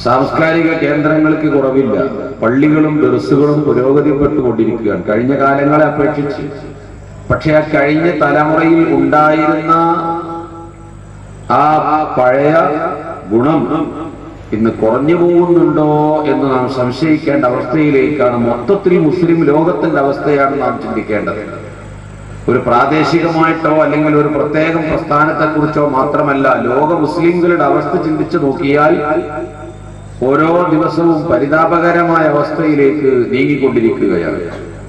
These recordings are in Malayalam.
സാംസ്കാരിക കേന്ദ്രങ്ങൾക്ക് കുറവില്ല പള്ളികളും ദർസുകളും പുരോഗതിപ്പെട്ടുകൊണ്ടിരിക്കുകയാണ് കഴിഞ്ഞ കാലങ്ങളെ അപേക്ഷിച്ച് പക്ഷെ ആ കഴിഞ്ഞ തലമുറയിൽ ഉണ്ടായിരുന്ന ആ പഴയ ഗുണം ഇന്ന് കുറഞ്ഞു പോകുന്നുണ്ടോ എന്ന് നാം സംശയിക്കേണ്ട അവസ്ഥയിലേക്കാണ് മൊത്തത്തിൽ മുസ്ലിം ലോകത്തിന്റെ അവസ്ഥയാണ് നാം ചിന്തിക്കേണ്ടത് ഒരു പ്രാദേശികമായിട്ടോ അല്ലെങ്കിൽ ഒരു പ്രത്യേകം പ്രസ്ഥാനത്തെക്കുറിച്ചോ മാത്രമല്ല ലോക മുസ്ലിംകളുടെ അവസ്ഥ ചിന്തിച്ചു നോക്കിയാൽ ഓരോ ദിവസവും പരിതാപകരമായ അവസ്ഥയിലേക്ക് നീങ്ങിക്കൊണ്ടിരിക്കുകയാണ്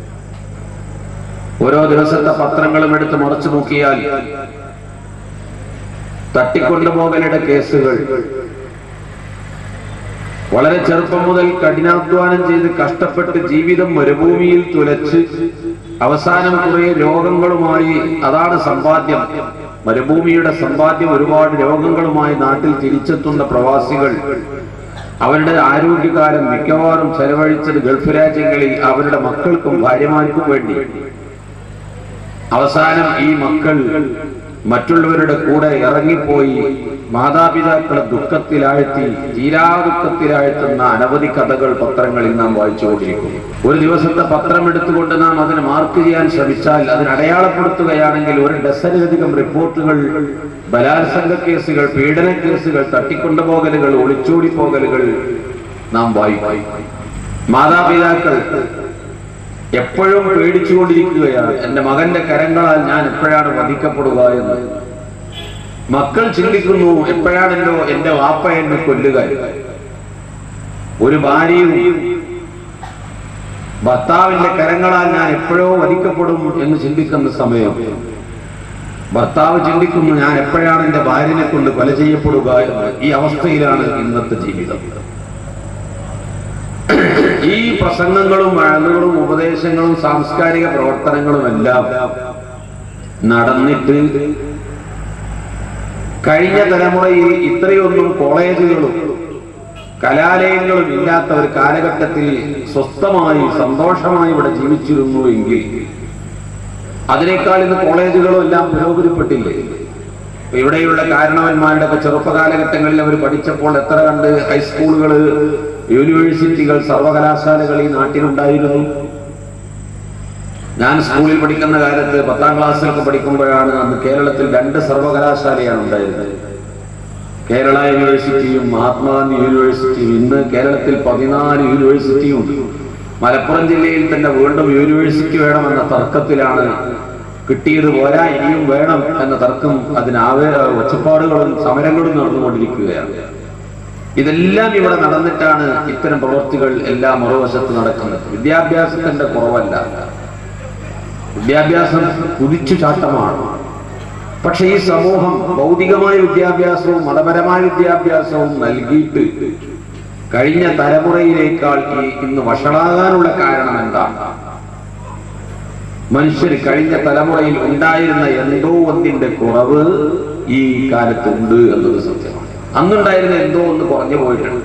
ഓരോ ദിവസത്തെ പത്രങ്ങളും എടുത്ത് മറച്ചു നോക്കിയാൽ തട്ടിക്കൊണ്ടുപോകലുടെ കേസുകൾ വളരെ ചെറുപ്പം മുതൽ കഠിനാധ്വാനം ചെയ്ത് കഷ്ടപ്പെട്ട് ജീവിതം മരുഭൂമിയിൽ തുലച്ച് അവസാനം കുറെ രോഗങ്ങളുമായി അതാണ് സമ്പാദ്യം മരുഭൂമിയുടെ സമ്പാദ്യം ഒരുപാട് രോഗങ്ങളുമായി നാട്ടിൽ തിരിച്ചെത്തുന്ന പ്രവാസികൾ അവരുടെ ആരോഗ്യകാലം മിക്കവാറും ചെലവഴിച്ചത് ഗൾഫ് രാജ്യങ്ങളിൽ അവരുടെ മക്കൾക്കും ഭാര്യമാർക്കും വേണ്ടി അവസാനം ഈ മക്കൾ മറ്റുള്ളവരുടെ കൂടെ ഇറങ്ങിപ്പോയി മാതാപിതാക്കളെ ദുഃഖത്തിലാഴ്ത്തി തീരാ ദുഃഖത്തിലാഴ്ത്തുന്ന അനവധി കഥകൾ പത്രങ്ങളിൽ നാം വായിച്ചുകൊണ്ടിരിക്കുന്നു ഒരു ദിവസത്തെ പത്രം എടുത്തുകൊണ്ട് നാം അതിന് മാർക്ക് ചെയ്യാൻ ശ്രമിച്ചാൽ അതിന് അടയാളപ്പെടുത്തുകയാണെങ്കിൽ ഒരു ഡസനിലധികം റിപ്പോർട്ടുകൾ ബലാത്സംഗ കേസുകൾ പീഡന കേസുകൾ തട്ടിക്കൊണ്ടുപോകലുകൾ ഒളിച്ചോടി പോകലുകൾ നാം വായിക്കും മാതാപിതാക്കൾ എപ്പോഴും പേടിച്ചുകൊണ്ടിരിക്കുകയാണ് എന്റെ മകന്റെ കരങ്ങളാൽ ഞാൻ എപ്പോഴാണ് വധിക്കപ്പെടുക എന്ന് മക്കൾ ചിന്തിക്കുന്നു എപ്പോഴാണല്ലോ എന്റെ വാപ്പ എന്നെ കൊല്ലുക ഒരു ഭാര്യയും ഭർത്താവിന്റെ കരങ്ങളാൽ ഞാൻ എപ്പോഴോ വധിക്കപ്പെടും എന്ന് ചിന്തിക്കുന്ന സമയം ഭർത്താവ് ചിന്തിക്കുന്നു ഞാൻ എപ്പോഴാണ് എന്റെ ഭാര്യനെ കൊണ്ട് കൊല ചെയ്യപ്പെടുക എന്ന് ഈ അവസ്ഥയിലാണ് ഇന്നത്തെ ജീവിതം ഈ പ്രസംഗങ്ങളും വഴങ്ങുകളും ഉപദേശങ്ങളും സാംസ്കാരിക പ്രവർത്തനങ്ങളും എല്ലാം നടന്നിട്ട് കഴിഞ്ഞ തലമുറയിൽ ഇത്രയൊന്നും കോളേജുകളും കലാലയങ്ങളും ഇല്ലാത്ത ഒരു കാലഘട്ടത്തിൽ സ്വസ്ഥമായി സന്തോഷമായി ഇവിടെ ജീവിച്ചിരുന്നു എങ്കിൽ അതിനേക്കാൾ ഇന്ന് കോളേജുകളും എല്ലാം പുരോഗതിപ്പെട്ടില്ലേ ഇവിടെയുള്ള കാരണവന്മാരുടെ ഒക്കെ ചെറുപ്പകാലഘട്ടങ്ങളിൽ അവർ പഠിച്ചപ്പോൾ എത്ര കണ്ട് ഹൈസ്കൂളുകൾ യൂണിവേഴ്സിറ്റികൾ സർവകലാശാലകൾ ഈ നാട്ടിലുണ്ടായിരുന്നു ഞാൻ സ്കൂളിൽ പഠിക്കുന്ന കാലത്ത് പത്താം ക്ലാസ്സിലൊക്കെ പഠിക്കുമ്പോഴാണ് അന്ന് കേരളത്തിൽ രണ്ട് സർവകലാശാലയാണ് ഉണ്ടായിരുന്നത് കേരള യൂണിവേഴ്സിറ്റിയും മഹാത്മാഗാന്ധി യൂണിവേഴ്സിറ്റിയും ഇന്ന് കേരളത്തിൽ പതിനാല് യൂണിവേഴ്സിറ്റിയും ഉണ്ട് മലപ്പുറം ജില്ലയിൽ തന്നെ വീണ്ടും യൂണിവേഴ്സിറ്റി വേണമെന്ന തർക്കത്തിലാണ് കിട്ടിയത് പോരാ ഇനിയും വേണം എന്ന തർക്കം അതിനാവേ ഒച്ചപ്പാടുകളും സമരങ്ങളും നടന്നുകൊണ്ടിരിക്കുകയാണ് ഇതെല്ലാം ഇവിടെ നടന്നിട്ടാണ് ഇത്തരം പ്രവൃത്തികൾ എല്ലാം മറുവശത്ത് നടക്കുന്നത് വിദ്യാഭ്യാസത്തിന്റെ കുറവല്ല വിദ്യാഭ്യാസം കുതിച്ചു ചാട്ടമാണ് പക്ഷെ ഈ സമൂഹം ഭൗതികമായ വിദ്യാഭ്യാസവും മതപരമായ വിദ്യാഭ്യാസവും നൽകിയിട്ട് കഴിഞ്ഞ തലമുറയിലേക്കാൾ ഈ ഇന്ന് വഷളാകാനുള്ള കാരണം എന്താണ് മനുഷ്യർ കഴിഞ്ഞ തലമുറയിൽ ഉണ്ടായിരുന്ന എന്തോ ഒന്നിന്റെ കുറവ് ഈ കാലത്തുണ്ട് എന്നത് സത്യമാണ് അന്നുണ്ടായിരുന്ന എന്തോ ഒന്ന് കുറഞ്ഞു പോയിട്ടുണ്ട്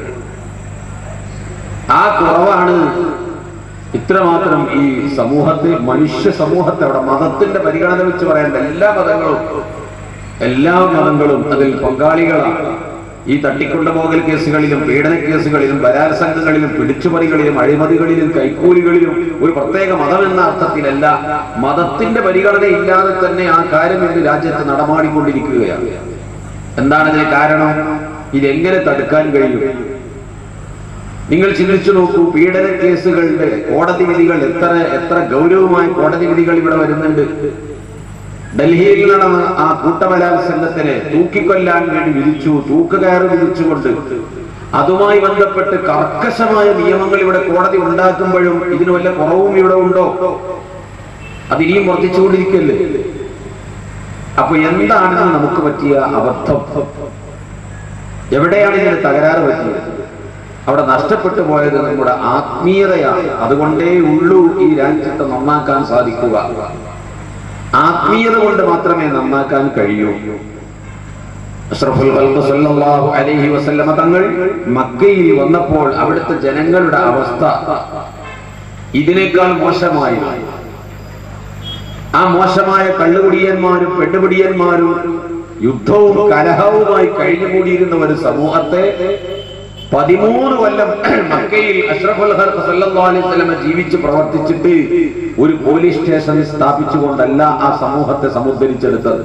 ആ കുറവാണ് ഇത്രമാത്രം ഈ സമൂഹത്തെ മനുഷ്യ സമൂഹത്തെ അവിടെ മതത്തിന്റെ പരിഗണന വെച്ച് പറയേണ്ട എല്ലാ മതങ്ങളും എല്ലാ മതങ്ങളും അതിൽ പങ്കാളികളാണ് ഈ തട്ടിക്കൊണ്ടുപോകൽ കേസുകളിലും പീഡന കേസുകളിലും ബലാത്സംഗങ്ങളിലും പിടിച്ചുപറികളിലും അഴിമതികളിലും കൈക്കൂലികളിലും ഒരു പ്രത്യേക മതം എന്ന അർത്ഥത്തിലല്ല മതത്തിന്റെ പരിഗണന ഇല്ലാതെ തന്നെ ആ കാര്യം ഇന്ന് രാജ്യത്ത് നടമാടിക്കൊണ്ടിരിക്കുകയാണ് എന്താണ് ഇതിന് കാരണം ഇതെങ്ങനെ തടുക്കാൻ കഴിയും നിങ്ങൾ ചിന്തിച്ചു നോക്കൂ പീഡന കേസുകളുടെ കോടതി വിധികൾ എത്ര എത്ര ഗൗരവമായ കോടതി വിധികൾ ഇവിടെ വരുന്നുണ്ട് ഡൽഹിയിൽ നടന്ന ആ കൂട്ടബലാത്സംഗത്തിനെ തൂക്കിക്കൊല്ലാൻ വേണ്ടി വിധിച്ചു തൂക്കുകയറ് വിധിച്ചുകൊണ്ട് അതുമായി ബന്ധപ്പെട്ട് കർക്കശമായ നിയമങ്ങൾ ഇവിടെ കോടതി ഉണ്ടാക്കുമ്പോഴും ഇതിന് വല്ല കുറവും ഇവിടെ ഉണ്ടോ അത് ഇനിയും വർദ്ധിച്ചുകൊണ്ടിരിക്കല്ലേ അപ്പൊ എന്താണെന്ന് നമുക്ക് പറ്റിയ അബദ്ധം എവിടെയാണ് ഇതിന് തകരാറ് പറ്റിയത് അവിടെ നഷ്ടപ്പെട്ടു പോയത് നമ്മുടെ ആത്മീയതയാണ് അതുകൊണ്ടേ ഉള്ളൂ ഈ രാജ്യത്തെ നന്നാക്കാൻ സാധിക്കുക ആത്മീയത കൊണ്ട് മാത്രമേ നന്നാക്കാൻ കഴിയൂ അഷ്റഫുൽ ഖൽഖ് സല്ലല്ലാഹു അലൈഹി വസല്ലമ തങ്ങൾ മക്കയിൽ വന്നപ്പോൾ അവിടുത്തെ ജനങ്ങളുടെ അവസ്ഥ ഇതിനേക്കാൾ മോശമായി ആ മോശമായ കള്ളുകുടിയന്മാരും പെണ്ണുപിടിയന്മാരും യുദ്ധവും കലഹവുമായി കഴിഞ്ഞുകൂടിയിരുന്ന ഒരു സമൂഹത്തെ പതിമൂന്ന് കൊല്ലം മക്കയിൽ അഷ്റഫുൽ ഖൽഖ് സല്ലല്ലാഹു അലൈഹി വസല്ലമ ജീവിച്ച് പ്രവർത്തിച്ചിട്ട് ഒരു പോലീസ് സ്റ്റേഷൻ സ്ഥാപിച്ചുകൊണ്ടല്ല ആ സമൂഹത്തെ സമുദ്ധരിച്ചെടുത്തത്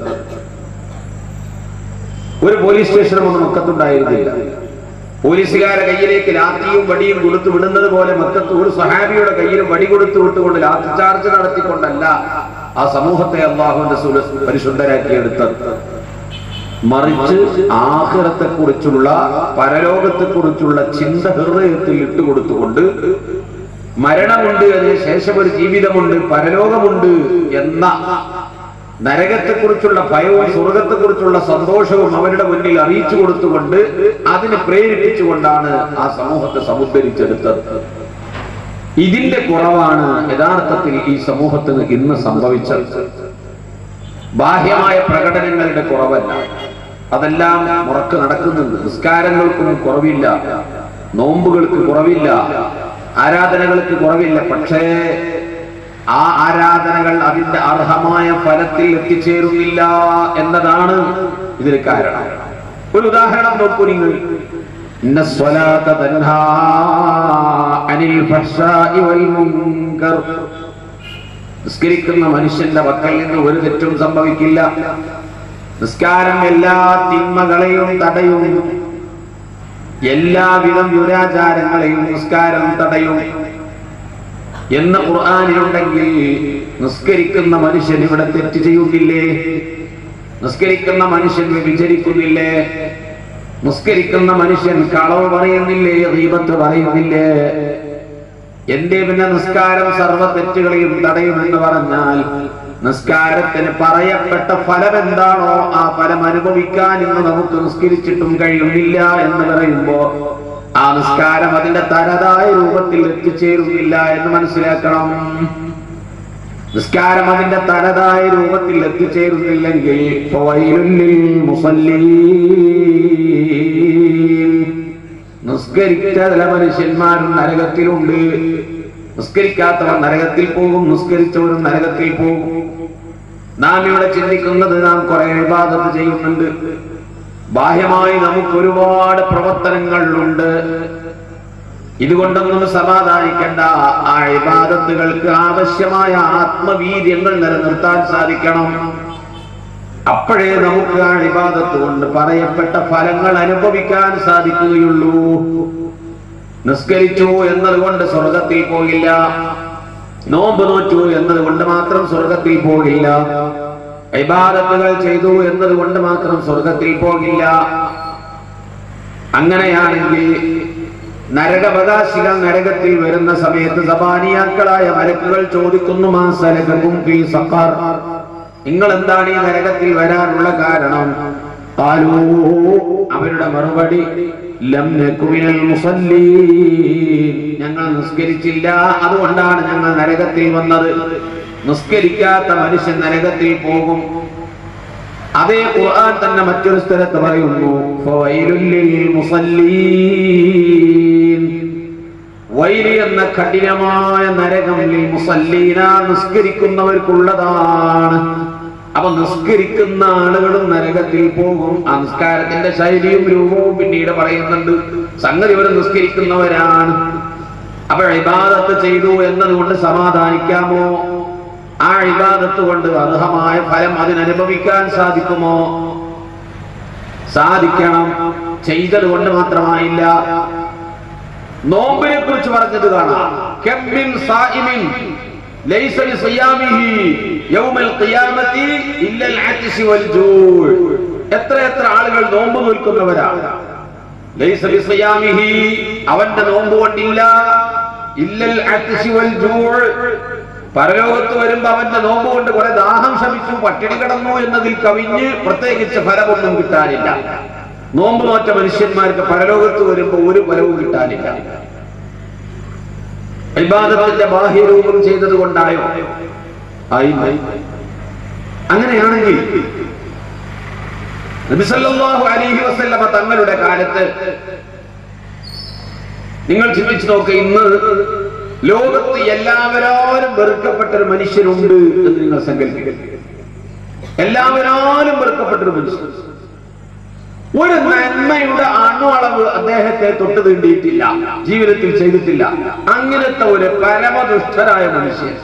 ഒരു പോലീസ് സ്റ്റേഷനും ഒന്നും മക്കത്തുണ്ടായിരുന്നില്ല പോലീസുകാരെ കയ്യിലേക്ക് ലാത്തിയും വടിയും കൊടുത്തു വിടുന്നത് പോലെ മക്കത്ത് ഒരു സഹാബിയുടെ കയ്യിലും വടി കൊടുത്തു വിട്ടുകൊണ്ട് ലാത്തി ചാർജ് നടത്തിക്കൊണ്ടല്ല ആ സമൂഹത്തെ അള്ളാഹുവിന്റെ സുല- പരിശുദ്ധരാക്കിയെടുത്തത് മറിച്ച് ആഹ്റത്തെ കുറിച്ചുള്ള പരലോകത്തെ കുറിച്ചുള്ള ചിന്ത ഹൃദയത്തിൽ ഇട്ടുകൊടുത്തുകൊണ്ട് മരണമുണ്ട് അതിന് ശേഷം ഒരു ജീവിതമുണ്ട് പരലോകമുണ്ട് എന്ന നരകത്തെക്കുറിച്ചുള്ള ഭയവും സ്വർഗത്തെക്കുറിച്ചുള്ള സന്തോഷവും അവരുടെ മുന്നിൽ അറിയിച്ചു കൊടുത്തുകൊണ്ട് അതിനെ പ്രേരിപ്പിച്ചുകൊണ്ടാണ് ആ സമൂഹത്തെ സമുദ്ധരിച്ചെടുത്തത് ഇതിന്റെ കുറവാണ് യഥാർത്ഥത്തിൽ ഈ സമൂഹത്തിന് ഇന്ന് സംഭവിച്ചത് ബാഹ്യമായ പ്രകടനങ്ങളുടെ കുറവല്ല അതെല്ലാം മുറക്ക് നടക്കുന്നുണ്ട് നിസ്കാരങ്ങൾക്കും കുറവില്ല നോമ്പുകൾക്ക് കുറവില്ല ആരാധനകൾക്ക് കുറവില്ല പക്ഷേ ആ ആരാധനകൾ അതിന്റെ അർഹമായ ഫലത്തിൽ എത്തിച്ചേരുന്നില്ല എന്നതാണ് ഇതിന് കാരണം ഒരു ഉദാഹരണം നോക്കൂ നിങ്ങൾ ഇന്ന സ്വലാത്ത തൻഹാ അനിൽ ഫഹ്ശാഇ വൽ മുൻകർ നിസ്കരിക്കുന്ന മനുഷ്യന്റെ പക്കൽ നിന്ന് ഒരു തെറ്റും സംഭവിക്കില്ല നിസ്കാരം എല്ലാ തിന്മകളെയും തടയും എല്ലാവിധം ദുരാചാരങ്ങളെയും നിസ്കാരം തടയും എന്ന് ഖുർആാനിലുണ്ടെങ്കിൽ നിസ്കരിക്കുന്ന മനുഷ്യൻ ഇവിടെ തെറ്റ് ചെയ്യുന്നില്ലേ നിസ്കരിക്കുന്ന മനുഷ്യൻ വിചരിക്കുന്നില്ലേ നിസ്കരിക്കുന്ന മനുഷ്യൻ കളവ് പറയുന്നില്ലേ ദീപത്ത് പറയുന്നില്ലേ എന്റെ പിന്നെ നിസ്കാരം സർവ്വ തെറ്റുകളെയും തടയുമെന്ന് പറഞ്ഞാൽ നിസ്കാരത്തിന് പറയപ്പെട്ട ഫലം എന്താണോ ആ ഫലം അനുഭവിക്കാൻ ഇന്ന് നമുക്ക് നിസ്കരിച്ചിട്ടും കഴിയുന്നില്ല എന്ന് പറയുമ്പോ ആ നിസ്കാരം അതിന്റെ തനതായ രൂപത്തിൽ എത്തിച്ചേരുന്നില്ല എന്ന് മനസ്സിലാക്കണം നിസ്കാരം അതിന്റെ തനതായ രൂപത്തിൽ എത്തിച്ചേരുന്നില്ലെങ്കിൽ ഫവൈലുല്ലിൽ മുസല്ലീൻ നിസ്കരിച്ച ചില മനുഷ്യന്മാരും നരകത്തിലുണ്ട് നിസ്കരിക്കാത്തവർ നരകത്തിൽ പോകും നിസ്കരിച്ചവരും നരകത്തിൽ പോകും നാം ഇവിടെ ചിന്തിക്കുന്നത് നാം കുറെ വിവാദത്ത് ചെയ്യുന്നുണ്ട് ബാഹ്യമായി നമുക്ക് ഒരുപാട് പ്രവർത്തനങ്ങളുണ്ട് ഇതുകൊണ്ടൊന്നും സമാധാനിക്കേണ്ട ആ ഇബാദത്തുകൾക്ക് ആവശ്യമായ ആത്മവീര്യങ്ങൾ നിലനിർത്താൻ സാധിക്കണം അപ്പോഴേ നമുക്ക് ആ ഇബാദത്ത് കൊണ്ട് പറയപ്പെട്ട ഫലങ്ങൾ അനുഭവിക്കാൻ സാധിക്കുകയുള്ളൂ നിസ്കരിച്ചു എന്നതുകൊണ്ട് സ്വർഗത്തിൽ പോകില്ല നോമ്പ് നോറ്റു എന്നതുകൊണ്ട് മാത്രം സ്വർഗത്തിൽ പോകില്ല ഇബാദത്തുകൾ ചെയ്തു എന്നതുകൊണ്ട് മാത്രം സ്വർഗത്തിൽ പോകില്ല അങ്ങനെയാണെങ്കിൽ നരകവകാശികൾ നരകത്തിൽ വരുന്ന സമയത്ത് സബാനിയാക്കളായ മലക്കുകൾ ചോദിക്കുന്നു മാസലകും ഫീ സഖർ നിങ്ങൾ എന്താണ് ഈ നരകത്തിൽ വരാനുള്ള കാരണം ഖാലൂ അവരുടെ മറുപടി ലം നകു മിനൽ മുസല്ലീൻ ഞങ്ങൾ നിസ്കരിച്ചില്ല അതുകൊണ്ടാണ് ഞങ്ങൾ നരകത്തിൽ വന്നത് നിസ്കരിക്കാത്ത മനുഷ്യൻ നരകത്തിൽ പോകും അതേ ഖുർആൻ തന്നെ മറ്റൊരു സ്ഥലത്ത് പറയുന്നു ഫവൈലുൽ ലിൽ മുസല്ലീൻ വൈലി എന്ന കഠിനമായ നരകം ലിൽ മുസല്ലീന നിസ്കരിക്കുന്നവർക്കുള്ളതാണ് അപ്പൊ നിസ്കരിക്കുന്ന ആളുകളും നരകത്തിൽ പോകും ആ നിസ്കാരത്തിന്റെ ശൈലിയും രൂപവും പിന്നീട് പറയുന്നുണ്ട് സംഗതി ഇവർ നിസ്കരിക്കുന്നവരാണ് അപ്പൊ ഇബാദത്ത് ചെയ്തു എന്നതുകൊണ്ട് സമാധാനിക്കാമോ ആ ഇബാദത്ത് കൊണ്ട് അർഹമായ ഫലം അതിനനുഭവിക്കാൻ സാധിക്കുമോ സാധിക്കണം ചെയ്തത് കൊണ്ട് മാത്രമായില്ല നോമ്പിനെ കുറിച്ച് പറഞ്ഞത് കാണാം കെമ്മിൻ സായിമിൻ ലൈസ ലിസിയാമിഹി യൗമൽ ഖിയാമത്തി ഇല്ലൽ അത്ശി വൽ ജൂഅ് എത്ര എത്ര ആളുകൾ നോമ്പ് നിൽക്കുന്നവരാണ് ലൈസ ലിസിയാമിഹി അവന്റെ നോമ്പ് കൊണ്ടില്ല ഇല്ലൽ അത്ശി വൽ ജൂഅ് പരലോകത്ത് വരുമ്പോ അവന്റെ നോമ്പ് കൊണ്ട് കുറെ ദാഹം ശമിച്ചു പട്ടിണി കിടന്നു എന്നതിൽ കവിഞ്ഞ് പ്രത്യേകിച്ച് ഫലമൊന്നും കിട്ടാനില്ല നോമ്പ് നോറ്റ മനുഷ്യന്മാർക്ക് പരലോകത്ത് വരുമ്പോ ഒരു ഫലവും കിട്ടാനില്ല ഇബാദത്തിന്റെ ബാഹ്യരൂപം ചെയ്തത് കൊണ്ടായോ ആയില്ല അങ്ങനെയാണെങ്കിൽ നബിസല്ലാഹു അലൈഹി വസല്ലമ തങ്ങളുടെ കാലത്ത് നിങ്ങൾ ചിന്തിച്ചു നോക്ക് ഇന്ന് ലോകത്ത് എല്ലാവരാലും വെറുക്കപ്പെട്ട ഒരു മനുഷ്യനുണ്ട് എന്ന് നിങ്ങൾ സങ്കല്പിക്കുക എല്ലാവരാലും വെറുക്കപ്പെട്ട ഒരു മനുഷ്യൻ ഒരു നന്മയുടെ അണുവളവ് അദ്ദേഹത്തെ തൊട്ട് തീണ്ടിയിട്ടില്ല ജീവിതത്തിൽ ചെയ്തിട്ടില്ല അങ്ങനത്തെ ഒരു പരമദുഷ്ടരായ മനുഷ്യൻ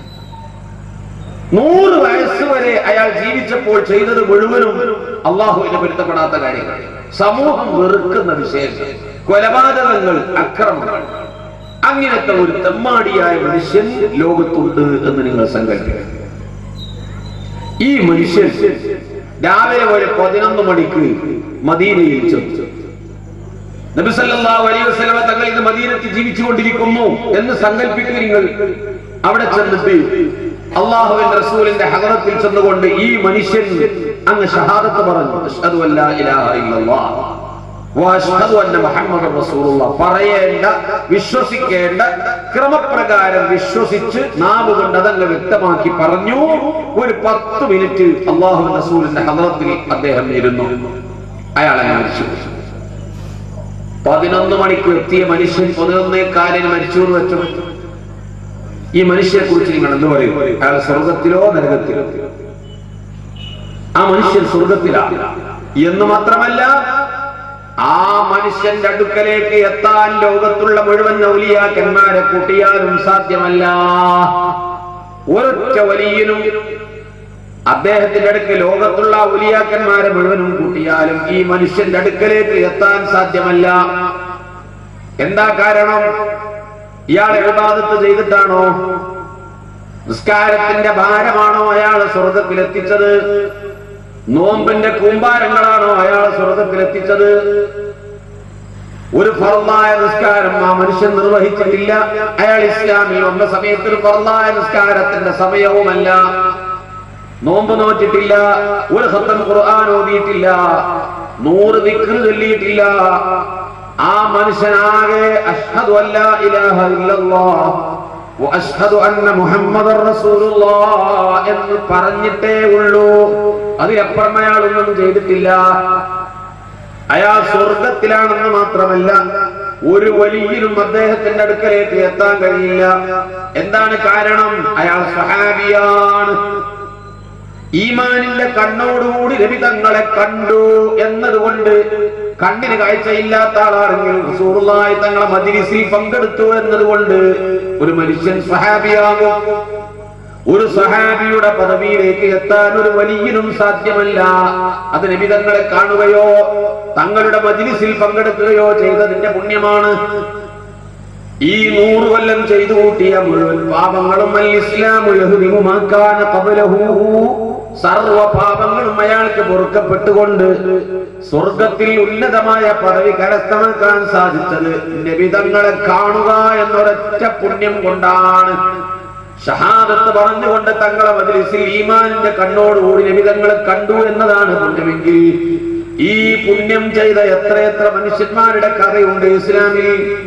നൂറ് വയസ്സ് വരെ അയാൾ ജീവിച്ചപ്പോൾ ചെയ്തത് മുഴുവനും അള്ളാഹുവിനെ പൊരുത്തപ്പെടാത്ത കാര്യങ്ങൾ സമൂഹം വെറുക്കുന്ന വിഷയങ്ങൾ കൊലപാതകങ്ങൾ അക്രമങ്ങൾ അങ്ങനത്തെ ഒരു തെമ്മാടിയായ മനുഷ്യൻ ലോകത്തുണ്ട് എന്ന് നിങ്ങൾ സങ്കല്പിക്കുക ഈ മനുഷ്യൻ രാവിലെ ഒരു പതിനൊന്ന് മണിക്ക് മദീനയിൽ ചെന്നു നബി സല്ലല്ലാഹു അലൈഹി വസല്ലമ തങ്ങൾ ഇന്ന് മദീനത്തിൽ ജീവിച്ചുകൊണ്ടിരിക്കുന്നു എന്ന് സങ്കല്പിക്കുക നിങ്ങൾ അവിടെ ചെന്നിട്ട് അള്ളാഹുവിന്റെ റസൂലിന്റെ ഹദറത്തിൽ ചെന്നുകൊണ്ട് ഈ മനുഷ്യൻ അങ്ങ് ഷഹാദത്ത് പറഞ്ഞു അഷ്ഹദു അല്ലാ ഇലാഹ ഇല്ലല്ലാഹ് വഅഷ്ഹദു അന്ന മുഹമ്മദർ റസൂലുള്ളാഹ് പറയേണ്ട വിശ്വസിക്കേണ്ട ക്രമപ്രകാരം വിശ്വസിച്ച് നാവ് കൊണ്ട് അതങ്ങ് വ്യക്തമാക്കി പറഞ്ഞു ഒരു പത്ത് മിനിറ്റ് അള്ളാഹു റസൂലിന്റെ ഹദറത്തിൽ അദ്ദേഹം ഇരുന്നു അയാൾ അങ്ങ് മരിച്ചു പതിനൊന്ന് മണിക്ക് എത്തിയ മനുഷ്യൻ പതിനൊന്നേ കാലിന് മരിച്ചു എന്ന് വെച്ചു ഈ മനുഷ്യനെ കുറിച്ച് നിങ്ങൾ എന്ത് പറയും അയാൾ സ്വർഗത്തിലോ നരകത്തിലോ ആ മനുഷ്യൻ സ്വർഗത്തിലാണ് എന്ന് മാത്രമല്ല ആ മനുഷ്യന്റെ അടുക്കലേക്ക് എത്താൻ ലോകത്തുള്ള മുഴുവൻ ഔലിയാക്കന്മാരെ കൂട്ടിയാലും സാധ്യമല്ല ഒരൊറ്റ വലിയനും അദ്ദേഹത്തിന്റെ അടുക്ക് ലോകത്തുള്ള ഔലിയാക്കന്മാരെ മുഴുവനും കൂട്ടിയാലും ഈ മനുഷ്യന്റെ അടുക്കലേക്ക് എത്താൻ സാധ്യമല്ല എന്താ കാരണം ഇയാൾ ഇബാദത്ത് ചെയ്തിട്ടാണോ നിസ്കാരത്തിന്റെ ഭാരമാണോ അയാൾ സ്വർഗത്തിൽ എത്തിച്ചത് നോമ്പിന്റെ കൂമ്പാരങ്ങളാണോ അയാൾ സ്വർഗത്തിൽ എത്തിച്ചത് ഒരു ഫറലായ നിസ്കാരം ആ മനുഷ്യൻ നിർവഹിച്ചിട്ടില്ല അയാൾ ഇസ്ലാമിൽ വന്ന സമയത്ത് ഒരു ഫറലായ നിസ്കാരത്തിന്റെ സമയവുമല്ല നോമ്പ് നോറ്റിട്ടില്ല ഒരു സത്തം ഖുർആൻ ഓതിയിട്ടില്ല നൂറ് ദിക്റ് ചൊല്ലിയിട്ടില്ല ആ മനുഷ്യനാകെ അഷ്ഹദു അല്ലാ ഇലാഹ ഇല്ലല്ലാഹ് വഅഷ്ഹദു അന്ന മുഹമ്മദർ റസൂലുള്ളാഹ് എന്ന് പറഞ്ഞിട്ടേ ഉള്ളൂ അതിലപ്പുറം അയാൾ ഒന്നും ചെയ്തിട്ടില്ല അയാൾ സ്വർഗത്തിലാണെന്ന് മാത്രമല്ല ഒരു വലിയനും അദ്ദേഹത്തിന്റെ അടുക്കലേക്ക് എത്താൻ കഴിയില്ല എന്താണ് കാരണം അയാൾ സഹാബിയാണ് ഈമാനിന്റെ കണ്ണോടുകൂടി രവി തങ്ങളെ കണ്ടു എന്നതുകൊണ്ട് കണ്ണിന് കാഴ്ചയില്ലാത്ത ആളാണെങ്കിൽ റസൂറുള്ളാഹി തങ്ങളെ മജിലിസിൽ പങ്കെടുത്തു എന്നതുകൊണ്ട് ഒരു മനുഷ്യൻ സഹാബിയാകും ഒരു സഹാബിയുടെ പദവിയിലേക്ക് എത്താൻ ഒരു വലിയനും സാധ്യമല്ല അത് നബി തങ്ങളെ കാണുകയോ തങ്ങളുടെ മജിലിസിൽ പങ്കെടുക്കുകയോ ചെയ്തതിന്റെ പുണ്യമാണ് ഈ നൂറ് കൊല്ലം ചെയ്തു കൂട്ടിയ മുഴുവൻ പാപങ്ങളും അൽ ഇസ്ലാമു യഹ്ദിമുമാക്കാന ഖബലഹു സർവ പാപങ്ങളും അയാൾക്ക് പൊറുക്കപ്പെട്ടുകൊണ്ട് സ്വർഗത്തിൽ ഉന്നതമായ പദവി കരസ്ഥമാക്കാൻ സാധിച്ചത് നബിതങ്ങളെ കാണുക എന്നൊരൊറ്റ പുണ്യം കൊണ്ടാണ് ഷഹാദത്ത് പറഞ്ഞുകൊണ്ട് തങ്ങളെ മജ്ലിസിൽ ഈമാനിന്റെ കണ്ണോടുകൂടി നബിതങ്ങളെ കണ്ടു എന്നതാണ് പുണ്യമെങ്കിൽ ഈ പുണ്യം ചെയ്ത എത്രയെത്ര മനുഷ്യന്മാരുടെ കഥയുണ്ട് ഇസ്ലാമിൽ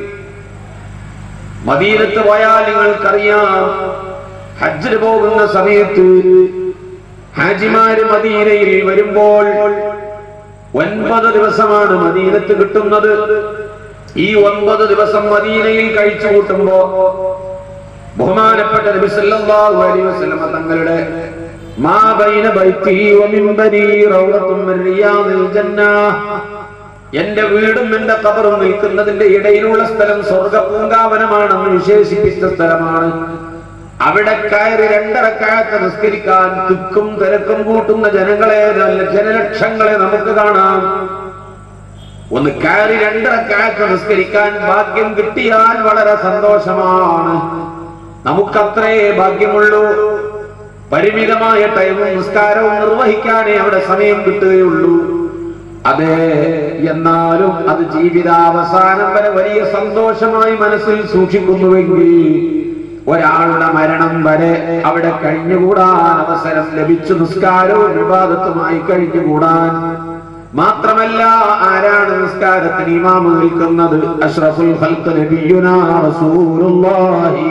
മദീനത്ത് പോയാൽ നിങ്ങൾക്കറിയാം ഹജ്ജിന് പോകുന്ന സമയത്ത് ഹാജിമാര് മദീനയിൽ വരുമ്പോൾ ഒൻപത് ദിവസമാണ് മദീനത്ത് കിട്ടുന്നത് ഈ ഒൻപത് ദിവസം മദീനയിൽ കഴിച്ചു കൂട്ടുമ്പോ ബഹുമാനപ്പെട്ട നബി സല്ലല്ലാഹു അലൈഹി വസല്ലമ തങ്ങളുടെ മാ ബൈന ബൈത്തി വ മിൻബരി റൗളത്തും മിൻ റിയാദിൽ ജന്നah എന്റെ വീടും എന്റെ കബറും നിൽക്കുന്നതിന്റെ ഇടയിലുള്ള സ്ഥലം സ്വർഗ പൂങ്കാവനമാണെന്ന് വിശേഷിപ്പിച്ച സ്ഥലമാണ് അവിടെ കയറി രണ്ടരക്കാലത്ത് നിസ്കരിക്കാൻ തിക്കും തിരക്കും കൂട്ടുന്ന ജനങ്ങളെ നല്ല ജനലക്ഷങ്ങളെ നമുക്ക് കാണാം ഒന്ന് കയറി രണ്ടരക്കാലത്ത് നിസ്കരിക്കാൻ ഭാഗ്യം കിട്ടിയാൽ വളരെ സന്തോഷമാണ് നമുക്കത്രേ ഭാഗ്യമുള്ളൂ പരിമിതമായ ടൈമും നിസ്കാരവും നിർവഹിക്കാനേ അവിടെ സമയം കിട്ടുകയുള്ളൂ അതെ എന്നാലും അത് ജീവിതാവസാനം വരെ വലിയ സന്തോഷമായി മനസ്സിൽ സൂക്ഷിക്കുന്നുവെങ്കിൽ ഒരാളുടെ മരണം വരെ അവിടെ കഴിഞ്ഞുകൂടാൻ അവസരം ലഭിച്ചു നിസ്കാരവും വിവാദത്തുമായി കഴിഞ്ഞുകൂടാൻ മാത്രമല്ല ആരാണ് നിസ്കാരത്തിന് ഇമാമ് നിൽക്കുന്നത് അഷ്റഫുൽ ഖൽഖ് നബിയുനാ റസൂലുള്ളാഹി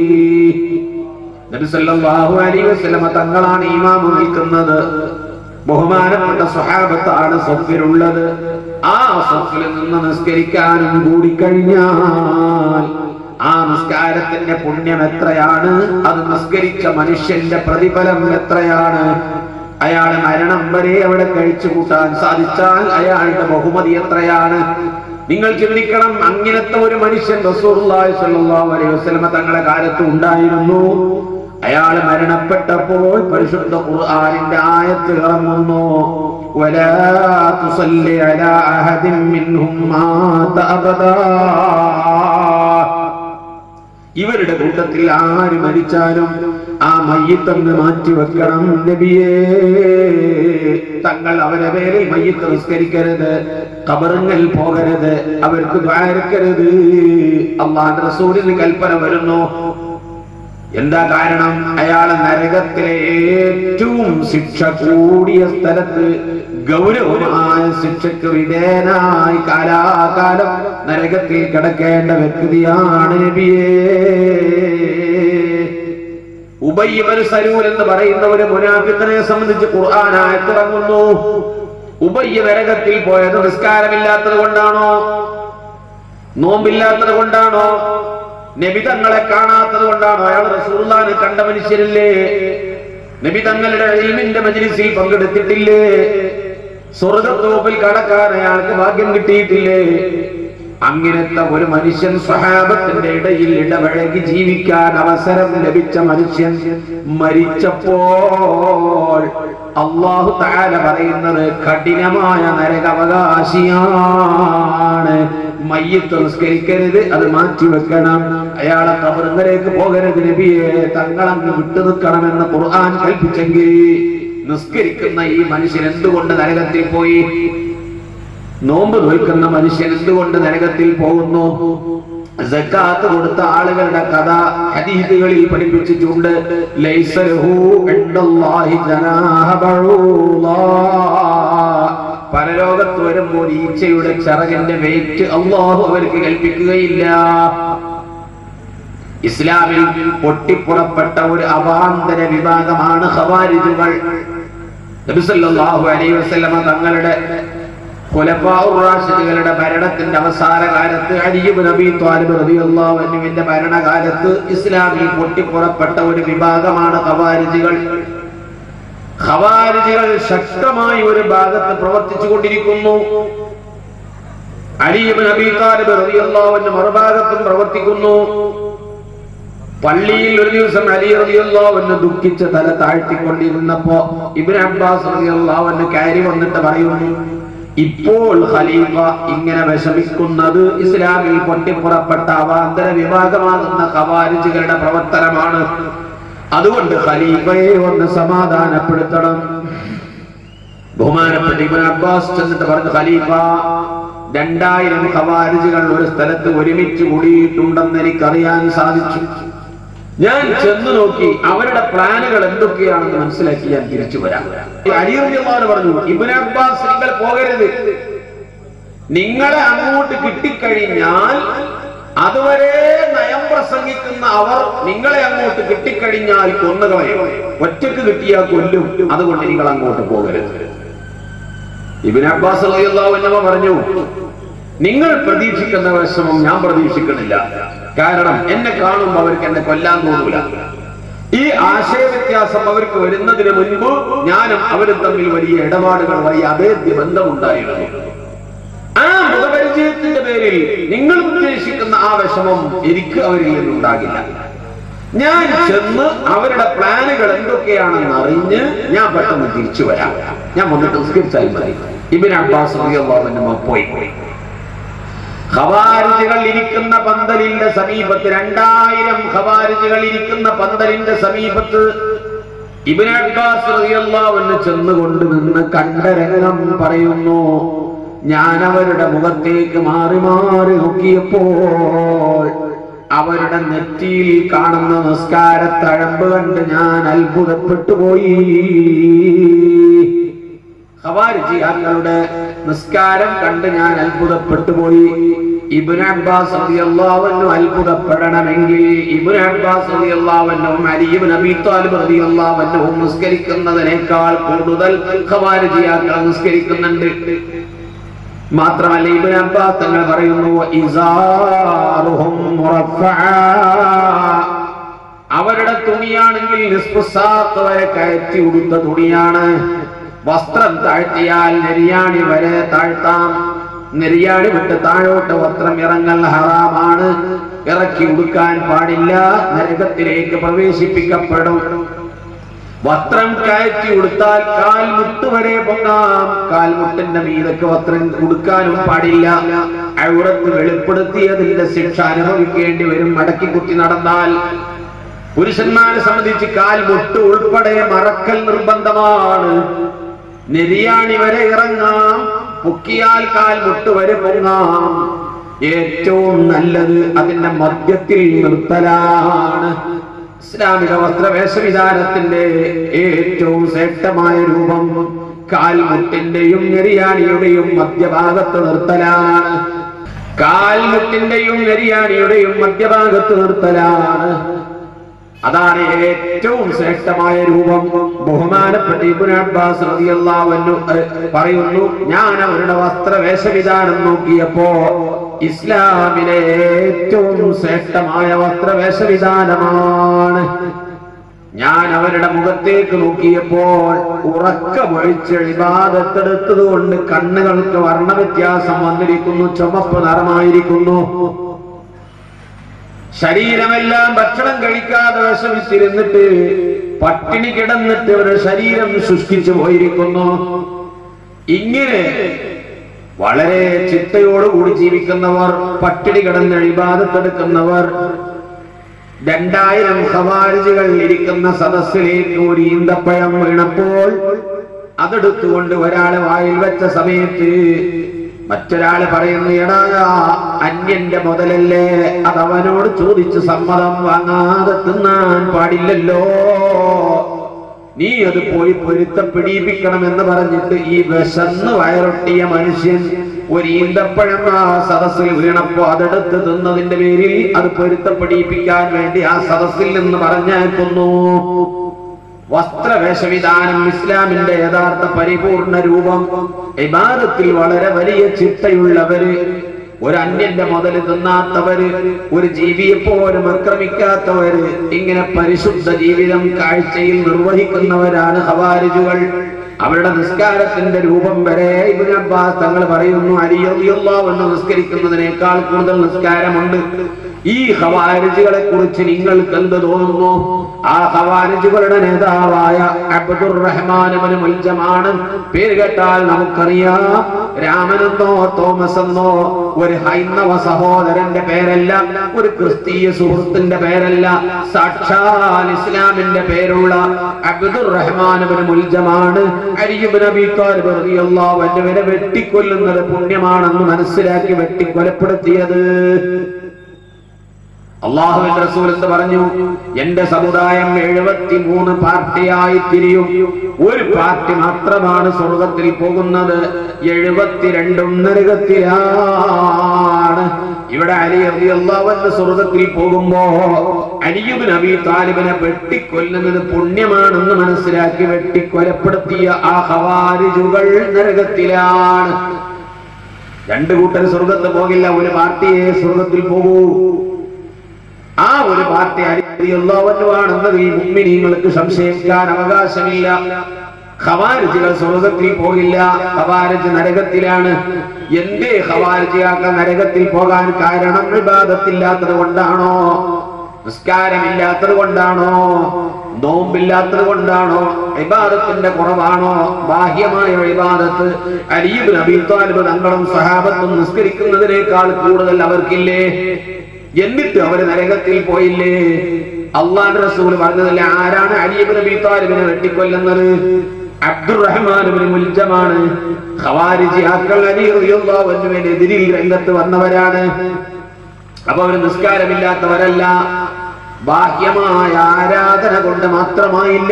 നബി സല്ലല്ലാഹു അലൈഹി വസല്ലമ തങ്ങളാണ് ഇമാമ് നിൽക്കുന്നത് ബഹുമാനപ്പെട്ട സ്വഹാബത്താണ് സൊഫിലുള്ളത് ആ സൊഫിൽ നിന്ന് നിസ്കരിക്കാനും കൂടി കഴിഞ്ഞാൽ ആ നിസ്കാരത്തിന്റെ പുണ്യം എത്രയാണ് അത് നിസ്കരിച്ച മനുഷ്യന്റെ പ്രതിഫലം എത്രയാണ് അയാളെ മരണം വരെ അവിടെ കഴിച്ചു കൂട്ടാൻ സാധിച്ചാൽ അയാളുടെ ബഹുമതി എത്രയാണ് നിങ്ങൾ ചിന്തിക്കണം അങ്ങനത്തെ ഒരു മനുഷ്യൻ റസൂലുള്ളാഹി സ്വല്ലല്ലാഹു അലൈഹി വസല്ലമ തങ്ങളെ കാലത്ത് ഉണ്ടായിരുന്നു അയാൾ മരണപ്പെട്ടപ്പോൾ പരിശുദ്ധ ഖുർആനിന്റെ ആയത്ത് ഇറങ്ങുന്നു വലാ തുസല്ലി അലാ അഹദിൻ മിൻഹും മാത അബദാ ഇവരുടെ കൂട്ടത്തിൽ ആര് മരിച്ചാലും ആ മയ്യത്തങ്ങ് മാറ്റിവെക്കണം നബിയേ തങ്ങൾ അവരെ പേരിൽ മയ്യത്ത് നിസ്കരിക്കരുത് കബറുങ്ങൽ പോകരുത് അവർക്ക് ദ്വാരക്കരുത് അള്ളാന്റെ റസൂലിന് കൽപ്പന വരുന്നു എന്താ കാരണം അയാളെ നരകത്തിലെ ഏറ്റവും ശിക്ഷ കൂടിയ സ്ഥലത്ത് ഗൗരവമായ ശിക്ഷയ്ക്ക് വിധേയനായി കാലാകാലം നരകത്തിൽ കിടക്കേണ്ട വ്യക്തിയാണ് നബിയേ ഉബയ്യവർ സരൂൽ എന്ന് പറയുന്ന ഒരു മുനാഫിത്തിനെ സംബന്ധിച്ച് ഖുർആാനായത്തിറങ്ങുന്നു ഉബയ്യ നരകത്തിൽ പോയത് നിസ്കാരമില്ലാത്തത് കൊണ്ടാണോ നോമ്പില്ലാത്തത് കൊണ്ടാണോ നബി തങ്ങളെ കാണാത്തത് കൊണ്ടാണോ അയാൾ റസൂർലാന് കണ്ട മനുഷ്യരില്ലേ നബി തങ്ങളുടെ ഇൽമിന്റെ മജ്ലിസിൽ പങ്കെടുത്തിട്ടില്ലേ സ്വർഗത്തോപ്പിൽ കടക്കാൻ അയാൾക്ക് ഭാഗ്യം കിട്ടിയിട്ടില്ലേ അങ്ങനത്തെ ഒരു മനുഷ്യൻ സ്വഹാബത്തിന്റെ ഇടയിൽ ഇടപഴകി ജീവിക്കാൻ അവസരം ലഭിച്ച മനുഷ്യൻ മരിച്ചപ്പോൾ അള്ളാഹു താല പറയുന്നത് കഠിനമായ നരകാവകാശിയാണ് മയ്യത്ത് നിസ്കരിക്കരുത് അത് മാറ്റിവെക്കണം അയാളെ കബറുന്നലേക്ക് പോകരുത് നബിയെ തങ്ങളങ്ങ് വിട്ടു നിൽക്കണമെന്ന് ഖുർആൻ കൽപ്പിച്ചെങ്കിൽ നിസ്കരിക്കുന്ന ഈ മനുഷ്യൻ എന്തുകൊണ്ട് നരകത്തിൽ പോയി നോമ്പ് നോൽക്കുന്ന മനുഷ്യൻ എന്തുകൊണ്ട് നരകത്തിൽ പോകുന്നു സക്കാത്ത് കൊടുത്ത ആളുകളുടെ കഥ ഹദീസുകളിൽ പഠിപ്പിച്ചിട്ടുണ്ട് ലൈസ ലഹു ഇൻദല്ലാഹി ജനാഹ ബഊളാ. പരലോകത്ത് വരുമ്പോൾ ഈച്ചയുടെ ചിറകിന്റെ വെയിറ്റ് അള്ളാഹു അവർക്ക് കൽപ്പിക്കുകയില്ല ഇസ്ലാമിൽ പൊട്ടിപ്പുറപ്പെട്ട ഒരു അവാന്തര വിഭാഗമാണ് ഖവാരിജുകൾ നബിസല്ലാഹു അലൈഹി വസല്ലമ തങ്ങളുടെ ഖുലഫാഉർ-റാഷിദുകളുടെ ഭരണത്തിന്റെ അവസാന കാലത്ത് അലിബ് നബി ത്വാലിബ് റളിയല്ലാഹു അൻഹുവിന്റെ ഭരണകാലത്ത് ഇസ്ലാമിൽ പൊട്ടിപ്പുറപ്പെട്ട ഒരു വിഭാഗമാണ് ഖവാരിജുകൾ ഖവാരിജുകൾ ശക്തമായി ഒരു ഭാഗത്ത് പ്രവർത്തിച്ചു കൊണ്ടിരിക്കുന്നു അലിബ് നബി താലിബ് റളിയല്ലാഹു അൻഹു മറുഭാഗത്തും പ്രവർത്തിക്കുന്നു പള്ളിയിൽ ഒരു ദിവസം അലി റളിയല്ലാഹുവിന് ദുഃഖിച്ച് തല താഴ്ത്തിക്കൊണ്ടിരുന്നപ്പോ ഇബ്നു അബ്ബാസ് റളിയല്ലാഹുവിന് കയറി വന്നിട്ട് പറയുന്നു ഇപ്പോൾ ഖലീഫ ഇങ്ങനെ വിഷമിക്കുന്നത് ഇസ്ലാമിൽ പൊട്ടിപ്പുറപ്പെട്ട അവാന്തര വിഭാഗമാകുന്ന ഖവാരിജുകളുടെ പ്രവർത്തനമാണ് അതുകൊണ്ട് ഖലീഫയെ ഒന്ന് സമാധാനപ്പെടുത്തണം ബഹുമാനപ്പെട്ട ഇബ്നു അബ്ബാസ് ചെന്നിട്ട് പറഞ്ഞു ഖലീഫ രണ്ടായിരം ഖവാരിജുകൾ ഒരു സ്ഥലത്ത് ഒരുമിച്ച് കൂടിയിട്ടുണ്ടെന്ന് എനിക്കറിയാൻ സാധിച്ചു ഞാൻ ചെന്ന് നോക്കി അവരുടെ പ്ലാനുകൾ എന്തൊക്കെയാണെന്ന് മനസ്സിലാക്കി ഞാൻ തിരിച്ചു വരാം അലിയറിയമാർ പറഞ്ഞു ഇബിൻ അബ്ബാസ് നിങ്ങൾ പോകരുത് നിങ്ങളെ അങ്ങോട്ട് കിട്ടിക്കഴിഞ്ഞാൽ അതുവരെ നയം പ്രസംഗിക്കുന്ന അവർ നിങ്ങളെ അങ്ങോട്ട് കിട്ടിക്കഴിഞ്ഞാൽ കൊന്നുകളയും ഒറ്റക്ക് കിട്ടിയാൽ കൊല്ലും അതുകൊണ്ട് നിങ്ങൾ അങ്ങോട്ട് പോകരുത് ഇബിൻ അബ്ബാസ് റളിയല്ലാഹു അൻഹു പറഞ്ഞു നിങ്ങൾ പ്രതീക്ഷിക്കുന്ന വിഷമം ഞാൻ പ്രതീക്ഷിക്കുന്നില്ല കാരണം എന്നെ കാണുമ്പോൾ അവർക്ക് എന്നെ കൊല്ലാൻ തോന്നൂല ഈ ആശയവ്യത്യാസം അവർക്ക് വരുന്നതിന് മുൻപ് ഞാനും അവരും തമ്മിൽ വലിയ ഇടപാടുകൾ വലിയ അഭേദ്യ ബന്ധമുണ്ടായിരുന്നു ആ മുഖപരിചയത്തിന്റെ പേരിൽ നിങ്ങൾ ഉദ്ദേശിക്കുന്ന ആ വിഷമം എനിക്ക് അവരിൽ നിന്നുണ്ടാകില്ല ഞാൻ ചെന്ന് അവരുടെ പ്ലാനുകൾ എന്തൊക്കെയാണെന്ന് അറിഞ്ഞ് ഞാൻ പെട്ടെന്ന് തിരിച്ചു വരാം ഞാൻ വന്നിട്ട് നിസ്കരിച്ചാൽ മതി ഇബിൻ അബ്ബാസ് റളിയല്ലാഹു അൻഹു പോയി ഖവാരിജുകൾ ഇരിക്കുന്ന പന്തലിന്റെ സമീപത്ത് രണ്ടായിരം ഖവാരിജുകൾ ഇരിക്കുന്ന പന്തലിന്റെ സമീപത്ത് ഇബ്നു അബ്ബാസ് റളിയല്ലാഹു അൻഹു ചെന്നുകൊണ്ട് നിന്ന് കണ്ട രംഗം പറയുന്നു ഞാൻ അവരുടെ മുഖത്തേക്ക് മാറി മാറി നോക്കിയപ്പോൾ അവരുടെ നെറ്റിയിൽ കാണുന്ന നിസ്കാരത്തഴമ്പ് കണ്ട് ഞാൻ അത്ഭുതപ്പെട്ടു പോയി ഖവാരിജിയാക്കളുടെ നിസ്കാരം കണ്ട് ഞാൻ അത്ഭുതപ്പെട്ടു പോയി ഇബ്നു അബ്ബാസ് റളിയല്ലാഹു അൻഹു അത്ഭുതപ്പെടണമെങ്കിൽ ഇബ്നു അബ്ബാസ് റളിയല്ലാഹു അൻഹും അലി ഇബ്നു അബീ ത്വാലിബ് റളിയല്ലാഹു അൻഹും നിസ്കരിക്കുന്നതിനേക്കാൾ കൂടുതൽ ഖവാരിജിയാക്കൾ നിസ്കരിക്കുന്നുണ്ട് മാത്രമല്ല ഇബ്നു അബ്ബാസ് തങ്ങൾ പറയുന്നു ഇസാറുഹും മുറഫഅ അവരുടെ തുണിയാണെങ്കിൽ നിസ്പുസാത്ത് വരെ കയറ്റി ഉടുത്ത തുണിയാണ് വസ്ത്രം താഴ്ത്തിയാൽ നെരിയാണി വരെ താഴ്ത്താം നെരിയാണി വിട്ട് താഴോട്ട് വസ്ത്രം ഇറങ്ങൽ ഹറാമാണ് ഇറക്കി ഉടുക്കാൻ പാടില്ല നരകത്തിലേക്ക് പ്രവേശിപ്പിക്കപ്പെടും വസ്ത്രം കയറ്റി ഉടുത്താൽ കാൽമുട്ട് വരെ പൊങ്ങാം കാൽമുട്ടിന്റെ മീതൊക്കെ വസ്ത്രം ഉടുക്കാനും പാടില്ല അവിടത്ത് വെളിപ്പെടുത്തിയതിന്റെ ശിക്ഷ അനുഭവിക്കേണ്ടി വരും മടക്കി കുത്തി നടന്നാൽ പുരുഷന്മാരെ സംബന്ധിച്ച് കാൽമുട്ട് ഉൾപ്പെടെ മറക്കൽ നിർബന്ധമാണ് നെരിയാണി വരെ ഇറങ്ങാം പൊക്കിയാൽ കാൽമുട്ട് വരെ പൊങ്ങാം ഏറ്റവും നല്ലത് അതിന്റെ മധ്യത്തിൽ നിർത്തലാണ് ഇസ്ലാമിക വസ്ത്രവേഷവിധാനത്തിന്റെ ഏറ്റവും ശ്രേഷ്ഠമായ രൂപം കാൽമുട്ടിന്റെയും നെരിയാണിയുടെയും മധ്യഭാഗത്ത് നിർത്തലാണ് കാൽമുട്ടിന്റെയും നെരിയാണിയുടെയും മധ്യഭാഗത്ത് നിർത്തലാണ് അതാണ് ഏറ്റവും ശ്രേഷ്ഠമായ രൂപം ബഹുമാനപ്പെട്ട ഇബ്നു അബ്ബാസ് റളിയല്ലാഹു അൻഹു അഹ് പറയുന്നു ഞാൻ അവരുടെ വസ്ത്രവേഷവിധാനം നോക്കിയപ്പോ ഇസ്ലാമിലെ ഏറ്റവും ശ്രേഷ്ഠമായ വസ്ത്രവേഷവിധാനമാണ് ഞാൻ അവരുടെ മുഖത്തേക്ക് നോക്കിയപ്പോൾ ഉറക്കമൊഴിച്ച് ഇബാദത്തെടുത്തത് കൊണ്ട് കണ്ണുകൾക്ക് വർണ്ണവ്യത്യാസം വന്നിരിക്കുന്നു ചുമപ്പ് നിറമായിരിക്കുന്നു ശരീരമെല്ലാം ഭക്ഷണം കഴിക്കാതെ വിഷമിച്ചിരുന്നിട്ട് പട്ടിണി കിടന്നിട്ട് അവരുടെ ശരീരം ശുഷ്കിച്ചു പോയിരിക്കുന്നു ഇങ്ങനെ വളരെ ചിട്ടയോടുകൂടി ജീവിക്കുന്നവർ പട്ടിണി കിടന്ന് ഇബാദത്തെടുക്കുന്നവർ രണ്ടായിരം ഖവാരിജുകൾ ഇരിക്കുന്ന സദസ്സിലേക്ക് ഒരു ഈന്തപ്പഴം വീണപ്പോൾ അതെടുത്തുകൊണ്ട് ഒരാള് വായിൽ വെച്ച സമയത്ത് മറ്റൊരാള് പറയുന്നു എടാ അന്യന്റെ മുതലല്ലേ അത് അവനോട് ചോദിച്ച് സമ്മതം വാങ്ങാതെ തിന്നാൻ പാടില്ലല്ലോ നീ അത് പോയി പൊരുത്തപ്പിടിപ്പിക്കണം എന്ന് പറഞ്ഞിട്ട് ഈ വിശന്ന് വയറൊട്ടിയ മനുഷ്യൻ ഒരു ഈന്തപ്പഴം ആ സദസ്സിൽ വീണപ്പോ അതെടുത്ത് തിന്നതിന്റെ പേരിൽ അത് പൊരുത്തപ്പിടിപ്പിക്കാൻ വേണ്ടി ആ സദസ്സിൽ നിന്ന് പറഞ്ഞേക്കുന്നു വസ്ത്രവേഷവിധാനം ഇസ്ലാമിന്റെ യഥാർത്ഥ പരിപൂർണ രൂപം ഇബാദത്തിൽ വളരെ വലിയ ചിട്ടയുള്ളവര് ഒരു അന്യന്റെ മുതൽ തിന്നാത്തവര് ഒരു ജീവിയെ പോലും ആക്രമിക്കാത്തവര് ഇങ്ങനെ പരിശുദ്ധ ജീവിതം കാഴ്ചയിൽ നിർവഹിക്കുന്നവരാണ് ഹവാരിജുകൾ അവരുടെ നിസ്കാരത്തിന്റെ രൂപം വരെ ഇബ്നു അബ്ബാസ് തങ്ങൾ പറയുന്നു അലിയല്ലാഹു എന്ന് നിസ്കരിക്കുന്നതിനേക്കാൾ കൂടുതൽ നിസ്കാരമുണ്ട് ഈ ഹവാരിജുകളെ കുറിച്ച് നിങ്ങൾക്ക് എന്ത് തോന്നുന്നു ആ ഹവാരിജുകളുടെ നേതാവായ അബ്ദുർ റഹ്മാൻ ഇബ്നു മുൽജമാണ് പേര് കേട്ടാൽ നമുക്കറിയാം രാമനെന്നോ തോമസ് എന്നോ ഒരു ഹൈന്ദവ സഹോദരന്റെ പേരല്ല ഒരു ക്രിസ്തീയ സുഹൃത്തിന്റെ പേരല്ല സാക്ഷാൽ ഇസ്ലാമിന്റെ പേരുള്ള അബ്ദുർ റഹ്മാൻ ഇബ്നു മുൽജമാണ് അരിയുബ് നബി താലിബ് റളിയല്ലാഹു അൻഹുവിനെ വെട്ടിക്കൊല്ലുന്നത് പുണ്യമാണെന്ന് മനസ്സിലാക്കി വെട്ടിക്കൊലപ്പെടുത്തിയത് അള്ളാഹുവിന്റെ റസൂൽ എന്ന് പറഞ്ഞു എന്റെ സമുദായം എഴുപത്തി മൂന്ന് പാർട്ടിയായി തിരിയും ഒരു പാർട്ടി മാത്രമാണ് സ്വർഗത്തിൽ പോകുന്നത് എഴുപത്തിരണ്ടും നരകത്തിലാണ് ഇവിടെ അലി അള്ളാഹുവിന്റെ സ്വർഗത്തിൽ പോകുമ്പോ അലിയുബ് നബി താലിബിനെ വെട്ടിക്കൊല്ലുന്നത് പുണ്യമാണെന്ന് മനസ്സിലാക്കി വെട്ടിക്കൊലപ്പെടുത്തിയ ആ ഹവാരിജുകൾ നരകത്തിലാണ് രണ്ടു കൂട്ടർ സ്വർഗത്ത് പോകില്ല ഒരു പാർട്ടിയെ സ്വർഗത്തിൽ പോകൂ ആ ഒരു പാർട്ടി അരിയുള്ളവനുമാണെന്നതിൽ മുമ്മിനീങ്ങൾക്ക് സംശയിക്കാൻ അവകാശമില്ല ഖവാരിജികൾ സ്വർഗത്തിൽ പോകില്ല ഖവാരിജ് നരകത്തിലാണ് എന്തേ ഖവാരിജിയാക്ക നരകത്തിൽ പോകാൻ കാരണം വിവാദത്തില്ലാത്തത് കൊണ്ടാണോ നിസ്കാരമില്ലാത്തത് കൊണ്ടാണോ നോമ്പില്ലാത്തത് കൊണ്ടാണോ ഇബാദത്തിന്റെ കുറവാണോ ബാഹ്യമായ ഇബാദത്ത് അലിയുബ് നബി താലിബ് തങ്ങളും സഹാബത്തും നിസ്കരിക്കുന്നതിനേക്കാൾ കൂടുതൽ അവർക്കില്ലേ എന്നിട്ട് അവര് നരകത്തിൽ പോയില്ലേ അള്ളാന്റെ റസൂൽ പറഞ്ഞതല്ലേ ആരാണ് അലിയബ് നബി താലിബിനെ വെട്ടിക്കൊല്ലുന്നത് അബ്ദുറഹ്മാൻ മുൽജമാണ് ഖവാരിജി ആക്കൾ അലി റളിയല്ലാഹു അൻഹുവിന്റെ എതിരിൽ രംഗത്ത് വന്നവരാണ് അപ്പൊ അവര് നിസ്കാരമില്ലാത്തവരല്ല ബാഹ്യമായ ആരാധന കൊണ്ട് മാത്രമായില്ല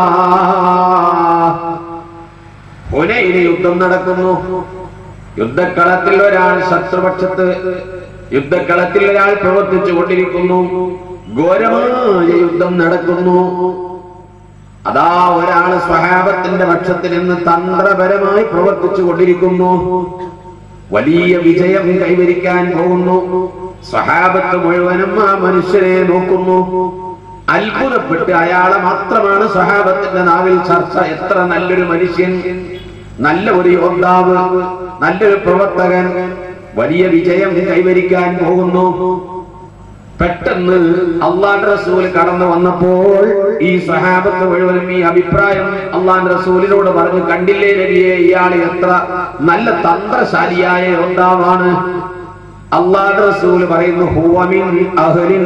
ഹുനൈന് യുദ്ധം നടക്കുന്നു യുദ്ധക്കളത്തിൽ ഒരാൾ ശത്രുപക്ഷത്ത് യുദ്ധക്കളത്തിൽ ഒരാൾ പ്രവർത്തിച്ചു കൊണ്ടിരിക്കുന്നു ഘോരമായ യുദ്ധം നടക്കുന്നു അതാ ഒരാള് സ്വഹാബത്തിന്റെ പക്ഷത്തിൽ നിന്ന് തന്ത്രപരമായി പ്രവർത്തിച്ചു കൊണ്ടിരിക്കുന്നു വലിയ വിജയം കൈവരിക്കാൻ പോകുന്നു സ്വഹാബത്ത് മുഴുവനും ആ മനുഷ്യരെ നോക്കുന്നു അത്ഭുതപ്പെട്ട് അയാളെ മാത്രമാണ് സഹാബത്തിന്റെ നാവിൽ ചർച്ച എത്ര നല്ലൊരു മനുഷ്യൻ നല്ല ഒരു യോദ്ധാവ് നല്ലൊരു പ്രവർത്തകൻ വലിയ വിജയം കൈവരിക്കാൻ പോകുന്നു പെട്ടെന്ന് അള്ളാന്റെ റസൂൽ കടന്നു വന്നപ്പോൾ ഈ സഹാബത്ത് മുഴുവനും ഈ അഭിപ്രായം അള്ളാന്റെ റസൂലിനോട് പറഞ്ഞു കണ്ടില്ലേ നബിയെ ഇയാൾ എത്ര നല്ല തന്ത്രശാലിയായ യോദ്ധാവാണ് അള്ളാന്റെ റസൂൽ പറയുന്നു "ഹുവ മിൻ അഹ്ലിൻ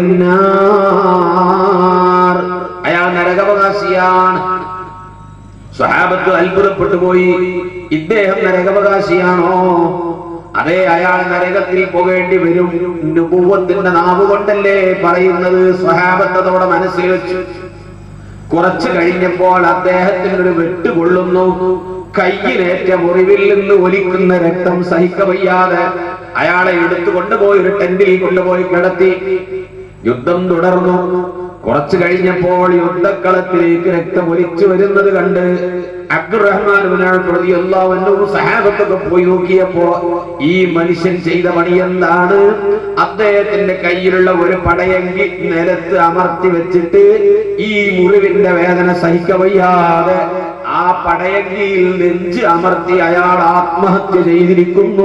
നാർ." അയാൾ നരകാവകാശിയാണ് സ്വഹാബത്ത് അത്ഭുതപ്പെട്ടു പോയി ഇദ്ദേഹം നരകാവകാശിയാണോ അതെ അയാൾ നരകത്തിൽ പോകേണ്ടി വരും നുപൂവത്തിന്റെ നാവ് കൊണ്ടല്ലേ പറയുന്നത് സ്വഹാബത്തതോടെ മനസ്സിൽ വെച്ചു കുറച്ചു കഴിഞ്ഞപ്പോൾ അദ്ദേഹത്തിന് ഒരു വെട്ട് കൊള്ളുന്നു കയ്യിലേറ്റ മുറിവിൽ നിന്ന് ഒലിക്കുന്ന രക്തം സഹിക്കവയ്യാതെ അയാളെ എടുത്തു കൊണ്ടുപോയി ഒരു ടെന്റിൽ കൊണ്ടുപോയി കിടത്തി യുദ്ധം തുടർന്നു കുറച്ചു കഴിഞ്ഞപ്പോൾ യുദ്ധക്കളത്തിലേക്ക് രക്തം ഒലിച്ചു വരുന്നത് കണ്ട് അബ്ദുറഹ്മാൻ പ്രതിയല്ലാവന്നു സഹാബത്തൊക്കെ പോയി നോക്കിയപ്പോ ഈ മനുഷ്യൻ ചെയ്ത പണി എന്താണ് അദ്ദേഹത്തിന്റെ കയ്യിലുള്ള ഒരു പടയങ്കി നിലത്ത് അമർത്തി വെച്ചിട്ട് ഈ മുറിവിന്റെ വേദന സഹിക്കവയ്യാതെ ആ പടയങ്കിയിൽ നെഞ്ച് അമർത്തി അയാൾ ആത്മഹത്യ ചെയ്തിരിക്കുന്നു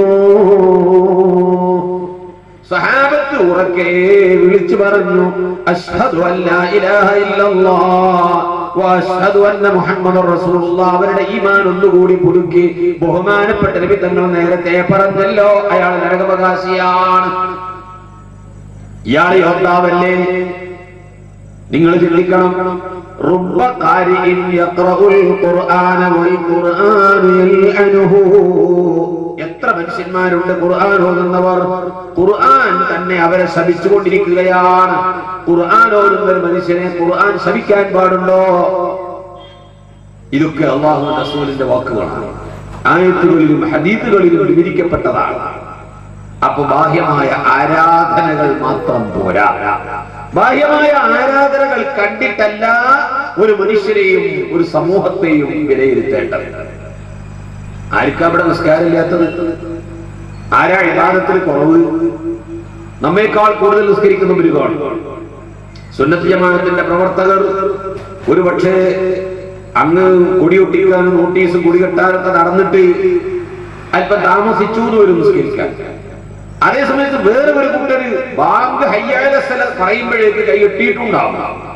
സഹാബത്ത് ഉറക്കെ വിളിച്ചു പറഞ്ഞു അഷ്ഹദു അല്ലാ ഇലാഹ ഇല്ലല്ലാഹ് വഅഷ്ഹദു അന്ന മുഹമ്മദർ റസൂലുള്ളാഹ് അവരുടെ ഈമാൻ ഒന്നുകൂടി പുതുക്കി ബഹുമാനപ്പെട്ട നബി തങ്ങൾ നേരത്തെ പറഞ്ഞല്ലോ അയാൾ നരകവകാശിയാണ് ഇയാൾ യോദ്ധാവല്ലേ നിങ്ങൾ ചിന്തിക്കണം റുബ്ബ ഖാരിഇൻ യഖറഉൽ ഖുർആന വൽ ഖുർആനു യൽഅനുഹു എത്ര മനുഷ്യന്മാരുണ്ട് ഖുർആൻ ഓതുന്നവർ ഖുർആൻ തന്നെ അവരെ ശപിച്ചുകൊണ്ടിരിക്കുകയാണ് ഖുർആൻ ഓതുന്ന ഒരു മനുഷ്യനെ ഖുർആൻ ശപിക്കാൻ പാടുണ്ടോ ഇതൊക്കെ അള്ളാഹു റസൂലിന്റെ വാക്കുകളാണ് ആയത്തുകളിലും ഹദീത്തുകളിലും വിവരിക്കപ്പെട്ടതാണ് അപ്പൊ ബാഹ്യമായ ആരാധനകൾ മാത്രം പോരാ ബാഹ്യമായ ആരാധനകൾ കണ്ടിട്ടല്ല ഒരു മനുഷ്യരെയും ഒരു സമൂഹത്തെയും വിലയിരുത്തേണ്ടത് ആർക്കാ ഇവിടെ നിസ്കാരമില്ലാത്തത് ആരാ ഇബാദത്തിൽ കുറവ് നമ്മേക്കാൾ കൂടുതൽ നിസ്കരിക്കുന്നവര് കാണും സുന്നത്ത് ജമാഅത്തിന്റെ പ്രവർത്തകർ ഒരു പക്ഷേ അങ്ങ് കൊടിയൊട്ടിക്കാൻ നോട്ടീസ് കൊടികെട്ടാനൊക്കെ നടന്നിട്ട് അല്പം താമസിച്ചു എന്ന് വരും നിസ്കരിക്കാൻ അതേ സമയത്ത് വേറെ ഒരു കൂട്ടര് ബാങ്ക് ഹയ്യാല സ്ഥലം പറയുമ്പോഴേക്ക് കൈയെട്ടിയിട്ടുണ്ടാവും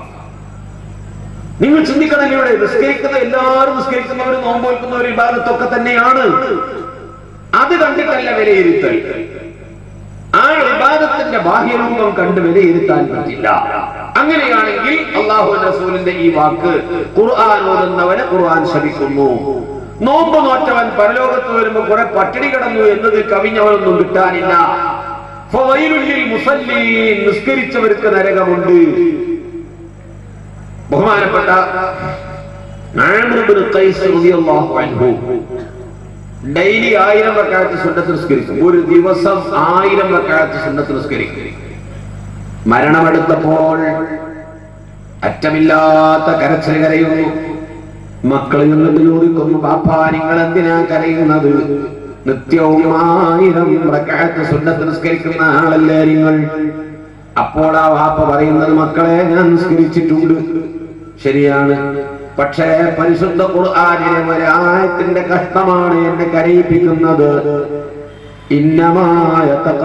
നിങ്ങൾ ചിന്തിക്കണം ഇവിടെ നിസ്കരിക്കുന്ന എല്ലാവരും നിസ്കരിക്കുന്നവരും നോമ്പോൽക്കുന്നവരും ഇബാദത്തൊക്കെ തന്നെയാണ് അത് കണ്ടിട്ടല്ല വിലയിരുത്തൽ ആ ഇബാദത്തിന്റെ ബാഹ്യരൂപം കണ്ട് വിലയിരുത്താൻ പറ്റില്ല അങ്ങനെയാണെങ്കിൽ അള്ളാഹു റസൂലിന്റെ ഈ വാക്ക് ഖുർആൻ ഓതുന്നവനെ ഖുർആൻ ശപിക്കുന്നു നോമ്പ് നോറ്റവൻ പരലോകത്ത് വരുമ്പോ കുറെ പട്ടിണി കിടന്നു എന്നത് കവിഞ്ഞവനൊന്നും കിട്ടാനില്ല ഫവൈലുല്ലിൽ മുസല്ലീൻ നിസ്കരിച്ചവർക്ക് നരകമുണ്ട് ബഹുമാനപ്പെട്ട ആമിർ ഇബ്നു ഖൈസ് റളിയല്ലാഹു അൻഹു ഡെയിലി ആയിരം റക്കാത്ത് സുന്നത്ത് നിസ്കരിക്കും ഒരു ദിവസം ആയിരം റക്കാത്ത് സുന്നത്ത് നിസ്കരിക്കും മരണമെടുത്തപ്പോൾ അറ്റമില്ലാത്ത കരച്ചിൽ കരയുന്നു മക്കൾ നിന്നിട്ട് ചോദിക്കുന്നു ബാപ്പാ നിങ്ങൾ എന്തിനാ കരയുന്നത് നിത്യവും ആയിരം റക്കാത്ത് സുന്നത്ത് നിസ്കരിക്കുന്ന ആളല്ലേ നിങ്ങൾ അപ്പോൾ ആ വാപ്പ പറയുന്നത് മക്കളെ ഞാൻ നിസ്കരിച്ചിട്ടുണ്ട് ശരിയാണ് പക്ഷേ പരിശുദ്ധ ഖുർആനിലെ ഒരു ആയത്തിന്റെ കഷ്ടമാണ് എന്നെ കരയിപ്പിക്കുന്നത് ഇന്നമായ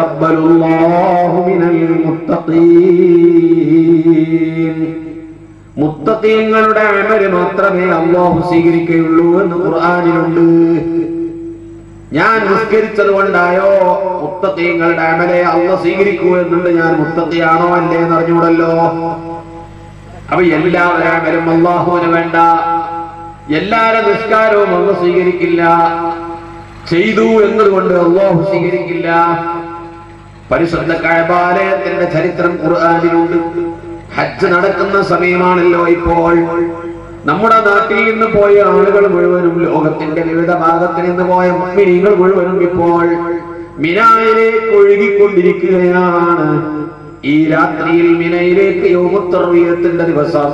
മുത്തീങ്ങളുടെ അമല് മാത്രമേ അള്ളാഹു സ്വീകരിക്കുകയുള്ളൂ എന്ന് ഖുർആനിലുണ്ട് ഞാൻ നിസ്കരിച്ചത് കൊണ്ടായോ മുത്തീങ്ങളുടെ അമലെ അള്ള സ്വീകരിക്കൂ എന്നുണ്ട് ഞാൻ മുത്തത്തിയാണോ അല്ലേ എന്ന് അറിഞ്ഞൂടല്ലോ അപ്പൊ എല്ലാവരും അമലും അള്ളാഹുവിന് വേണ്ട എല്ലാവരുടെ നിസ്കാരവും അള്ള സ്വീകരിക്കില്ല ചെയ്തു എന്നതുകൊണ്ട് അള്ളാഹു സ്വീകരിക്കില്ല പരിശുദ്ധ കഴബാലയത്തിന്റെ ചരിത്രം ഖുർആാനിലുണ്ട് ഹജ്ജ് നടക്കുന്ന സമയമാണല്ലോ ഇപ്പോൾ നമ്മുടെ നാട്ടിൽ നിന്ന് പോയ ആളുകൾ മുഴുവനും ലോകത്തിന്റെ വിവിധ ഭാഗത്തിൽ നിന്ന് പോയ മിനിങ്ങൾ മുഴുവനും ഇപ്പോൾ മിനായിലേക്ക് ഒഴുകിക്കൊണ്ടിരിക്കുകയാണ് ഈ രാത്രിയിൽ മിനയിലേക്ക് യോമുത്തർവീയത്തിന്റെ ദിവസം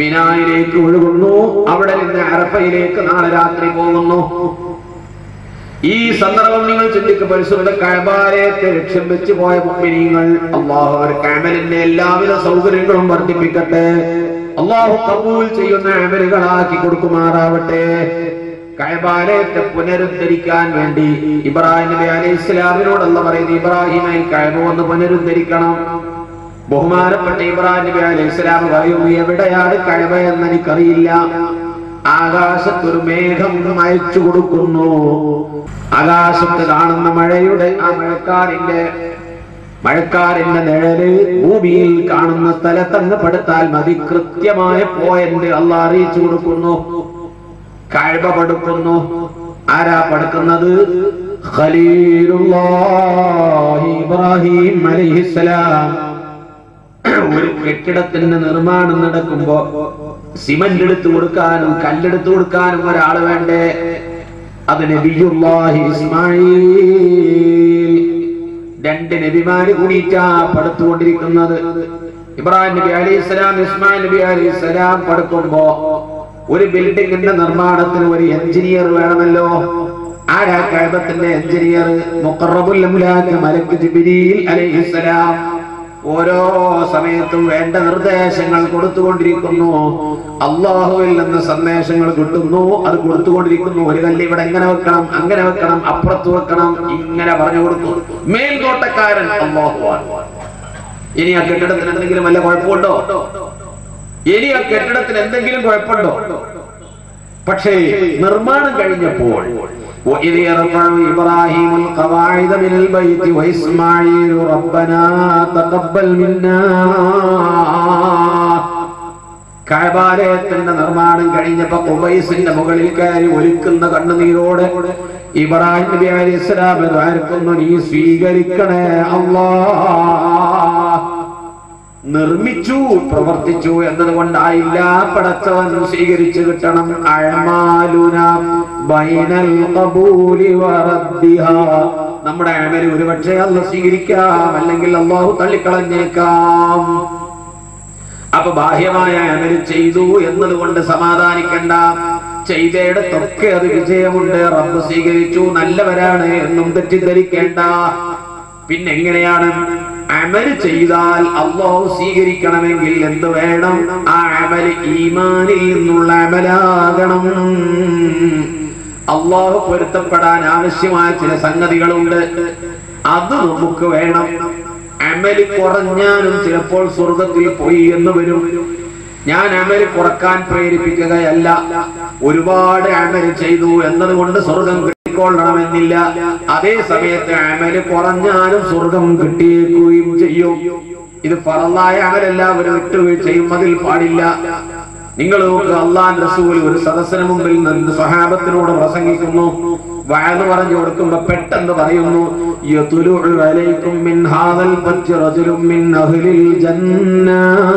മിനായിലേക്ക് ഒഴുകുന്നു അവിടെ നിന്ന് അറഫയിലേക്ക് നാളെ രാത്രി പോകുന്നു ഈ സന്ദർഭം നിങ്ങൾ ചിന്തിക്കുക പരിശുദ്ധ കഴബാലയത്തെ ലക്ഷ്യം വെച്ച് പോയ മുമ്പിനീങ്ങൾ അള്ളാഹു അവർ കാമലിന്റെ എല്ലാവിധ സൗകര്യങ്ങളും വർദ്ധിപ്പിക്കട്ടെ അള്ളാഹു കബൂൽ ചെയ്യുന്ന അമലുകളാക്കി കൊടുക്കുമാറാവട്ടെ കഴബാലയത്തെ പുനരുദ്ധരിക്കാൻ വേണ്ടി ഇബ്രാഹിം നബി അലൈഹി ഇസ്ലാമിനോടല്ല പറയുന്നത് ഇബ്രാഹിമായി കഴബ ഒന്ന് പുനരുദ്ധരിക്കണം ബഹുമാനപ്പെട്ട ഇബ്രാഹിം നബി അലൈഹി ഇസ്ലാം പറയുന്നു എവിടെയാണ് കഴബ എന്ന് എനിക്കറിയില്ല ആകാശത്തൊരു മേഘം അയച്ചു കൊടുക്കുന്നു ആകാശത്ത് കാണുന്ന മഴയുടെ ആ മഴക്കാറിന്റെ മഴക്കാറിന്റെ നിഴല് ഭൂമിയിൽ കാണുന്ന സ്ഥലത്തങ്ങ് പെടുത്താൽ മതി കൃത്യമായ പോയിന്റ് അല്ല അറിയിച്ചു കൊടുക്കുന്നു കഴബ പടുക്കുന്നു ആരാ പടുക്കുന്നത് ഖലീലുല്ലാഹി ഇബ്രാഹിം അലൈഹിസ്സലാം ഒരു കെട്ടിടത്തിന്റെ നിർമ്മാണം നടക്കുമ്പോ സിമന്റ് എടുത്തു കൊടുക്കാനും കല്ലെടുത്തു കൊടുക്കാനും ഒരാള് വേണ്ടേ അത് നബിയുല്ലാഹി ഇസ്മായിൽ രണ്ട് നബിമാര് കൂടിയിട്ടാ പടുത്തുകൊണ്ടിരിക്കുന്നത് ഇബ്രാഹിം നബി അലി ഇസ്ലാം ഇസ്മായിൽ നബി അലി ഇസ്ലാം പടുക്കുമ്പോ ഒരു ബിൽഡിങ്ങിന്റെ നിർമ്മാണത്തിന് ഒരു എഞ്ചിനീയർ വേണമല്ലോ ആരാ കഴബത്തിന്റെ എഞ്ചിനീയർ മുഖറബുൽ അമുലാക്ക് മലക്ക് ജിബിരിൽ അലൈഹിസ്സലാം ഓരോ സമയത്തും വേണ്ട നിർദ്ദേശങ്ങൾ കൊടുത്തുകൊണ്ടിരിക്കുന്നു അള്ളാഹുവിൽ നിന്ന് സന്ദേശങ്ങൾ കിട്ടുന്നു അത് കൊടുത്തുകൊണ്ടിരിക്കുന്നു ഒരു കല്ല് ഇവിടെ എങ്ങനെ വെക്കണം അങ്ങനെ വെക്കണം അപ്പുറത്ത് വെക്കണം ഇങ്ങനെ പറഞ്ഞു കൊടുത്തു മേൽനോട്ടക്കാരൻ അള്ളാഹുവാൻ ഇനി ആ കെട്ടിടത്തിന് എന്തെങ്കിലും വല്ല കുഴപ്പമുണ്ടോ ഇനി ആ കെട്ടിടത്തിന് എന്തെങ്കിലും കുഴപ്പമുണ്ടോ പക്ഷേ നിർമ്മാണം കഴിഞ്ഞപ്പോൾ وإذ يرفع إبراهيم القواعد من البيت وإسماعيل ربنا تقبل منا കഴബാലയത്തിന്റെ നിർമ്മാണം കഴിഞ്ഞപ്പോ കുബൈസിന്റെ മുകളിൽ കയറി ഒലിക്കുന്ന കണ്ണുനീരോടെ ഇബ്രാഹിം നബി അലൈഹി ഇസ്ലാം ആർക്കുന്നു നീ സ്വീകരിക്കണേ അല്ലാ നിർമ്മിച്ചു പ്രവർത്തിച്ചു എന്നതുകൊണ്ടായില്ല പടച്ചവൻ സ്വീകരിച്ചു കിട്ടണം അഴമാലുന ബൈനൽ ഖബൂലി വറദ്ദിഹാ നമ്മുടെ അമൽ ഒരുപക്ഷെ അല്ല സ്വീകരിക്കാം അല്ലെങ്കിൽ അള്ളാഹു തള്ളിക്കളഞ്ഞേക്കാം അപ്പൊ ബാഹ്യമായ അമൽ ചെയ്തു എന്നതുകൊണ്ട് സമാധാനിക്കണ്ട ചെയ്തയിടത്തൊക്കെ അത് വിജയമുണ്ട് റബ്ബ് സ്വീകരിച്ചു നല്ലവരാണ് എന്നും തെറ്റിദ്ധരിക്കേണ്ട പിന്നെ എങ്ങനെയാണ് അമല് ചെയ്താൽ അള്ളാഹു സ്വീകരിക്കണമെങ്കിൽ എന്ത് വേണം ആ അമല് ഈമാനിൽ നിന്നുള്ള അമലാകണം അള്ളാഹു പൊരുത്തപ്പെടാൻ ആവശ്യമായ ചില സംഗതികളുണ്ട് അത് നമുക്ക് വേണം അമല് കുറഞ്ഞാലും ചിലപ്പോൾ സ്വർഗത്തിൽ പോയി എന്ന് വരും ഞാൻ അമല് കുറക്കാൻ പ്രേരിപ്പിക്കുകയല്ല ഒരുപാട് അമല് ചെയ്തു എന്നതുകൊണ്ട് സ്വർഗം കിട്ടിക്കൊള്ളണമെന്നില്ല അതേ സമയത്ത് അമല് കുറഞ്ഞാലും സ്വർഗം കിട്ടിയേക്കുകയും ചെയ്യും ഇത് ഫറലായ അമലല്ല ഒരു വിട്ടുവീഴ്ചയും അതിൽ പാടില്ല നിങ്ങൾ നോക്ക് അള്ളാൻ റസൂൽ ഒരു സദസ്സിന് മുമ്പിൽ നിന്ന് സഹാബത്തിനോട് പ്രസംഗിക്കുന്നു വയന്ന് പറഞ്ഞു കൊടുക്കുമ്പോ പെട്ടെന്ന് പറയുന്നു യതുലുഉ അലൈക്കും മിൻ ഹാദൽ ഫജ്ജ് റജുലുൻ മിൻ അഹ്ലിൽ ജന്ന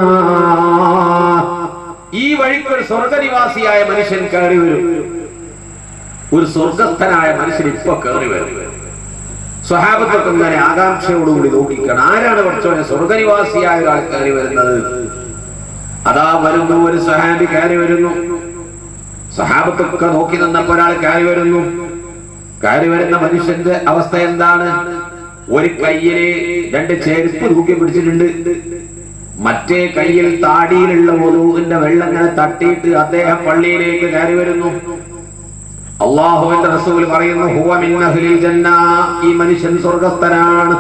ഈ വഴിക്ക് ഒരു സ്വർഗനിവാസിയായ മനുഷ്യൻ കയറി വരും ഒരു സ്വർഗസ്ഥനായ മനുഷ്യൻ ഇപ്പൊ കയറി വരും സ്വഹാബത്തൊക്കെ ഇങ്ങനെ ആകാംക്ഷയോടുകൂടി നോക്കിക്കണം ആരാണ് പഠിച്ചോനെ സ്വർഗനിവാസിയായ ഒരാൾ കയറി വരുന്നത് അതാ വരുന്നു ഒരു സഹാബി കയറി വരുന്നു സഹാബത്തൊക്കെ നോക്കി നിന്നപ്പോ ഒരാൾ കയറി വരുന്നു കയറി വരുന്ന മനുഷ്യന്റെ അവസ്ഥ എന്താണ് ഒരു കയ്യില് രണ്ട് ചെരുപ്പ് തൂക്കി പിടിച്ചിട്ടുണ്ട് മറ്റേ കയ്യിൽ താടിയിലുള്ള ഒതുവിന്റെ വെള്ളം ഇങ്ങനെ തട്ടിയിട്ട് അദ്ദേഹം പള്ളിയിലേക്ക് കയറി വരുന്നു അള്ളാഹുവിന്റെ റസൂൽ പറയുന്നു ഹുവ മിൻ അഹ്ലിൽ ജന്ന ഈ മനുഷ്യൻ സ്വർഗസ്ഥനാണ്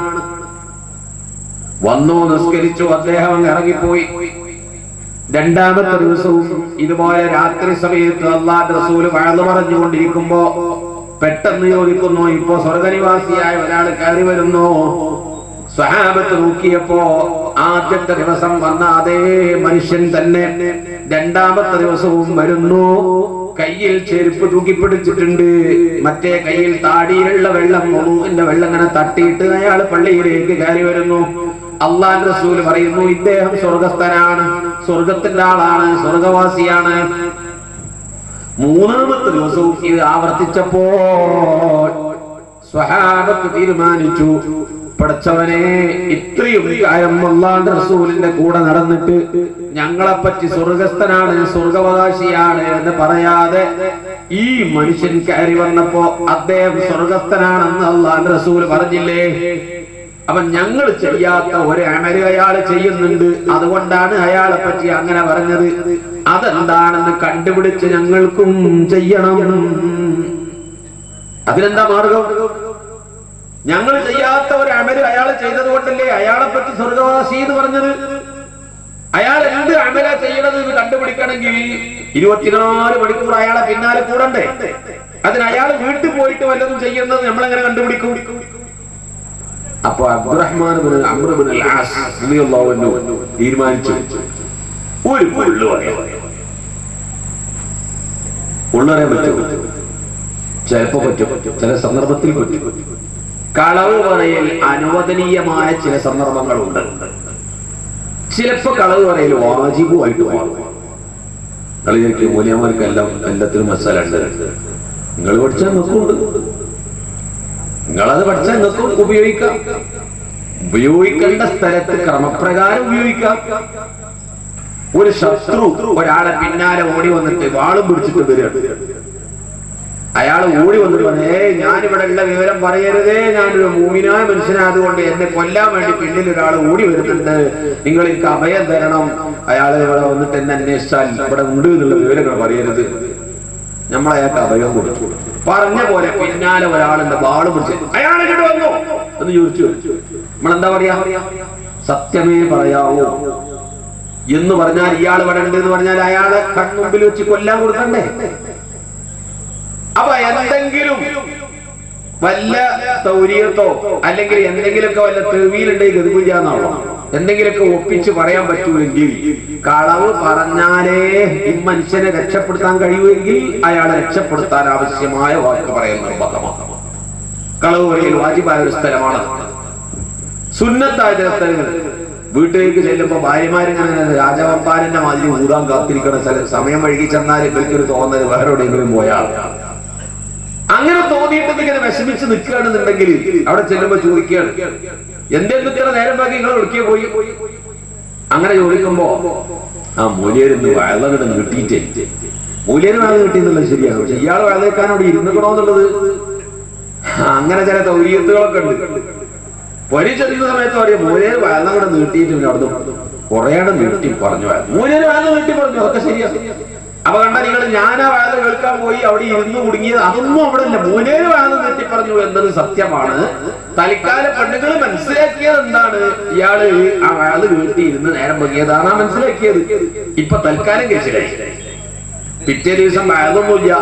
വന്നു നിസ്കരിച്ചു അദ്ദേഹം അങ്ങ് ഇറങ്ങിപ്പോയി രണ്ടാമത്തെ ദിവസവും ഇതുപോലെ രാത്രി സമയത്ത് അള്ളാന്റെ റസൂല് വഴന്നു പറഞ്ഞുകൊണ്ടിരിക്കുമ്പോ പെട്ടെന്ന് ചോദിക്കുന്നു ഇപ്പോ സ്വർഗനിവാസിയായ ഒരാൾ കയറി വരുന്നു സ്വഹാബത്ത് നോക്കിയപ്പോ ആദ്യത്തെ ദിവസം വന്ന അതേ മനുഷ്യൻ തന്നെ രണ്ടാമത്തെ ദിവസവും വരുന്നു കയ്യിൽ ചെരുപ്പ് തൂക്കിപ്പിടിച്ചിട്ടുണ്ട് മറ്റേ കയ്യിൽ താടിയിലുള്ള വെള്ളം ഒന്നുവിന്റെ വെള്ളം ഇങ്ങനെ തട്ടിയിട്ട് അയാൾ പള്ളിയിലേക്ക് കയറി വരുന്നു അള്ളാൻ റസൂൽ പറയുന്നു ഇദ്ദേഹം സ്വർഗസ്ഥനാണ് സ്വർഗത്തിന്റെ ആളാണ് സ്വർഗവാസിയാണ് മൂന്നാമത്തെ ദിവസവും ഇത് ആവർത്തിച്ചപ്പോൾ സ്വഹാബത്ത് തീരുമാനിച്ചു പടച്ചവനെ ഇത്രയും കാലം അള്ളാന്റെ റസൂലിന്റെ കൂടെ നടന്നിട്ട് ഞങ്ങളെ പറ്റി സ്വർഗസ്ഥനാണ് സ്വർഗവകാശിയാണ് എന്ന് പറയാതെ ഈ മനുഷ്യൻ കയറി വന്നപ്പോ അദ്ദേഹം സ്വർഗസ്ഥനാണെന്ന് അള്ളാന്റെ റസൂൽ പറഞ്ഞില്ലേ അപ്പൊ ഞങ്ങൾ ചെയ്യാത്ത ഒരു അമല് അയാൾ ചെയ്യുന്നുണ്ട് അതുകൊണ്ടാണ് അയാളെ പറ്റി അങ്ങനെ പറഞ്ഞത് അതെന്താണെന്ന് കണ്ടുപിടിച്ച് ഞങ്ങൾക്കും ചെയ്യണം അതിനെന്താ മാർഗം ഞങ്ങൾ ചെയ്യാത്ത ഒരു അമല് അയാൾ ചെയ്തത് കൊണ്ടല്ലേ അയാളെ പറ്റി സ്വർഗവാസി എന്ന് പറഞ്ഞത് അയാൾ എന്ത് അമല ചെയ്യണത് എന്ന് കണ്ടുപിടിക്കണമെങ്കിൽ ഇരുപത്തിനാല് മണിക്കൂർ അയാളെ പിന്നാലെ കൂടണ്ടേ അതിന് അയാൾ വീട്ടിൽ പോയിട്ട് വല്ലതും ചെയ്യുന്നത് നമ്മളെങ്ങനെ കണ്ടുപിടിക്കും അപ്പൊ അബ്ദുറഹ്മാൻ ബിൻ അംർ ബിൻ അൽ ആസ് റളിയല്ലാഹു അൻഹു തീരുമാനിച്ചു ഒരു പുള്ളു പറയാം ഉള്ളറിയാൻ പറ്റും ചിലപ്പോ പറ്റും ചില സന്ദർഭത്തിൽ പറ്റും കളവ് പറയൽ അനുവദനീയമായ ചില സന്ദർഭങ്ങളുണ്ട് ചിലപ്പോ കളവ് പറയൽ വാജിബുമായിട്ട് മാറും കളിയൊക്കെ മൂല്യന്മാർക്കെല്ലാം എല്ലാത്തിനും മസാല ഉണ്ട് നിങ്ങൾ പഠിച്ചാൽ നിൽക്കുന്നുണ്ട് നിങ്ങളത് പഠിച്ചാൽ നിങ്ങൾക്കും ഉപയോഗിക്കാം ഉപയോഗിക്കേണ്ട സ്ഥലത്ത് ക്രമപ്രകാരം ഉപയോഗിക്കാം ഒരു ശത്രു ഒരാളെ പിന്നാലെ ഓടി വന്നിട്ട് വാളും പിടിച്ചിട്ട് വരികയാണ് അയാൾ ഓടി വന്നിട്ട് പറഞ്ഞു ഏ ഞാനിവിടെ ഉള്ള വിവരം പറയരുതേ ഞാനൊരു മൂമിനായ മനുഷ്യനായതുകൊണ്ട് എന്നെ കൊല്ലാൻ വേണ്ടി പിന്നിൽ ഒരാൾ ഓടി വരുന്നുണ്ട് നിങ്ങൾ എനിക്ക് അഭയം തരണം അയാൾ ഇവിടെ വന്നിട്ട് എന്നെ അന്വേഷിച്ചാൽ ഇവിടെ ഉണ്ട് എന്നുള്ള വിവരങ്ങൾ പറയരുത് നമ്മൾ അയാൾക്ക് അഭയം കൊടുത്തു പറഞ്ഞ പോലെ പിന്നാലെ ഒരാളുണ്ട് ബാള് പിടിച്ച് അയാൾ ഇങ്ങോട്ട് വന്നു എന്ന് ചോദിച്ചു നമ്മളെന്താ പറയാ സത്യമേ പറയാവോ എന്ന് പറഞ്ഞാൽ ഇയാൾ ഇവിടെ ഉണ്ട് എന്ന് പറഞ്ഞാൽ അയാളെ കൺമുമ്പിൽ വെച്ച് കൊല്ലാൻ കൊടുക്കണ്ടേ അപ്പൊ എന്തെങ്കിലും വല്ല തൗരിയത്തോ അല്ലെങ്കിൽ എന്തെങ്കിലുമൊക്കെ വല്ല തെവിയിലുണ്ടെങ്കിൽ ഗതിപില്ലാന്നാണോ എന്തെങ്കിലുമൊക്കെ ഒപ്പിച്ച് പറയാൻ പറ്റുമെങ്കിൽ കളവ് പറഞ്ഞാലേ ഈ മനുഷ്യനെ രക്ഷപ്പെടുത്താൻ കഴിയുമെങ്കിൽ അയാളെ രക്ഷപ്പെടുത്താൻ ആവശ്യമായ വാക്ക് പറയാൻ നിർബന്ധമാണ് കളവ് പറയൽ വാജിബായ ഒരു സ്ഥലമാണ് സുന്നത്തായ ചില സ്ഥലങ്ങൾ വീട്ടിലേക്ക് ചെല്ലുമ്പോ ഭാര്യമാരിങ്ങനെ രാജവമ്പാരന്റെ മാതിരി ഊതാൻ കാത്തിരിക്കണ സ്ഥലം സമയം വഴുകി ചെന്നാൽ ഇവർക്കൊരു തോന്നൽ വേറെ എവിടെയെങ്കിലും പോയാൽ അങ്ങനെ തോന്നിയിട്ട് ഇങ്ങനെ വിഷമിച്ച് നിൽക്കുകയാണെന്നുണ്ടെങ്കിൽ അവിടെ ചെല്ലുമ്പോ ചോദിക്കുകയാണ് എന്തെങ്കിലും ഇത്ര നേരം ബാക്കി നിങ്ങൾ ഒടുക്കിയ പോയി അങ്ങനെ ചോദിക്കുമ്പോ ആ മൂല്യരുന്ന് വയലങ്ങട് നീട്ടിയിട്ടേ മൂല്യര് വേള കിട്ടിയെന്നുള്ളത് ശരിയാണ് പക്ഷെ ഇയാൾ വേളേക്കാൻ അവിടെ ഇരുന്നിക്കണോന്നുള്ളത് അങ്ങനെ ചില തൗര്യത്തുകളൊക്കെ ഉണ്ട് പൊരി ചെല്ലുന്ന സമയത്ത് പറയും മൂല്യര് വേളങ്ങട് നീട്ടിയിട്ട് പിന്നെ അവിടുന്ന് കുറേയുടെ നീട്ടി പറഞ്ഞു മൂല്യര് വേള നീട്ടി പറഞ്ഞു അതൊക്കെ ശരിയാണ് അപ്പൊ കണ്ട നിങ്ങൾ ഞാനാ വാഴ കേൾക്കാൻ പോയി അവിടെ ഇരുന്ന് കുടുങ്ങിയത് അതൊന്നും അവിടെ ഇല്ല മൂലേര് വാഴ തെറ്റി പറഞ്ഞു എന്നത് സത്യമാണ് തൽക്കാല പെണ്ണുങ്ങൾ മനസ്സിലാക്കിയത് എന്താണ് ഇയാള് ആ വാഴ വീട്ടിൽ ഇരുന്ന് നേരം പൊങ്ങിയതാണ് ആ മനസ്സിലാക്കിയത് ഇപ്പൊ തൽക്കാലം കഴിച്ചില്ലായി പിറ്റേ ദിവസം വാഴൊന്നുമില്ല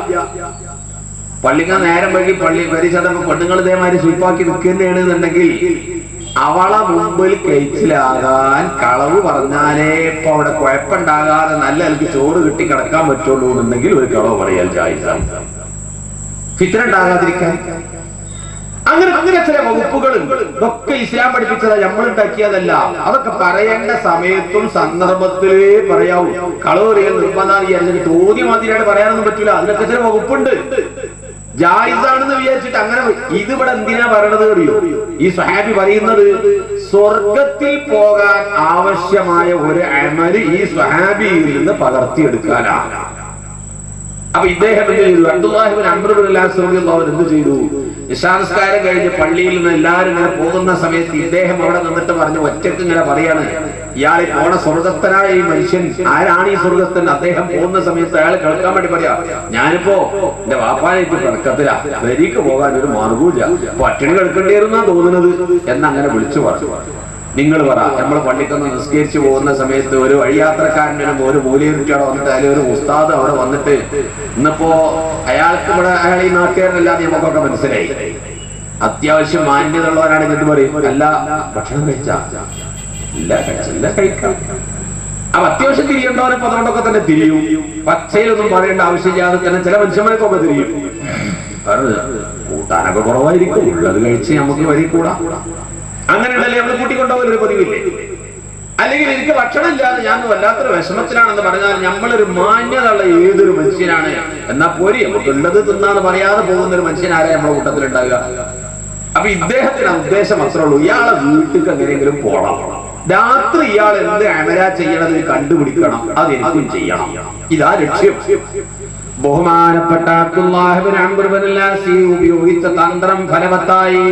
പള്ളിക്ക് നേരം വഴി പള്ളി വരി ചെന്നപ്പോ പെണ്ണുങ്ങൾ ഇതേമാതിരി സ്വീപ്പാക്കി നിൽക്കുന്നതാണ് എന്നുണ്ടെങ്കിൽ അവളെ മുമ്പിൽ കഴിച്ചിലാകാൻ കളവ് പറഞ്ഞാലേ ഇപ്പൊ അവിടെ കുഴപ്പമുണ്ടാകാതെ നല്ല എനിക്ക് ചോറ് കിട്ടി കിടക്കാൻ പറ്റുള്ളൂ എന്നുണ്ടെങ്കിൽ ഒരു കളവ് പറയാൻ ചായ്സാണ് ഫിത്ര ഉണ്ടാകാതിരിക്കാൻ അങ്ങനെ അങ്ങനെ ചില വകുപ്പുകളുണ്ട് ഇതൊക്കെ ഇസ്ലാം പഠിപ്പിച്ചതാ നമ്മൾ ഉണ്ടാക്കിയതല്ല അതൊക്കെ പറയേണ്ട സമയത്തും സന്ദർഭത്തിലേ പറയാവൂ കളവ് പറയാൻ നിർബന്ധം വിചാരിച്ചിട്ട് തോന്നിയ മാതിരിയായിട്ട് പറയാനൊന്നും പറ്റൂല അതിനൊക്കെ ചില വകുപ്പുണ്ട് ജായിസാണെന്ന് വിചാരിച്ചിട്ട് അങ്ങനെ ഇതിവിടെ എന്തിനാ പറയണത് അറിയോ ഈ സ്വഹാബി പറയുന്നത് സ്വർഗത്തിൽ പോകാൻ ആവശ്യമായ ഒരു അമല് ഈ സ്വഹാബിയിൽ നിന്ന് പകർത്തിയെടുക്കാനാണ് അപ്പൊ ഇദ്ദേഹം എന്ത് ചെയ്തു അബ്ദുല്ലാഹിബിൻ അമ്രുല്ലാസ്ലാം എന്ത് ചെയ്തു നിശാനസ്കാരം കഴിഞ്ഞ് പള്ളിയിൽ നിന്ന് എല്ലാവരും ഇങ്ങനെ പോകുന്ന സമയത്ത് ഇദ്ദേഹം അവിടെ നിന്നിട്ട് പറഞ്ഞു ഒറ്റക്ക് ഇങ്ങനെ പറയാണ് ഇയാൾ ഈ പോണ സ്വർഗസ്ഥനായ ഈ മനുഷ്യൻ ആരാണ് ഈ സ്വർഗസ്ഥൻ അദ്ദേഹം പോകുന്ന സമയത്ത് അയാൾ കേൾക്കാൻ വേണ്ടി പറയാ ഞാനിപ്പോ എന്റെ വാപ്പാനായിട്ട് കിടക്കത്തില്ല വരിക്ക് പോകാൻ ഒരു മാർഗവുമില്ല പട്ടിണി കിടക്കേണ്ടിയിരുന്നാ തോന്നുന്നത് എന്നങ്ങനെ വിളിച്ചു പറഞ്ഞു നിങ്ങൾ പറ നമ്മൾ പള്ളിക്കൊന്ന് നിസ്കരിച്ചു പോകുന്ന സമയത്ത് ഒരു വഴിയാത്രക്കാരനും ഒരു മൂലയിരുട്ടിയോടെ വന്നിട്ട് അല്ലെങ്കിൽ ഒരു ഉസ്താദ് അവിടെ വന്നിട്ട് ഇന്നിപ്പോ അയാൾക്ക് ഇവിടെ അയാൾ ഈ നാട്ടുകാരനല്ലാതെ നമുക്കൊക്കെ മനസ്സിലായി അത്യാവശ്യം മാന്യത ഉള്ളവരാണെങ്കിൽ എന്ത് പറയും അല്ല ഭക്ഷണം കഴിച്ചാ ഇല്ല കഴിച്ചില്ല കഴിക്കാം അപ്പൊ അത്യാവശ്യം തിരിയേണ്ടവരപ്പോ അതുകൊണ്ടൊക്കെ തന്നെ തിരിയും പച്ചയിലൊന്നും പറയേണ്ട ആവശ്യമില്ലാതെ തന്നെ ചില മനുഷ്യന്മാർക്കൊക്കെ തിരിയും കാരണം കൂട്ടാനൊക്കെ കുറവായിരിക്കും ഉള്ളത് കഴിച്ച് നമുക്ക് വഴി കൂടാ അങ്ങനെയുണ്ടല്ലേ നമ്മൾ കൂട്ടിക്കൊണ്ടുപോകൽ ഒരു പതിവില്ലേ അല്ലെങ്കിൽ എനിക്ക് ഭക്ഷണം ഇല്ലാതെ ഞാൻ വല്ലാത്തൊരു വിഷമത്തിലാണെന്ന് പറഞ്ഞാൽ നമ്മളൊരു മാന്യതയുള്ള ഏതൊരു മനുഷ്യനാണ് എന്നാ പോരി നമുക്ക് ഉള്ളത് തിന്നാന്ന് പറയാതെ പോകുന്ന ഒരു മനുഷ്യൻ ആരാ നമ്മുടെ കൂട്ടത്തിൽ ഉണ്ടാകുക അപ്പൊ ഇദ്ദേഹത്തിന് ഉദ്ദേശം മാത്രമേ ഉള്ളൂ ഇയാളെ വീട്ടിൽ എങ്ങനെയെങ്കിലും പോകണം രാത്രി ഇയാൾ എന്ത് അമര ചെയ്യണത് കണ്ടുപിടിക്കണം അത് എനിക്കും ചെയ്യണം ഇതാ ലക്ഷ്യം ബഹുമാനപ്പെട്ട അബ്ദുല്ലാഹിബിൻ അംബുർബിൻ ഉപയോഗിച്ച തന്ത്രം ഫലവത്തായി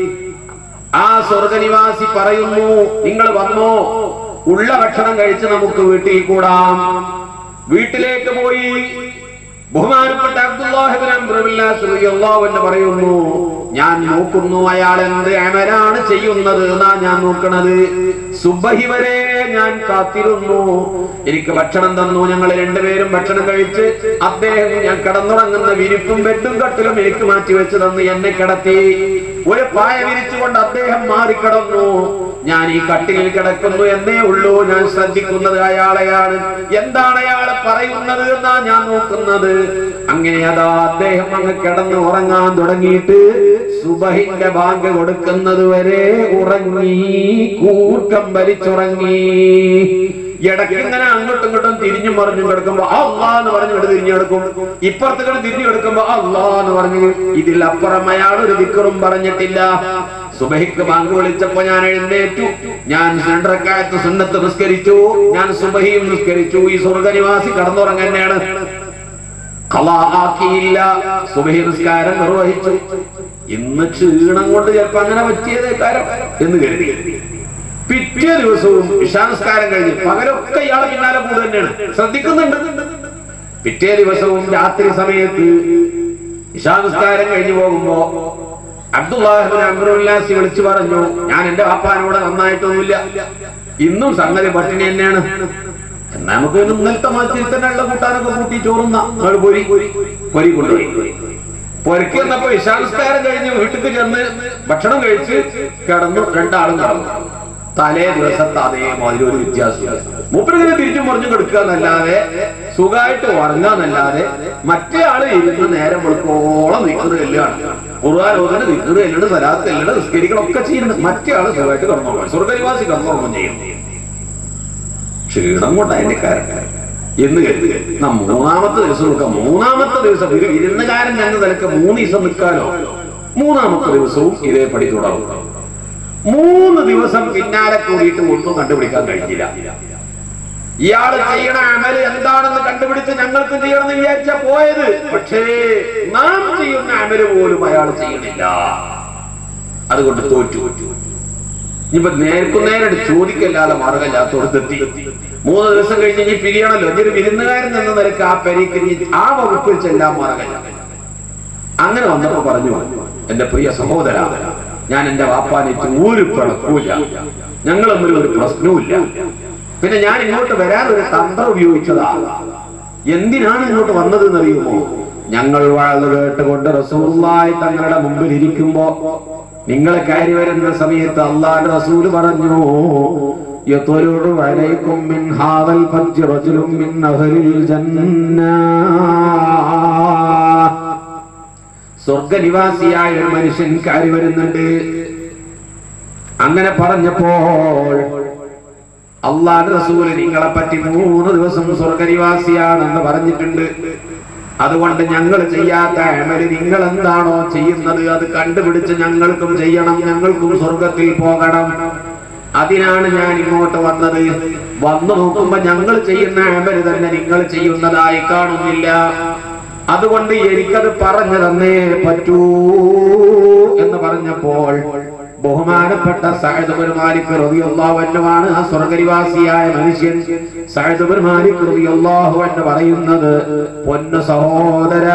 ആ സ്വർഗനിവാസി പറയുന്നു നിങ്ങൾ വന്നോ ഉള്ള ഭക്ഷണം കഴിച്ച് നമുക്ക് വീട്ടിൽ കൂടാം വീട്ടിലേക്ക് പോയി ബഹുമാനപ്പെട്ട അബ്ദുല്ലാഹിബിൻ എന്ന് പറയുന്നു ഞാൻ നോക്കുന്നു അയാൾ എന്ത് അമലാണ് ചെയ്യുന്നത് എന്നാ ഞാൻ നോക്കണത് സുബഹി വരെ ഞാൻ കാത്തിരുന്നു എനിക്ക് ഭക്ഷണം തന്നു ഞങ്ങൾ രണ്ടുപേരും ഭക്ഷണം കഴിച്ച് അദ്ദേഹം ഞാൻ കിടന്നുറങ്ങുന്ന വിരിപ്പും ബെഡും കട്ടിലും എനിക്ക് മാറ്റി വെച്ച് തന്ന് എന്നെ കിടത്തി ഒരു പായ വിരിച്ചുകൊണ്ട് അദ്ദേഹം മാറിക്കിടന്നു ഞാൻ ഈ കട്ടിലിൽ കിടക്കുന്നു എന്നേ ഉള്ളൂ ഞാൻ ശ്രദ്ധിക്കുന്നത് അയാളെയാണ് എന്താണ് അയാളെ പറയുന്നത് എന്നാ ഞാൻ നോക്കുന്നത് അങ്ങനെ അതാ അദ്ദേഹം അങ്ങ് കിടന്ന് ഉറങ്ങാൻ തുടങ്ങിയിട്ട് സുബഹിന്റെ ബാങ്ക് കൊടുക്കുന്നത് വരെ ഉറങ്ങി കൂർക്കം വലിച്ചുറങ്ങി ഇടയ്ക്ക് ഇങ്ങനെ അങ്ങോട്ടും ഇങ്ങോട്ടും തിരിഞ്ഞു മറിഞ്ഞും കിടക്കുമ്പോ അള്ളാ എന്ന് പറഞ്ഞു ഇവിടെ തിരിഞ്ഞു കിടക്കും ഇപ്പുറത്തേക്ക് തിരിഞ്ഞു കിടക്കുമ്പോ അള്ളാ എന്ന് പറഞ്ഞു ഇതിൽ അപ്പുറം അയാൾ ഒരു ദിക്കറും പറഞ്ഞിട്ടില്ല സുബഹിക്ക് ബാങ്ക് വിളിച്ചപ്പോ ഞാൻ എഴുന്നേറ്റു ഞാൻ രണ്ടരക്കാലത്ത് സുന്നത്ത് നിസ്കരിച്ചു ഞാൻ സുബഹിയും നിസ്കരിച്ചു ഈ സ്വർഗനിവാസി കടന്നുറങ്ങന്നെയാണ് ഖലാആക്കിയില്ല സുബഹി നിസ്കാരം നിർവഹിച്ചു ഇന്ന് ക്ഷീണം കൊണ്ട് ചിലപ്പോ അങ്ങനെ പറ്റിയതേക്കാരം എന്ന് കരുതി പിറ്റേ ദിവസവും ഇഷാനസ്കാരം കഴിഞ്ഞ് പകലൊക്കെ ഇയാളെ പിന്നാലെ കൂടെ തന്നെയാണ് ശ്രദ്ധിക്കുന്നുണ്ട് പിറ്റേ ദിവസവും രാത്രി സമയത്ത് ഇഷാനസ്കാരം കഴിഞ്ഞു പോകുമ്പോ അബ്ദുല്ലാഹിബിൻ അബ്ദുല്ലാസി വിളിച്ചു പറഞ്ഞു ഞാൻ എന്റെ വാപ്പാനോട് നന്നായിട്ടൊന്നുമില്ല ഇന്നും സംഗതി പട്ടിണി തന്നെയാണ് എന്നാ നമുക്ക് പിന്നെ ഇന്നലത്തെ മാറ്റിൽ തന്നെ ഉള്ള കൂട്ടാനൊക്കെ കൂട്ടി ചോറുന്ന നിങ്ങൾ പൊരി പൊരി കൊണ്ടുപോയി പൊരക്കി വന്നപ്പോ ഇശാനസ്കാരം കഴിഞ്ഞ് വീട്ടിൽ ചെന്ന് ഭക്ഷണം കഴിച്ച് കിടന്നു രണ്ടാളും കിടന്നു തലേ ദിവസത്തെ അതേമാതിരി ഒരു വ്യത്യാസം മൂപ്പരിങ്ങനെ തിരിച്ചും മറിഞ്ഞു കൊടുക്കുക എന്നല്ലാതെ സുഖമായിട്ട് ഉറങ്ങാന്നല്ലാതെ മറ്റേ ആള് ഇരുന്ന് നേരം വെളുക്കോളം നിൽക്കുന്നത് എല്ലാണ് ഖുർആാനോദന നിൽക്കുന്നത് എല്ലാണ് സലാത്ത് എല്ലാണ് നിസ്കരിക്കണം ഒക്കെ ചെയ്യുന്നുണ്ട് മറ്റേ ആള് സുഖമായിട്ട് കിടന്നോളാം സ്വർഗനിവാസി കിടന്നോളം ചെയ്യും ക്ഷീണം കൊണ്ട് അതിന്റെ കാരണം എന്ന് കരുതി നാ മൂന്നാമത്തെ ദിവസം നോക്കാം മൂന്നാമത്തെ ദിവസം ഒരു വിരുന്നുകാരൻ എന്ന നിലക്ക് മൂന്ന് ദിവസം നിൽക്കാനോ മൂന്നാമത്തെ ദിവസവും ഇതേപടി തുടർന്നു മൂന്ന് ദിവസം പിന്നാലെ കൂടിയിട്ട് ഒന്നും കണ്ടുപിടിക്കാൻ കഴിഞ്ഞില്ല ഇയാള് ചെയ്യണ അമല് എന്താണെന്ന് കണ്ടുപിടിച്ച് ഞങ്ങൾക്ക് ചെയ്യണമെന്ന് വിചാരിച്ച പോയത് പക്ഷേ നാം ചെയ്യുന്ന അമല് പോലും അയാൾ ചെയ്യണില്ല അതുകൊണ്ട് തോറ്റു ഇനിയിപ്പോ നേർക്കുനേരം ചോദിക്കല്ലാതെ മാർഗമില്ലാത്തോടത്തെത്തി മൂന്ന് ദിവസം കഴിഞ്ഞ് ഇനി പിരിയണല്ലോ ഇനി ഒരു വിരുന്നുകാരൻ എന്ന നിലക്ക് ആ പെരീക്ക് ഇനി ആ വകുപ്പിൽ ചെല്ലാൻ മാർഗമില്ല അങ്ങനെ വന്നപ്പോ പറഞ്ഞു എന്റെ പ്രിയ സഹോദര ഞാൻ എന്റെ വാപ്പാനേറ്റ് ഒരു പിളക്കൂല ഞങ്ങൾ തമ്മിൽ ഒരു പ്രശ്നവുമില്ല പിന്നെ ഞാൻ ഇങ്ങോട്ട് വരാൻ ഒരു തന്ത്രം ഉപയോഗിച്ചതാ എന്തിനാണ് ഇങ്ങോട്ട് വന്നത് എന്നറിയുമോ ഞങ്ങൾ വാഴ്ന്നു കേട്ടുകൊണ്ട് റസൂറുള്ളായി തങ്ങളുടെ മുമ്പിൽ ഇരിക്കുമ്പോ നിങ്ങളെ കയറി വരുന്ന സമയത്ത് അള്ളാഹ് റസൂല് പറഞ്ഞു يطلع عليكم من هذا الفج رجل من أهل الجنة സ്വർഗനിവാസിയായ ഒരു മനുഷ്യൻ കയറി വരുന്നുണ്ട് അങ്ങനെ പറഞ്ഞപ്പോൾ അള്ളാഹ് റസൂല് നിങ്ങളെ പറ്റി മൂന്ന് ദിവസം സ്വർഗനിവാസിയാണെന്ന് പറഞ്ഞിട്ടുണ്ട് അതുകൊണ്ട് ഞങ്ങൾ ചെയ്യാത്ത അമല് നിങ്ങൾ എന്താണോ ചെയ്യുന്നത് അത് കണ്ടുപിടിച്ച് ഞങ്ങൾക്കും ചെയ്യണം ഞങ്ങൾക്കും സ്വർഗത്തിൽ പോകണം അതിനാണ് ഞാൻ ഇങ്ങോട്ട് വന്നത് വന്നു നോക്കുമ്പോ ഞങ്ങൾ ചെയ്യുന്ന അമല് തന്നെ നിങ്ങൾ ചെയ്യുന്നതായി കാണുന്നില്ല അതുകൊണ്ട് എനിക്കത് പറഞ്ഞു തന്നേ പറ്റൂ എന്ന് പറഞ്ഞപ്പോൾ ബഹുമാനപ്പെട്ട സഹദുബർ മാലിക് റളിയല്ലാഹു അൻഹുവാണ് ആ സ്വർഗനിവാസിയായ മനുഷ്യൻ സഹദുബർ മാലിക് റളിയല്ലാഹു അൻഹു പറയുന്നത് പൊന്നു സഹോദര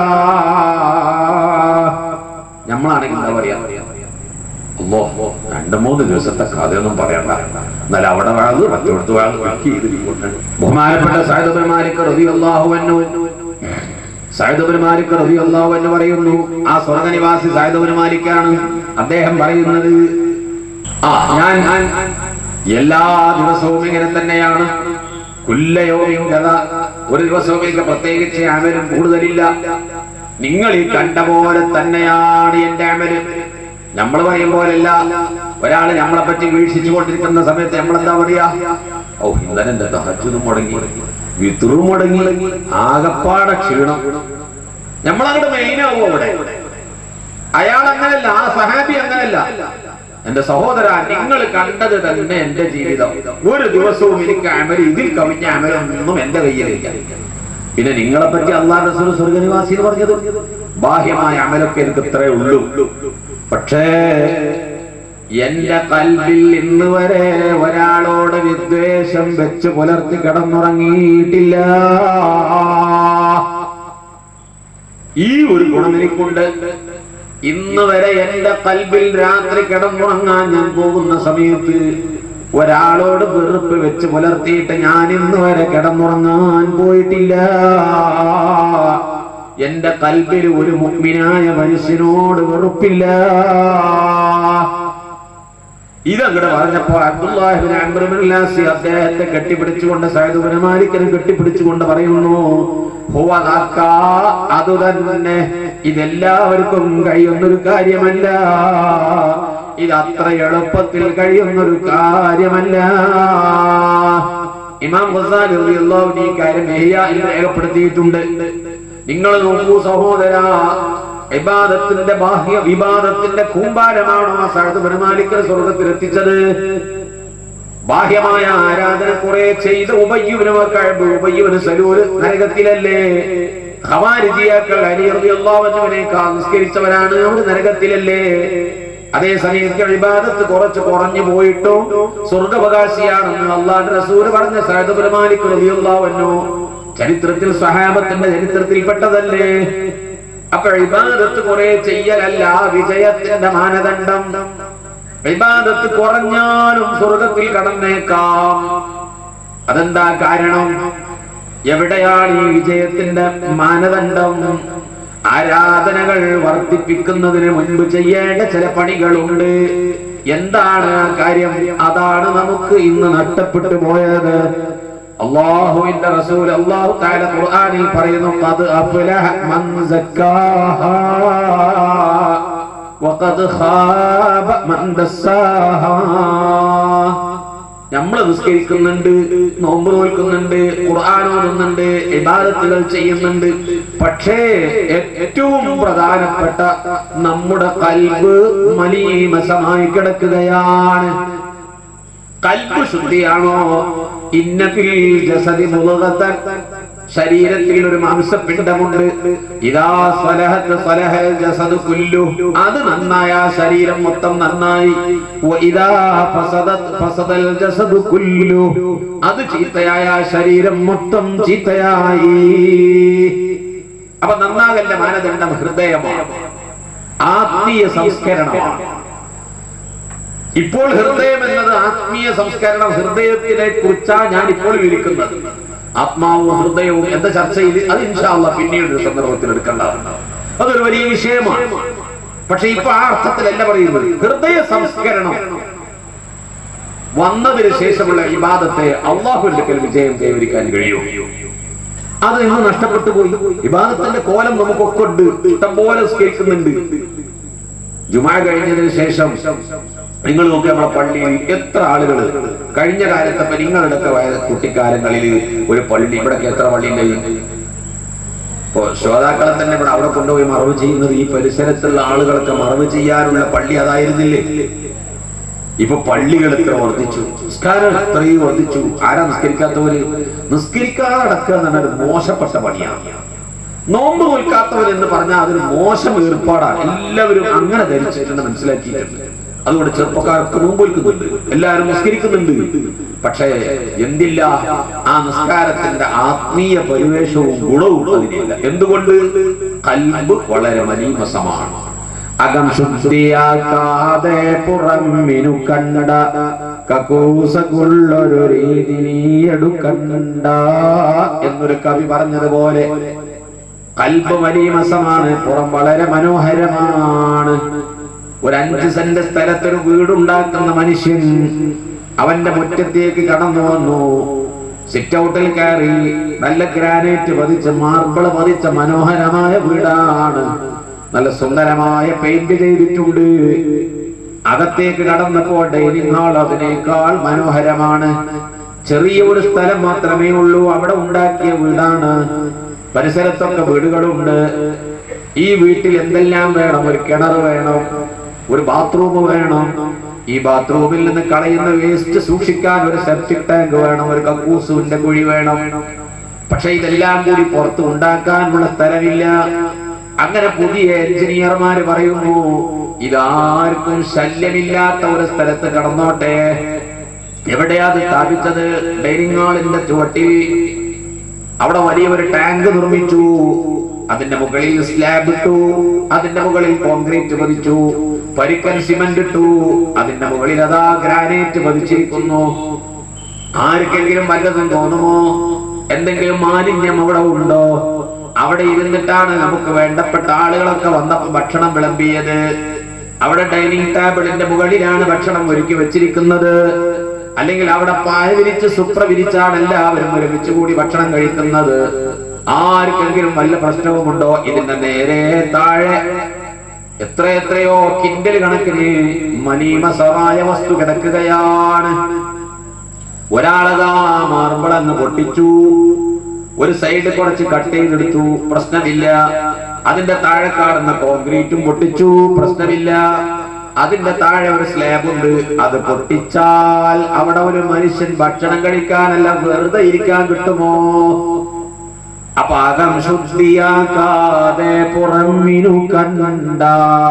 നമ്മളാണെങ്കിൽ എന്താ പറയാ അല്ലോ രണ്ടു മൂന്ന് ദിവസത്തെ കഥയൊന്നും പറയണ്ട എന്നാൽ അവിടെ വാഴത് മറ്റോടത്ത് വാഴത് ബാക്കി ചെയ്ത് ഇങ്ങോട്ട്. ബഹുമാനപ്പെട്ട സഹദുബർ മാലിക് റളിയല്ലാഹു അൻഹു സായുധബുൽ മാലിക് റളിയല്ലാഹു എന്ന് പറയുന്നു ആ സ്വർഗനിവാസി സായുധബുൽ മാലിക്കാണ് അദ്ദേഹം പറയുന്നത് ആ ഞാൻ ഞാൻ എല്ലാ ദിവസവും ഇങ്ങനെ തന്നെയാണ് കുല്ലയോയും കഥ ഒരു ദിവസവും എനിക്ക് പ്രത്യേകിച്ച് അമലും കൂടുതലില്ല നിങ്ങൾ ഈ കണ്ട പോലെ തന്നെയാണ് എന്റെ അമല് നമ്മൾ പറയും പോലല്ല ഒരാള് നമ്മളെ പറ്റി വീക്ഷിച്ചു കൊണ്ടിരിക്കുന്ന സമയത്ത് നമ്മളെന്താ പറയാ ഓ ഇന്നലെ എന്റെ തഹജുദും മുടങ്ങി വിത്തുറും മുടങ്ങി ആകപ്പാടെ ക്ഷീണം നമ്മളങ്ങോട്ട് മെയിനാവും അവിടെ അയാൾ അങ്ങനല്ല ആ സഹാബി അങ്ങനല്ല എന്റെ സഹോദര നിങ്ങൾ കണ്ടത് തന്നെ എന്റെ ജീവിതം ഒരു ദിവസവും എനിക്ക് അമൽ ഇതിൽ കവിഞ്ഞ അമലൊന്നും എന്റെ കയ്യിലില്ല പിന്നെ നിങ്ങളെ പറ്റി അള്ളാഹ് റസൂൽ സ്വർഗനിവാസി എന്ന് പറഞ്ഞത് ബാഹ്യമായ അമലൊക്കെ എനിക്ക് ഇത്രേ ഉള്ളൂ പക്ഷേ എന്റെ കൽവിൽ ഇന്ന് വരെ ഒരാളോട് വിദ്വേഷം വെച്ച് പുലർത്തി കിടന്നുറങ്ങിയിട്ടില്ല ഈ ഒരു ഗുണം എനിക്കുണ്ട് ഇന്ന് വരെ എന്റെ കൽബിൽ രാത്രി കിടന്നുറങ്ങാൻ ഞാൻ പോകുന്ന സമയത്ത് ഒരാളോട് വെറുപ്പ് വെച്ച് പുലർത്തിയിട്ട് ഞാൻ ഇന്ന് വരെ കിടന്നുറങ്ങാൻ പോയിട്ടില്ല എന്റെ കൽബിൽ ഒരു മുഗ്മിനായ മനുഷ്യനോട് വെറുപ്പില്ല ഇതങ്ങടെ പറഞ്ഞപ്പോ അബ്ദുല്ലാഹിബിൻ അംബ്രബിൻ ലാസി അദ്ദേഹത്തെ കെട്ടിപ്പിടിച്ചുകൊണ്ട് സൈദുബിൻ മാലിക്കിനെ കെട്ടിപ്പിടിച്ചുകൊണ്ട് പറയുന്നു "ഹുവ ദാക്ക, അത് തന്നെ ഇതെല്ലാവർക്കും കഴിയുന്നൊരു കാര്യമല്ല ഇത് അത്ര എളുപ്പത്തിൽ കഴിയുന്നൊരു കാര്യമല്ല ഇമാം ഗസാലി റളിയല്ലാഹു അൻഹു ഈ കാര്യം ഇഹ്യായിൽ രേഖപ്പെടുത്തിയിട്ടുണ്ട് നിങ്ങൾ നോക്കൂ സഹോദര ഇബാദത്തിന്റെ ബാഹ്യ വിവാദത്തിന്റെ കൂമ്പാരമാണോ ആ സഴത് പെരുമാലിക്കൽ സ്വർഗത്തിൽ എത്തിച്ചത് ബാഹ്യമായ ആരാധന കുറെ ചെയ്ത ഉപയ്യുവിന് കഴിവ് ഉപയ്യുവിന് സലൂര് നരകത്തിലല്ലേ ഖവാരിജിയാക്കൾ അലിയറിയുള്ളവനുവിനേക്കാൾ നിസ്കരിച്ചവരാണ് അവർ നരകത്തിലല്ലേ അതേ സമയത്ത് ഇബാദത്ത് കുറച്ച് കുറഞ്ഞു പോയിട്ടും സ്വർഗവകാശിയാണെന്ന് അള്ളാഹ് റസൂല് പറഞ്ഞ സഹദ് പെരുമാലിക്ക് റളിയല്ലാഹു ചരിത്രത്തിൽ സഹാബത്തിന്റെ ചരിത്രത്തിൽപ്പെട്ടതല്ലേ അപ്പൊ ഇബാദത്ത് കുറെ ചെയ്യലല്ല വിജയത്തിന്റെ മാനദണ്ഡം ഇബാദത്ത് കുറഞ്ഞാലും സ്വർഗത്തിൽ കടന്നേക്കാം അതെന്താ കാരണം എവിടെയാണ് ഈ വിജയത്തിന്റെ മാനദണ്ഡം ആരാധനകൾ വർദ്ധിപ്പിക്കുന്നതിന് മുൻപ് ചെയ്യേണ്ട ചില പണികളുണ്ട് എന്താണ് ആ കാര്യം അതാണ് നമുക്ക് ഇന്ന് നഷ്ടപ്പെട്ടു പോയത് അള്ളാഹുവിന്റെ റസൂൽ അള്ളാഹു താല ഖുർആനിൽ പറയുന്നു ഖദ് അഫ്ലഹ മൻ സക്കാഹാ വഖദ് ഖാബ മൻ ദസ്സാഹാ നമ്മൾ നിസ്കരിക്കുന്നുണ്ട് നോമ്പ് നോൽക്കുന്നുണ്ട് ഖുർആൻ ഓതുന്നുണ്ട് ഇബാദത്തുകൾ ചെയ്യുന്നുണ്ട് പക്ഷേ ഏറ്റവും പ്രധാനപ്പെട്ട നമ്മുടെ കൽബ് മലീമസമായി കിടക്കുകയാണ് കൽബ് ശുദ്ധിയാണോ ഇന്നഫിൽ ജസദി മുളകത്തൻ ശരീരത്തിൽ ഒരു മാംസപിണ്ഡമുണ്ട് ഇതാ സ്വലഹത്ത് സ്വലഹ ജസദ് കുല്ലു അത് നന്നായ ശരീരം മൊത്തം നന്നായി വ ഇതാ ഫസദത് ഫസദൽ ജസദ് കുല്ലു അത് ചീത്തയായ ശരീരം മൊത്തം ചീത്തയായി അപ്പൊ നന്നാകല്ല മാനദണ്ഡം ഹൃദയമാണ് ആത്മീയ സംസ്കരണമാണ് ഇപ്പോൾ ഹൃദയം എന്നത് ആത്മീയ സംസ്കരണം ഹൃദയത്തിനെ കുറിച്ചാണ് ഞാൻ ഇപ്പോൾ വിളിക്കുന്നത് ആത്മാവും ഹൃദയവും എന്ന ചർച്ചയിൽ അത് ഇൻഷാല്ല പിന്നീട് ഒരു സന്ദർഭത്തിൽ എടുക്കേണ്ടതാണ് അതൊരു വലിയ വിഷയമാണ് പക്ഷെ ഇപ്പൊ ആ അർത്ഥത്തിലല്ല പറയുന്നത് ഹൃദയ സംസ്കരണം വന്നതിന് ശേഷമുള്ള ഇബാദത്തെ അള്ളാഹുവിന്റെ വിജയം കൈവരിക്കാൻ കഴിയും അത് ഇന്ന് നഷ്ടപ്പെട്ടു പോയി ഇബാദത്തിന്റെ കോലം നമുക്കൊക്കെ ഉണ്ട് ഇഷ്ടംപോലെ സ്കരിക്കുന്നുണ്ട് ജുമാ കഴിഞ്ഞതിന് ശേഷം നിങ്ങൾ നോക്കി നമ്മളെ പള്ളിയിൽ എത്ര ആളുകൾ കഴിഞ്ഞ കാലത്തെ ഇപ്പൊ നിങ്ങളുടെയൊക്കെ വയ- കുട്ടിക്കാലങ്ങളിൽ ഒരു പള്ളി ഇവിടൊക്കെ എത്ര പള്ളി ഉണ്ടായി ഇപ്പൊ ശ്രോതാക്കളെ തന്നെ ഇവിടെ അവിടെ കൊണ്ടുപോയി മറവ് ചെയ്യുന്നത് ഈ പരിസരത്തുള്ള ആളുകളൊക്കെ മറവ് ചെയ്യാനുള്ള പള്ളി അതായിരുന്നില്ലേ ഇപ്പൊ പള്ളികൾ എത്ര വർദ്ധിച്ചു നിസ്കാരം എത്രയും വർദ്ധിച്ചു ആരാ നിസ്കരിക്കാത്തവര് നിസ്കരിക്കാതെ അടക്കുക എന്ന് പറഞ്ഞാൽ ഒരു മോശപ്പെട്ട പണിയാണ് നോമ്പ് നോൽക്കാത്തവർ എന്ന് പറഞ്ഞാൽ അതൊരു മോശം ഏർപ്പാടാണ് എല്ലാവരും അങ്ങനെ ധരിച്ചിട്ടുണ്ട് മനസ്സിലാക്കിയിട്ടുണ്ട് അതുകൊണ്ട് ചെറുപ്പക്കാർക്ക് നോമ്പ് നോൽക്കുന്നുണ്ട് എല്ലാവരും നിസ്കരിക്കുന്നുണ്ട് പക്ഷേ എന്തില്ല ആ നിസ്കാരത്തിന്റെ ആത്മീയ പരിവേഷവും ഗുണവും അതിനില്ല എന്തുകൊണ്ട് കൽബ് വളരെ മലീമസമാണ് അകം ശുദ്ധിയാക്കാതെ പുറമിനു കണ്ട കക്കൂസകുള്ളൊരു രീതി നീ എടുക്കണ്ട എന്നൊരു കവി പറഞ്ഞതുപോലെ കൽബ് മലീമസമാണ് പുറം വളരെ മനോഹരമാണ് ഒരു അഞ്ച് സെന്റ് സ്ഥലത്തൊരു വീടുണ്ടാക്കുന്ന മനുഷ്യൻ അവന്റെ മുറ്റത്തേക്ക് കടന്നു വന്നു സിറ്റ് ഔട്ടിൽ കയറി നല്ല ഗ്രാനൈറ്റ് പതിച്ച മാർബിൾ പതിച്ച മനോഹരമായ വീടാണ് നല്ല സുന്ദരമായ പെയിന്റ് ചെയ്തിട്ടുണ്ട് അകത്തേക്ക് കടന്നപ്പോൾ ഡൈനിങ് ഹാൾ അതിനേക്കാൾ മനോഹരമാണ് ചെറിയ ഒരു സ്ഥലം മാത്രമേ ഉള്ളൂ അവിടെ ഉണ്ടാക്കിയ വീടാണ് പരിസരത്തൊക്കെ വീടുകളുണ്ട് ഈ വീട്ടിൽ എന്തെല്ലാം വേണം ഒരു കിണർ വേണം ഒരു ബാത്റൂം വേണം ഈ ബാത്റൂമിൽ നിന്ന് കളയുന്ന വേസ്റ്റ് സൂക്ഷിക്കാൻ ഒരു സെപ്റ്റിക് ടാങ്ക് വേണം ഒരു കക്കൂസുവിന്റെ കുഴി വേണം പക്ഷെ ഇതെല്ലാം കൂടി പുറത്ത് ഉണ്ടാക്കാനുള്ള സ്ഥലമില്ല അങ്ങനെ പുതിയ എഞ്ചിനീയർമാര് പറയുന്നു ഇതാർക്കും ശല്യമില്ലാത്ത ഒരു സ്ഥലത്ത് കടന്നോട്ടെ എവിടെയാ അത് സ്ഥാപിച്ചത് ഡൈനിങ് ഹാളിന്റെ ചുവട്ടിൽ അവിടെ വലിയ ഒരു ടാങ്ക് നിർമ്മിച്ചു അതിന്റെ മുകളിൽ സ്ലാബ് ഇട്ടു അതിന്റെ മുകളിൽ കോൺക്രീറ്റ് പതിച്ചു പരിക്കൻ സിമന്റ് ഇട്ടു അതിന്റെ മുകളിൽ അതാ ഗ്രാനൈറ്റ് പതിച്ചിരിക്കുന്നു ആർക്കെങ്കിലും വല്ലതും തോന്നുമോ എന്തെങ്കിലും മാലിന്യം അവിടെ ഉണ്ടോ അവിടെ ഇരുന്നിട്ടാണ് നമുക്ക് വേണ്ടപ്പെട്ട ആളുകളൊക്കെ വന്നപ്പോ ഭക്ഷണം വിളമ്പിയത് അവിടെ ഡൈനിങ് ടേബിളിന്റെ മുകളിലാണ് ഭക്ഷണം ഒരുക്കി വെച്ചിരിക്കുന്നത് അല്ലെങ്കിൽ അവിടെ പായ വിരിച്ച് സുപ്ര വിരിച്ചാണ് എല്ലാവരും ഒരുമിച്ച് കൂടി ഭക്ഷണം കഴിക്കുന്നത് ആർക്കെങ്കിലും വല്ല പ്രശ്നവുമുണ്ടോ ഇതിന്റെ നേരെ താഴെ എത്ര എത്രയോ കിൻഡൽ കണക്കിന് മനീമസമായ വസ്തു കിടക്കുകയാണ് ഒരാളതാ മാർബിൾ അങ്ങ് പൊട്ടിച്ചു ഒരു സൈഡ് കുറച്ച് കട്ട് ചെയ്തെടുത്തു പ്രശ്നമില്ല അതിന്റെ താഴെ കാണുന്ന കോൺക്രീറ്റും പൊട്ടിച്ചു പ്രശ്നമില്ല അതിന്റെ താഴെ ഒരു സ്ലാബ് ഉണ്ട് അത് പൊട്ടിച്ചാൽ അവിടെ ഒരു മനുഷ്യൻ ഭക്ഷണം കഴിക്കാനല്ല വെറുതെ ഇരിക്കാൻ കിട്ടുമോ അപ്പൊ അകം ശുദ്ധിയാക്കാതെ പുറമിനു കണ്ട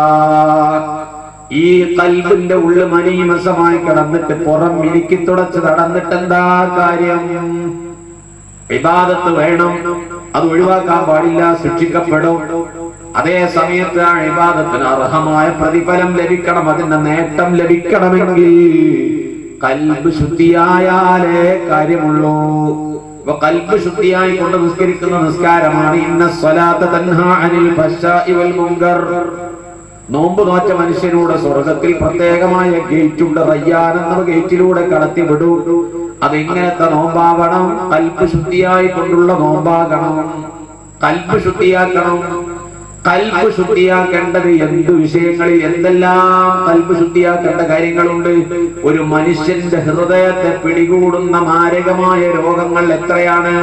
ഈ കൽബിന്റെ ഉള്ളു മനീമസമായി കിടന്നിട്ട് പുറം ഇരിക്കി തുടച്ച് നടന്നിട്ട് എന്താ കാര്യം ഇബാദത്ത് വേണം അത് ഒഴിവാക്കാൻ പാടില്ല ശിക്ഷിക്കപ്പെടും അതേ സമയത്ത് ആ ഇബാദത്തിന് അർഹമായ പ്രതിഫലം ലഭിക്കണം അതിന്റെ നേട്ടം ലഭിക്കണമെങ്കിൽ കൽബ് ശുദ്ധിയായാലേ കാര്യമുള്ളൂ ഇപ്പൊ കൽബ് ശുദ്ധിയായി കൊണ്ട് നിസ്കരിക്കുന്ന നിസ്കാരമാണ് ഇന്ന സ്വലാത്ത തൻഹാ അനിൽ ഫശ്ശാഇ വൽ മുങ്കർ നോമ്പ് നോറ്റ മനുഷ്യനോട് സ്വർഗത്തിൽ പ്രത്യേകമായ ഗേറ്റ് ഉണ്ട് റയ്യാൻ എന്ന ഗേറ്റിലൂടെ കടത്തി വിടൂ അതെങ്ങനത്തെ നോമ്പാവണം കൽപ്പ് ശുദ്ധിയായി കൊണ്ടുള്ള നോമ്പാകണം കൽപ്പ് ശുദ്ധിയാക്കണം കൽപ്പ് ശുദ്ധിയാക്കേണ്ടത് എന്ത് വിഷയങ്ങളിൽ എന്തെല്ലാം കൽപ്പ് ശുദ്ധിയാക്കേണ്ട കാര്യങ്ങളുണ്ട് ഒരു മനുഷ്യന്റെ ഹൃദയത്തെ പിടികൂടുന്ന മാരകമായ രോഗങ്ങൾ എത്രയാണ്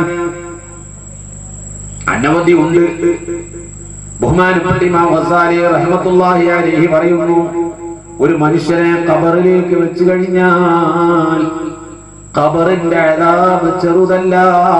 അനവധി ഉണ്ട് ബഹുമാനപ്പെട്ട ഇമാം ഗസാലി റഹ്മത്തുള്ളാഹി അലൈഹി പറയുന്നു ഒരു മനുഷ്യനെ ഖബറിലേക്ക് വെച്ച് കഴിഞ്ഞാൽ ഖബറിന്റെ അതാബ് ചെറുതല്ല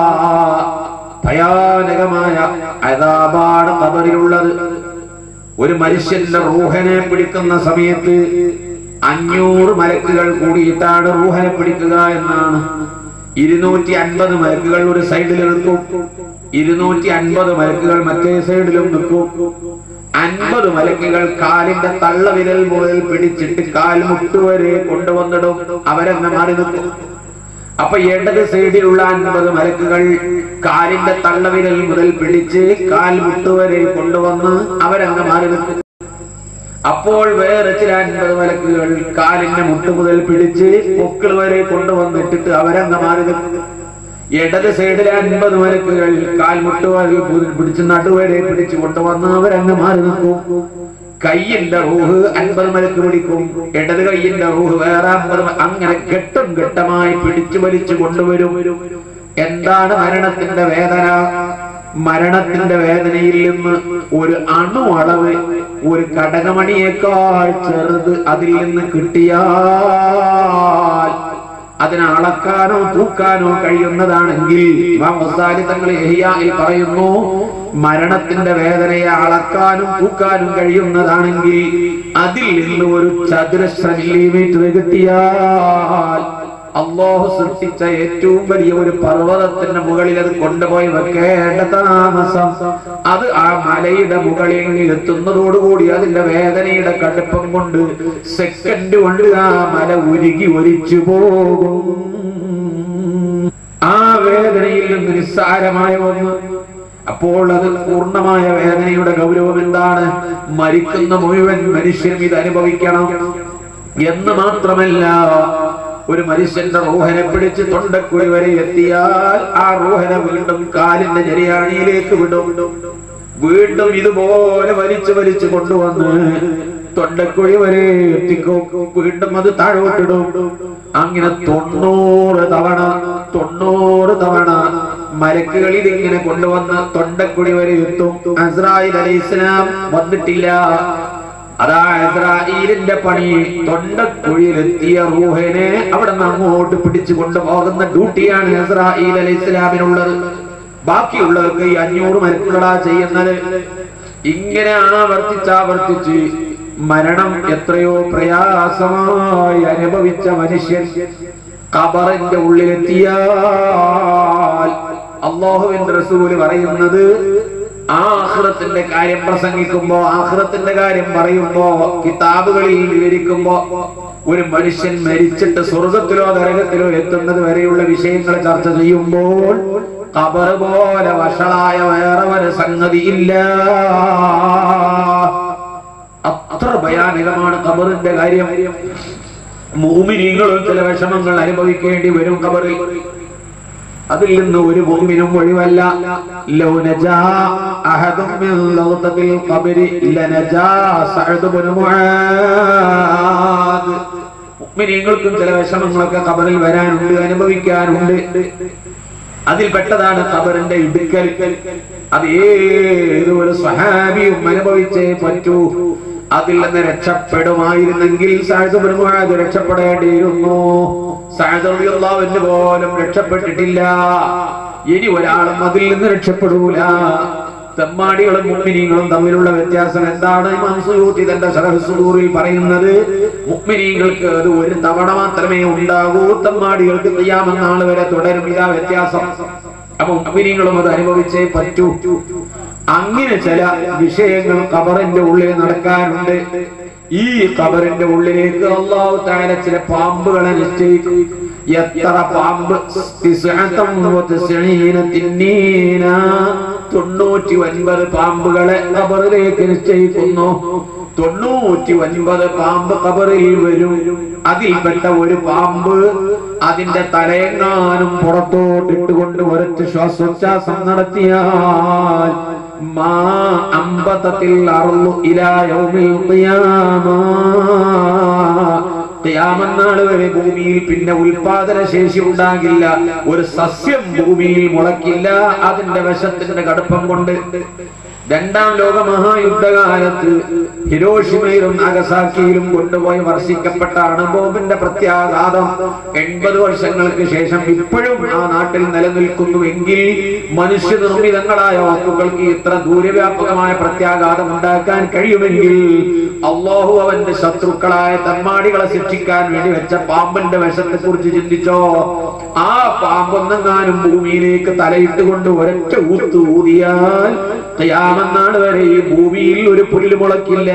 ഭയാനകമായ അതാബാണ് ഖബറിലുള്ളത് ഒരു മനുഷ്യന്റെ റൂഹനെ പിടിക്കുന്ന സമയത്ത് അഞ്ഞൂറ് മലക്കുകൾ കൂടിയിട്ടാണ് റൂഹനെ പിടിക്കുക എന്നാണ് ഇരുന്നൂറ്റി അൻപത് മലക്കുകൾ ഒരു സൈഡിൽ നിൽക്കും ഇരുന്നൂറ്റി അൻപത് മലക്കുകൾ മറ്റേ സൈഡിലും നിൽക്കും അൻപത് മലക്കുകൾ കാലിന്റെ തള്ളവിരൽ മുതൽ പിടിച്ചിട്ട് കാൽ മുട്ടുവരെ കൊണ്ടുവന്നിടും അവരങ്ങ് മാറി നിൽക്കും അപ്പൊ ഇടത് സൈഡിലുള്ള അൻപത് മലക്കുകൾ കാലിന്റെ തള്ളവിരൽ മുതൽ പിടിച്ച് കാൽ മുട്ടുവരെ കൊണ്ടുവന്ന് അവരങ്ങ് മാറി നിൽക്കും അപ്പോൾ വേറെ ചില അൻപത് മലക്കുകൾ കാലിന്റെ മുട്ട് മുതൽ പിടിച്ച് പൊക്കിൾ വരെ കൊണ്ടുവന്നിട്ടിട്ട് അവരങ്ങ് മാറി നിൽക്കും ഇടത് സൈഡിലെ അൻപത് മലക്കുകൾ കാൽ മുട്ട് വരെ പിടിച്ച് നടുവരെ പിടിച്ച് കൊണ്ടുവന്ന് അവരങ്ങ് മാറി നിൽക്കും കയ്യിന്റെ റൂഹ് അൻപത് മലക്ക് പിടിക്കും ഇടത് കയ്യിന്റെ റൂഹ് വേറെ അമ്പത് മ- അങ്ങനെ ഘട്ടം ഘട്ടമായി പിടിച്ചു വലിച്ചു കൊണ്ടുവരും എന്താണ് മരണത്തിന്റെ വേദന മരണത്തിന്റെ വേദനയിൽ നിന്ന് ഒരു അണു അളവ് ഒരു കടകമണിയേക്കാൾ ചെറുത് അതിൽ നിന്ന് കിട്ടിയാൽ അതിനെ അളക്കാനോ തൂക്കാനോ കഴിയുന്നതാണെങ്കിൽ ഇമാം ഗസാലി തങ്ങൾ ഇഹ്യായിൽ പറയുന്നു മരണത്തിന്റെ വേദനയെ അളക്കാനും തൂക്കാനും കഴിയുന്നതാണെങ്കിൽ അതിൽ നിന്ന് ഒരു ചതുരശ്ര മില്ലിമീറ്റർ കിട്ടിയാൽ അള്ളാഹു സൃഷ്ടിച്ച ഏറ്റവും വലിയ ഒരു പർവ്വതത്തിന്റെ മുകളിൽ അത് കൊണ്ടുപോയി വെക്കേണ്ട താമസം അത് ആ മലയുടെ മുകളിൽ എത്തുന്നതോടുകൂടി അതിന്റെ വേദനയുടെ കടുപ്പം കൊണ്ട് സെക്കൻഡ് കൊണ്ട് ആ മല ഉരുകി ഒലിച്ചു പോകും ആ വേദനയിൽ നിന്ന് നിസ്സാരമായ ഒന്ന് അപ്പോൾ അത് പൂർണ്ണമായ വേദനയുടെ ഗൗരവം എന്താണ് മരിക്കുന്ന മുഴുവൻ മനുഷ്യരും ഇത് അനുഭവിക്കണം എന്ന് മാത്രമല്ല ഒരു മനുഷ്യന്റെ റൂഹനെ പിടിച്ച് തൊണ്ടക്കുഴി വരെ എത്തിയാൽ ആ റൂഹനെ വീണ്ടും കാലിന്റെ ഞെരിയാണിയിലേക്ക് വിടും വീണ്ടും ഇതുപോലെ വലിച്ചു വലിച്ചു കൊണ്ടുവന്ന് തൊണ്ടക്കുഴി വരെ എത്തിക്കും വീണ്ടും അത് താഴോട്ടിടും അങ്ങനെ തൊണ്ണൂറ് തവണ തൊണ്ണൂറ് തവണ മലക്കുകൾ ഇതിങ്ങനെ കൊണ്ടുവന്ന് തൊണ്ടക്കുടി വരെ എത്തും അസ്രായിൽ അലൈഹി ഇസ്ലാം വന്നിട്ടില്ല അതാ ഇസ്രായേലിന്റെ പണി തൊണ്ടക്കുഴിയിലെത്തിയ റൂഹിനെ അവിടെ നിന്ന് അങ്ങോട്ട് പിടിച്ചു കൊണ്ടുപോകുന്ന ഡ്യൂട്ടിയാണ് ഇസ്രായേൽ അലൈഹി ഇസ്ലാമിനുള്ളത് ബാക്കിയുള്ളവർക്ക് ഈ അഞ്ഞൂറ് മലക്കുകളാ ചെയ്യുന്നത് ഇങ്ങനെ ആവർത്തിച്ചാവർത്തിച്ച് മരണം എത്രയോ പ്രയാസമായി അനുഭവിച്ച മനുഷ്യൻ കബറിന്റെ ഉള്ളിലെത്തിയാൽ അള്ളാഹുവിന്റെ റസൂല് പറയുന്നത് ആഹ്റത്തിന്റെ കാര്യം പ്രസംഗിക്കുമ്പോ ആഹ്റത്തിന്റെ കാര്യം പറയുമ്പോ കിതാബുകളിൽ വിവരിക്കുമ്പോ ഒരു മനുഷ്യൻ മരിച്ചിട്ട് സ്വർഗത്തിലോ നരകത്തിലോ എത്തുന്നത് വരെയുള്ള വിഷയങ്ങൾ ചർച്ച ചെയ്യുമ്പോൾ കബറ് പോലെ വഷളായ വേറെ ഒരു സംഗതിയില്ല അത്ര ഭയാനകമാണ് കബറിന്റെ കാര്യം മൂമിനികളും ചില വിഷമങ്ങൾ അനുഭവിക്കേണ്ടി വരും കബറിൽ അതിൽ നിന്ന് ഒരു ഭൂമിനും ഒഴിവല്ല ലൗ നജാ അഹദും മിൻ ലൗതത്തിൽ ഖബരി ലനജാ സഅദ് ഇബ്നു മുആദ് മുഅ്മിനീങ്ങൾക്കും ചില വിഷമങ്ങളൊക്കെ ഖബറിൽ വരാനുണ്ട് അനുഭവിക്കാനുണ്ട് അതിൽ പെട്ടതാണ് ഖബറിന്റെ ഇടുക്കൽ അത് ഏത് ഒരു സ്വഹാബിയും അനുഭവിച്ചേ പറ്റൂ അതിൽ നിന്ന് രക്ഷപ്പെടുമായിരുന്നെങ്കിൽ സഅദ് ഇബ്നു മുആദ് രക്ഷപ്പെടേണ്ടിയിരുന്നു സഅദ് റളിയല്ലാഹു അൻഹു പോലും രക്ഷപ്പെട്ടിട്ടില്ല ഇനി ഒരാളും അതിൽ നിന്ന് രക്ഷപ്പെടൂല തെമ്മാടികളും മുഗ്മിനീങ്ങളും തമ്മിലുള്ള വ്യത്യാസം എന്താണ് ഇമാം സുയൂത്തി തന്റെ സഹസുദൂറിൽ പറയുന്നത് മുഗ്മിനീങ്ങൾക്ക് അത് ഒരു തവണ മാത്രമേ ഉണ്ടാകൂ തെമ്മാടികൾക്ക് ചെയ്യാമെന്നാൾ വരെ തുടരും ഇതാ വ്യത്യാസം അപ്പൊ മുഗ്മിനീങ്ങളും അത് അനുഭവിച്ചേ പറ്റൂ അങ്ങനെ ചില വിഷയങ്ങൾ കബറിന്റെ ഉള്ളിൽ നടക്കാനുണ്ട് ഈ കബറിന്റെ ഉള്ളിലേക്ക് അള്ളാഹു താര ചില പാമ്പുകളെ നിശ്ചയിച്ചു എത്ര പാമ്പ് തിസ്അത്തം വതിസ്ഈന തിന്നീന. തൊണ്ണൂറ്റി ഒൻപത് പാമ്പുകളെ കബറിലേക്ക് നിശ്ചയിക്കുന്നു തൊണ്ണൂറ്റി ഒൻപത് പാമ്പ് കബറിൽ വരും അതിൽപ്പെട്ട ഒരു പാമ്പ് അതിന്റെ തലയെങ്ങാനും പുറത്തോട്ടിട്ടുകൊണ്ട് ഒരൊറ്റ ശ്വാസോച്ഛ്വാസം നടത്തിയാൽ മാ അമ്പതത്തിൽ അറുന്നു ഇലാ യൗമിൽ ഖിയാമ ഖിയാമന്നാൾ വരെ ഭൂമിയിൽ പിന്നെ ഉൽപാദന ശേഷി ഉണ്ടാകില്ല ഒരു സസ്യം ഭൂമിയിൽ മുളക്കില്ല അതിന്റെ വിഷത്തിന്റെ കടുപ്പം കൊണ്ട് രണ്ടാം ലോക മഹായുദ്ധകാലത്ത് ഹിരോഷിമയിലും നാഗസാക്കിയിലും കൊണ്ടുപോയി വർഷിക്കപ്പെട്ട അണുബോംബിന്റെ പ്രത്യാഘാതം എൺപത് വർഷങ്ങൾക്ക് ശേഷം ഇപ്പോഴും ആ നാട്ടിൽ നിലനിൽക്കുന്നുവെങ്കിൽ മനുഷ്യനിർമ്മിതങ്ങളായ വസ്തുക്കൾക്ക് ഇത്ര ദൂരവ്യാപകമായ പ്രത്യാഘാതം ഉണ്ടാക്കാൻ കഴിയുമെങ്കിൽ അള്ളാഹു അവന്റെ ശത്രുക്കളായ തമ്മാടികളെ ശിക്ഷിക്കാൻ വേണ്ടി വെച്ച പാമ്പിന്റെ വിഷത്തെ കുറിച്ച് ചിന്തിച്ചോ ആ പാമ്പൊന്നെങ്ങാനും ഭൂമിയിലേക്ക് തലയിട്ടുകൊണ്ട് ഒരൊറ്റ ഊത്ത് ഊതിയാൽ ഖിയാമന്നാൾ വരെ ഈ ഭൂമിയിൽ ഒരു പുല്ല് മുളക്കില്ല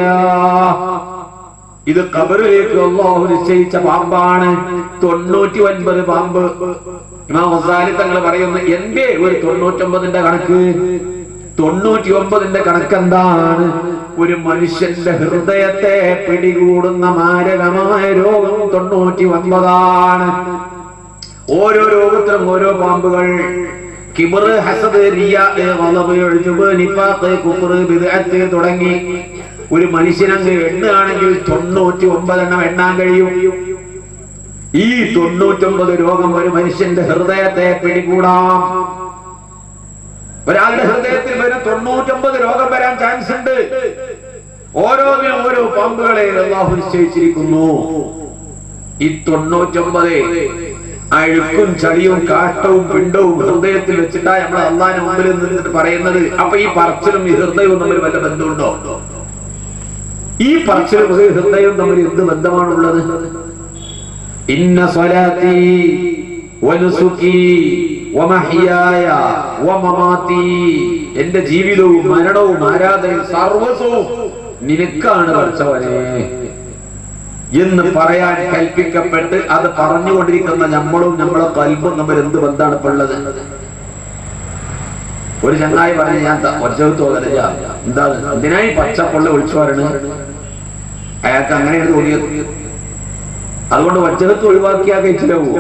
ഇത് കബറിലേക്ക് അള്ളാഹു നിശ്ചയിച്ച പാമ്പാണ് തൊണ്ണൂറ്റി ഒൻപത് പാമ്പ് ഇമാം ഗസാലി തങ്ങൾ പറയുന്നു എന്റെ ഒരു തൊണ്ണൂറ്റൊമ്പതിന്റെ കണക്ക് തൊണ്ണൂറ്റി ഒമ്പതിന്റെ കണക്കെന്താണ് ഒരു മനുഷ്യന്റെ ഹൃദയത്തെ പിടികൂടുന്ന മാരകമായ രോഗം തൊണ്ണൂറ്റി ഒൻപതാണ് ഓരോ രോഗത്തിനും ഓരോ പാമ്പുകൾ കിബറ് ഹസദ് റിയാ ഗളബ് ഉജ്ബ് നിഫാഖ് കുഫ്റ് ബിദ്അത്ത് തുടങ്ങി ഒരു മനുഷ്യനങ്ങ് എണ്ണുകയാണെങ്കിൽ തൊണ്ണൂറ്റി ഒമ്പതെണ്ണം എണ്ണാൻ കഴിയും ഈ തൊണ്ണൂറ്റൊമ്പത് രോഗം ഒരു മനുഷ്യന്റെ ഹൃദയത്തെ പിടികൂടാം ഒരാളുടെ ഹൃദയത്തിൽ വരെ തൊണ്ണൂറ്റൊമ്പത് രോഗം വരാൻ ചാൻസ് ഉണ്ട് ഓരോന്നിനും ഓരോ പാമ്പുകളെ അള്ളാഹു നിശ്ചയിച്ചിരിക്കുന്നു ഈ തൊണ്ണൂറ്റൊമ്പത് അഴുക്കും ചളിയും കാട്ടവും പിണ്ടവും ഹൃദയത്തിൽ വെച്ചിട്ടാ നമ്മൾ അള്ളാഹിന് മുമ്പിൽ നിന്നിട്ട് പറയുന്നത് അപ്പൊ ഈ പറച്ചിലും ഈ ഹൃദയവും തമ്മിൽ വല്ല ബന്ധമുണ്ടോ ഈ പറച്ചിലും ഈ ഹൃദയവും തമ്മിൽ എന്ത് ബന്ധമാണുള്ളത് ഇന്ന സ്വലാത്തി വനുസുക്കി വമഹ്യായ വമമാതി എന്റെ ജീവിതവും മരണവും ആരാധനയും സർവസ്വവും നിനക്കാണ് പഠിച്ചവനെ എന്ന് പറയാൻ കൽപ്പിക്കപ്പെട്ട് അത് പറഞ്ഞുകൊണ്ടിരിക്കുന്ന നമ്മളും നമ്മളെ കൽബും തമ്മിൽ എന്ത് ബന്ധമാണ് ഇപ്പൊ ഉള്ളത് ഒരു ചങ്ങായി പറഞ്ഞ ഞാൻ ഒറ്റത്ത് തോന്നലില്ല എന്താ എന്തിനായി പച്ചപ്പൊള്ള ഒളിച്ചു പറയണ് അയാൾക്ക് അങ്ങനെയാണ് തോന്നിയത് അതുകൊണ്ട് ഒറ്റകത്ത് ഒഴിവാക്കിയാൽ കഴിച്ചിലാവോ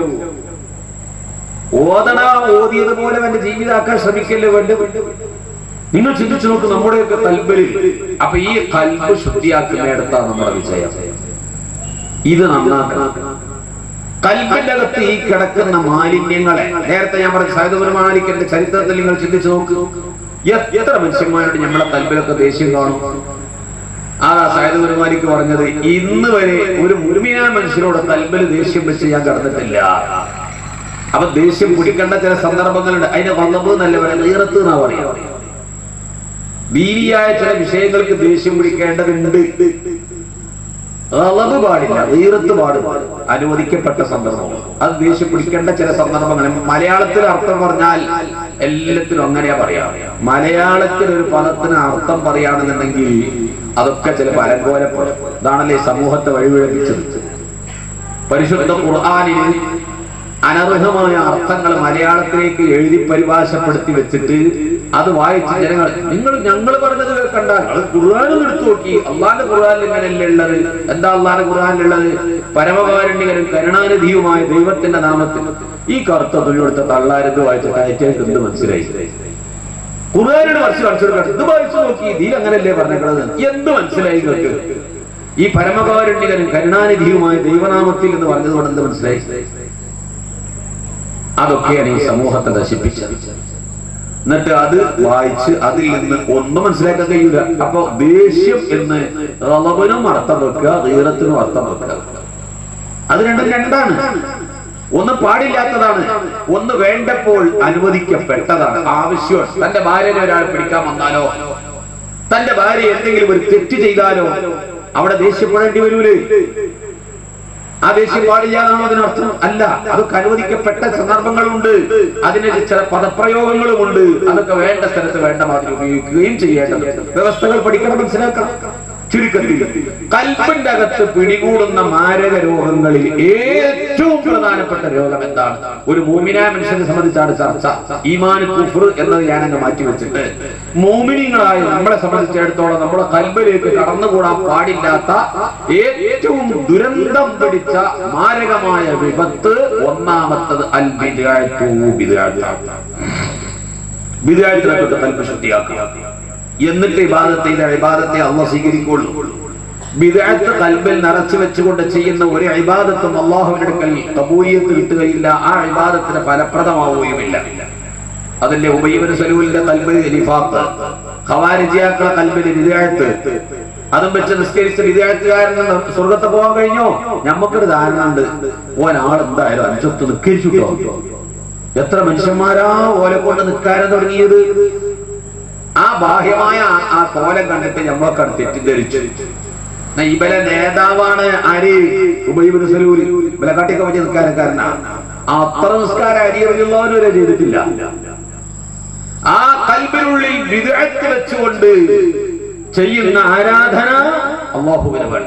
ഓതണ ഓതിയത് പോലെ എന്റെ ജീവിതാക്കാൻ ശ്രമിക്കല്ലേ വേണ്ട നിങ്ങൾ ചിന്തിച്ചു നോക്ക് നമ്മുടെയൊക്കെ കൽബലിൽ അപ്പൊ ഈ കൽബ് ശുദ്ധിയാക്കുന്നിടത്താണ് നമ്മുടെ വിജയം ഇത് നന്നാക്കണം കൽബിന്റെ അകത്ത് ഈ കിടക്കുന്ന മാലിന്യങ്ങളെ നേരത്തെ ഞാൻ പറഞ്ഞ സൈദുൽ മാലിക്കിന്റെ ചരിത്രത്തിൽ നിങ്ങൾ ചിന്തിച്ചു നോക്കൂ എത്ര മനുഷ്യന്മാരോട് നമ്മളെ കൽബിലൊക്കെ ദേഷ്യം കാണും അതാ സൈദുൽ മാലിക്ക് പറഞ്ഞത് ഇന്ന് വരെ ഒരു മുഴുമിനാ മനുഷ്യനോട് കൽബിൽ ദേഷ്യം വെച്ച് ഞാൻ കടന്നിട്ടില്ല അപ്പൊ ദേഷ്യം പിടിക്കേണ്ട ചില സന്ദർഭങ്ങളുണ്ട് അതിന് വന്നപ്പോ നല്ല പറയാം ഈറത്ത് എന്നാ പറയാ ദീനിയായ ചില വിഷയങ്ങൾക്ക് ദേഷ്യം പിടിക്കേണ്ടതുണ്ട് അളവ് പാടില്ല ഈറത്ത് പാടില്ല അനുവദിക്കപ്പെട്ട സന്ദർഭങ്ങൾ അത് ദേഷ്യം പിടിക്കേണ്ട ചില സന്ദർഭങ്ങൾ മലയാളത്തിൽ അർത്ഥം പറഞ്ഞാൽ എല്ലാത്തിനും അങ്ങനെയാ പറയാ മലയാളത്തിൽ ഒരു പദത്തിന് അർത്ഥം പറയുകയാണെന്നുണ്ടെങ്കിൽ അതൊക്കെ ചില പരങ്കോലപ്പെടും ഇതാണല്ലേ സമൂഹത്തെ വഴിവിഴപ്പിച്ചത് പരിശുദ്ധ ഖുർആാനിന് അനർഹമായ അർത്ഥങ്ങൾ മലയാളത്തിലേക്ക് എഴുതി പരിഭാഷപ്പെടുത്തി വെച്ചിട്ട് അത് വായിച്ച് ജനങ്ങൾ നിങ്ങൾ ഞങ്ങൾ പറഞ്ഞത് കേൾക്കണ്ട നിങ്ങൾ ഖുർആാനും എടുത്തു നോക്കി അള്ളാന്റെ ഖുർആാനിൽ ഇങ്ങനെയല്ലേ ഉള്ളത് എന്താ അള്ളാന്റെ ഖുർആാനിലുള്ളത് പരമകാരുണ്യകരും കരുണാനിധിയുമായ ദൈവത്തിന്റെ നാമത്തിൽ ഈ കറുത്ത തുള്ളിയെടുത്ത തള്ളാരത് വായിച്ചിട്ട് അയച്ചേക്ക് എന്ത് മനസ്സിലായി ഖുർആാനോട് കുറച്ച് മനസ്സിലാക്കണം ഇത് വായിച്ചു നോക്കി ഇതിൽ അങ്ങനല്ലേ പറഞ്ഞേക്കണത് എന്ത് മനസ്സിലായി നിങ്ങൾക്ക് ഈ പരമകാരുണ്യകരും കരുണാനിധിയുമായ ദൈവനാമത്തിൽ എന്ന് പറഞ്ഞതുകൊണ്ട് എന്ത് മനസ്സിലായി അതൊക്കെയാണ് ഈ സമൂഹത്തെ നശിപ്പിച്ചത് എന്നിട്ട് അത് വായിച്ച് അതിൽ നിന്ന് ഒന്നും മനസ്സിലാക്കാൻ കഴിയൂല അപ്പൊ ദേഷ്യം എന്ന് റളബിനും അർത്ഥം വെക്കുക ഈറത്തിനും അർത്ഥം വെക്കുക അത് രണ്ടും രണ്ടാണ് ഒന്ന് പാടില്ലാത്തതാണ് ഒന്ന് വേണ്ടപ്പോൾ അനുവദിക്കപ്പെട്ടതാണ് ആവശ്യം തന്റെ ഭാര്യനെ ഒരാൾ പിടിക്കാൻ വന്നാലോ തന്റെ ഭാര്യ എന്തെങ്കിലും ഒരു തെറ്റ് ചെയ്താലോ അവിടെ ദേഷ്യപ്പെടേണ്ടി വരൂലേ ആ ദേഷ്യം പാടില്ല എന്നാണ് അതിനർത്ഥം അല്ല അതൊക്കെ അനുവദിക്കപ്പെട്ട സന്ദർഭങ്ങളുണ്ട് അതിന് ചില പദപ്രയോഗങ്ങളുമുണ്ട് അതൊക്കെ വേണ്ട സ്ഥലത്ത് വേണ്ട മാതിരി ഉപയോഗിക്കുകയും ചെയ്യേണ്ടത് വ്യവസ്ഥകൾ പഠിക്കണം മനസ്സിലാക്കണം ചുരുക്കത്തിൽ കൽപ്പിന്റെ അകത്ത് പിടികൂടുന്ന മാരക രോഗങ്ങളിൽ ഏറ്റവും പ്രധാനപ്പെട്ട രോഗം എന്താണ് ഒരു മൂമിനായ മനുഷ്യനെ സംബന്ധിച്ചാണ് ചർച്ച ഈമാൻ കുഫർ എന്നത് ഞാനങ്ങ് മാറ്റി വെച്ചിട്ട് മൂമിനിങ്ങളായ നമ്മളെ സംബന്ധിച്ചിടത്തോളം നമ്മുടെ കൽബിലേക്ക് കടന്നുകൂടാൻ പാടില്ലാത്ത ഏറ്റവും ദുരന്തം പിടിച്ച മാരകമായ വിപത്ത് ഒന്നാമത്തത് അൽ ബിദഅത്തു ബിദഅത്താണ് വിദ്യാർത്ഥികളൊക്കെ കൽബ് ശുദ്ധിയാക്കുക എന്നിട്ട് ഇബാദത്തെ ഇബാദത്തെ അള്ള സ്വീകരിക്കുള്ളൂ വിദഗ്ധ കൽബിൽ നിറച്ചു വെച്ചുകൊണ്ട് ചെയ്യുന്ന ഒരു ഇബാദത്തും അള്ളാഹുവിന്റെ അടുക്കൽ കബൂലിയത്ത് കിട്ടുകയില്ല ആ ഇബാദത്തിന് ഫലപ്രദമാവുകയുമില്ല അതിന്റെ ഉബൈബിന് സലൂലിന്റെ കൽബ് നിഫാത്ത് ഖവാരിജിയാക്കളെ കൽബിന് വിദഗ്ധത്ത് അതും വെച്ച് നിസ്കരിച്ച വിദ്യാർത്ഥികാരൻ സ്വർഗത്തെ പോകാൻ കഴിഞ്ഞോ ഞമ്മക്കൊരു ധാരണ ഉണ്ട് ഓൻ ആളെന്തായാലും അഞ്ചൊത്ത് നിസ്കരിച്ചു എത്ര മനുഷ്യന്മാരാ ഓലെ കൊണ്ട് നിൽക്കാനും തുടങ്ങിയത് ആ ബാഹ്യമായ ആ- ആ കോലം കണ്ടിട്ട് നമ്മളൊക്കെ തെറ്റിദ്ധരിച്ചു എന്നാ ഇവലെ നേതാവാണ് ആര് ഉപയോഗിക്കുന്ന സലൂര് ഇവലെ കാട്ടിയൊക്കെ വെച്ച് നിൽക്കാനക്കാരനാണ് ആ അത്ര നിസ്കാരം അരിയറിയുള്ളവരും വരെ ചെയ്തിട്ടില്ല ആ കൽബിനുള്ളിൽ വിദഗ്ധ വെച്ചുകൊണ്ട് ചെയ്യുന്ന ആരാധന അള്ളാഹുവിന് വേണ്ട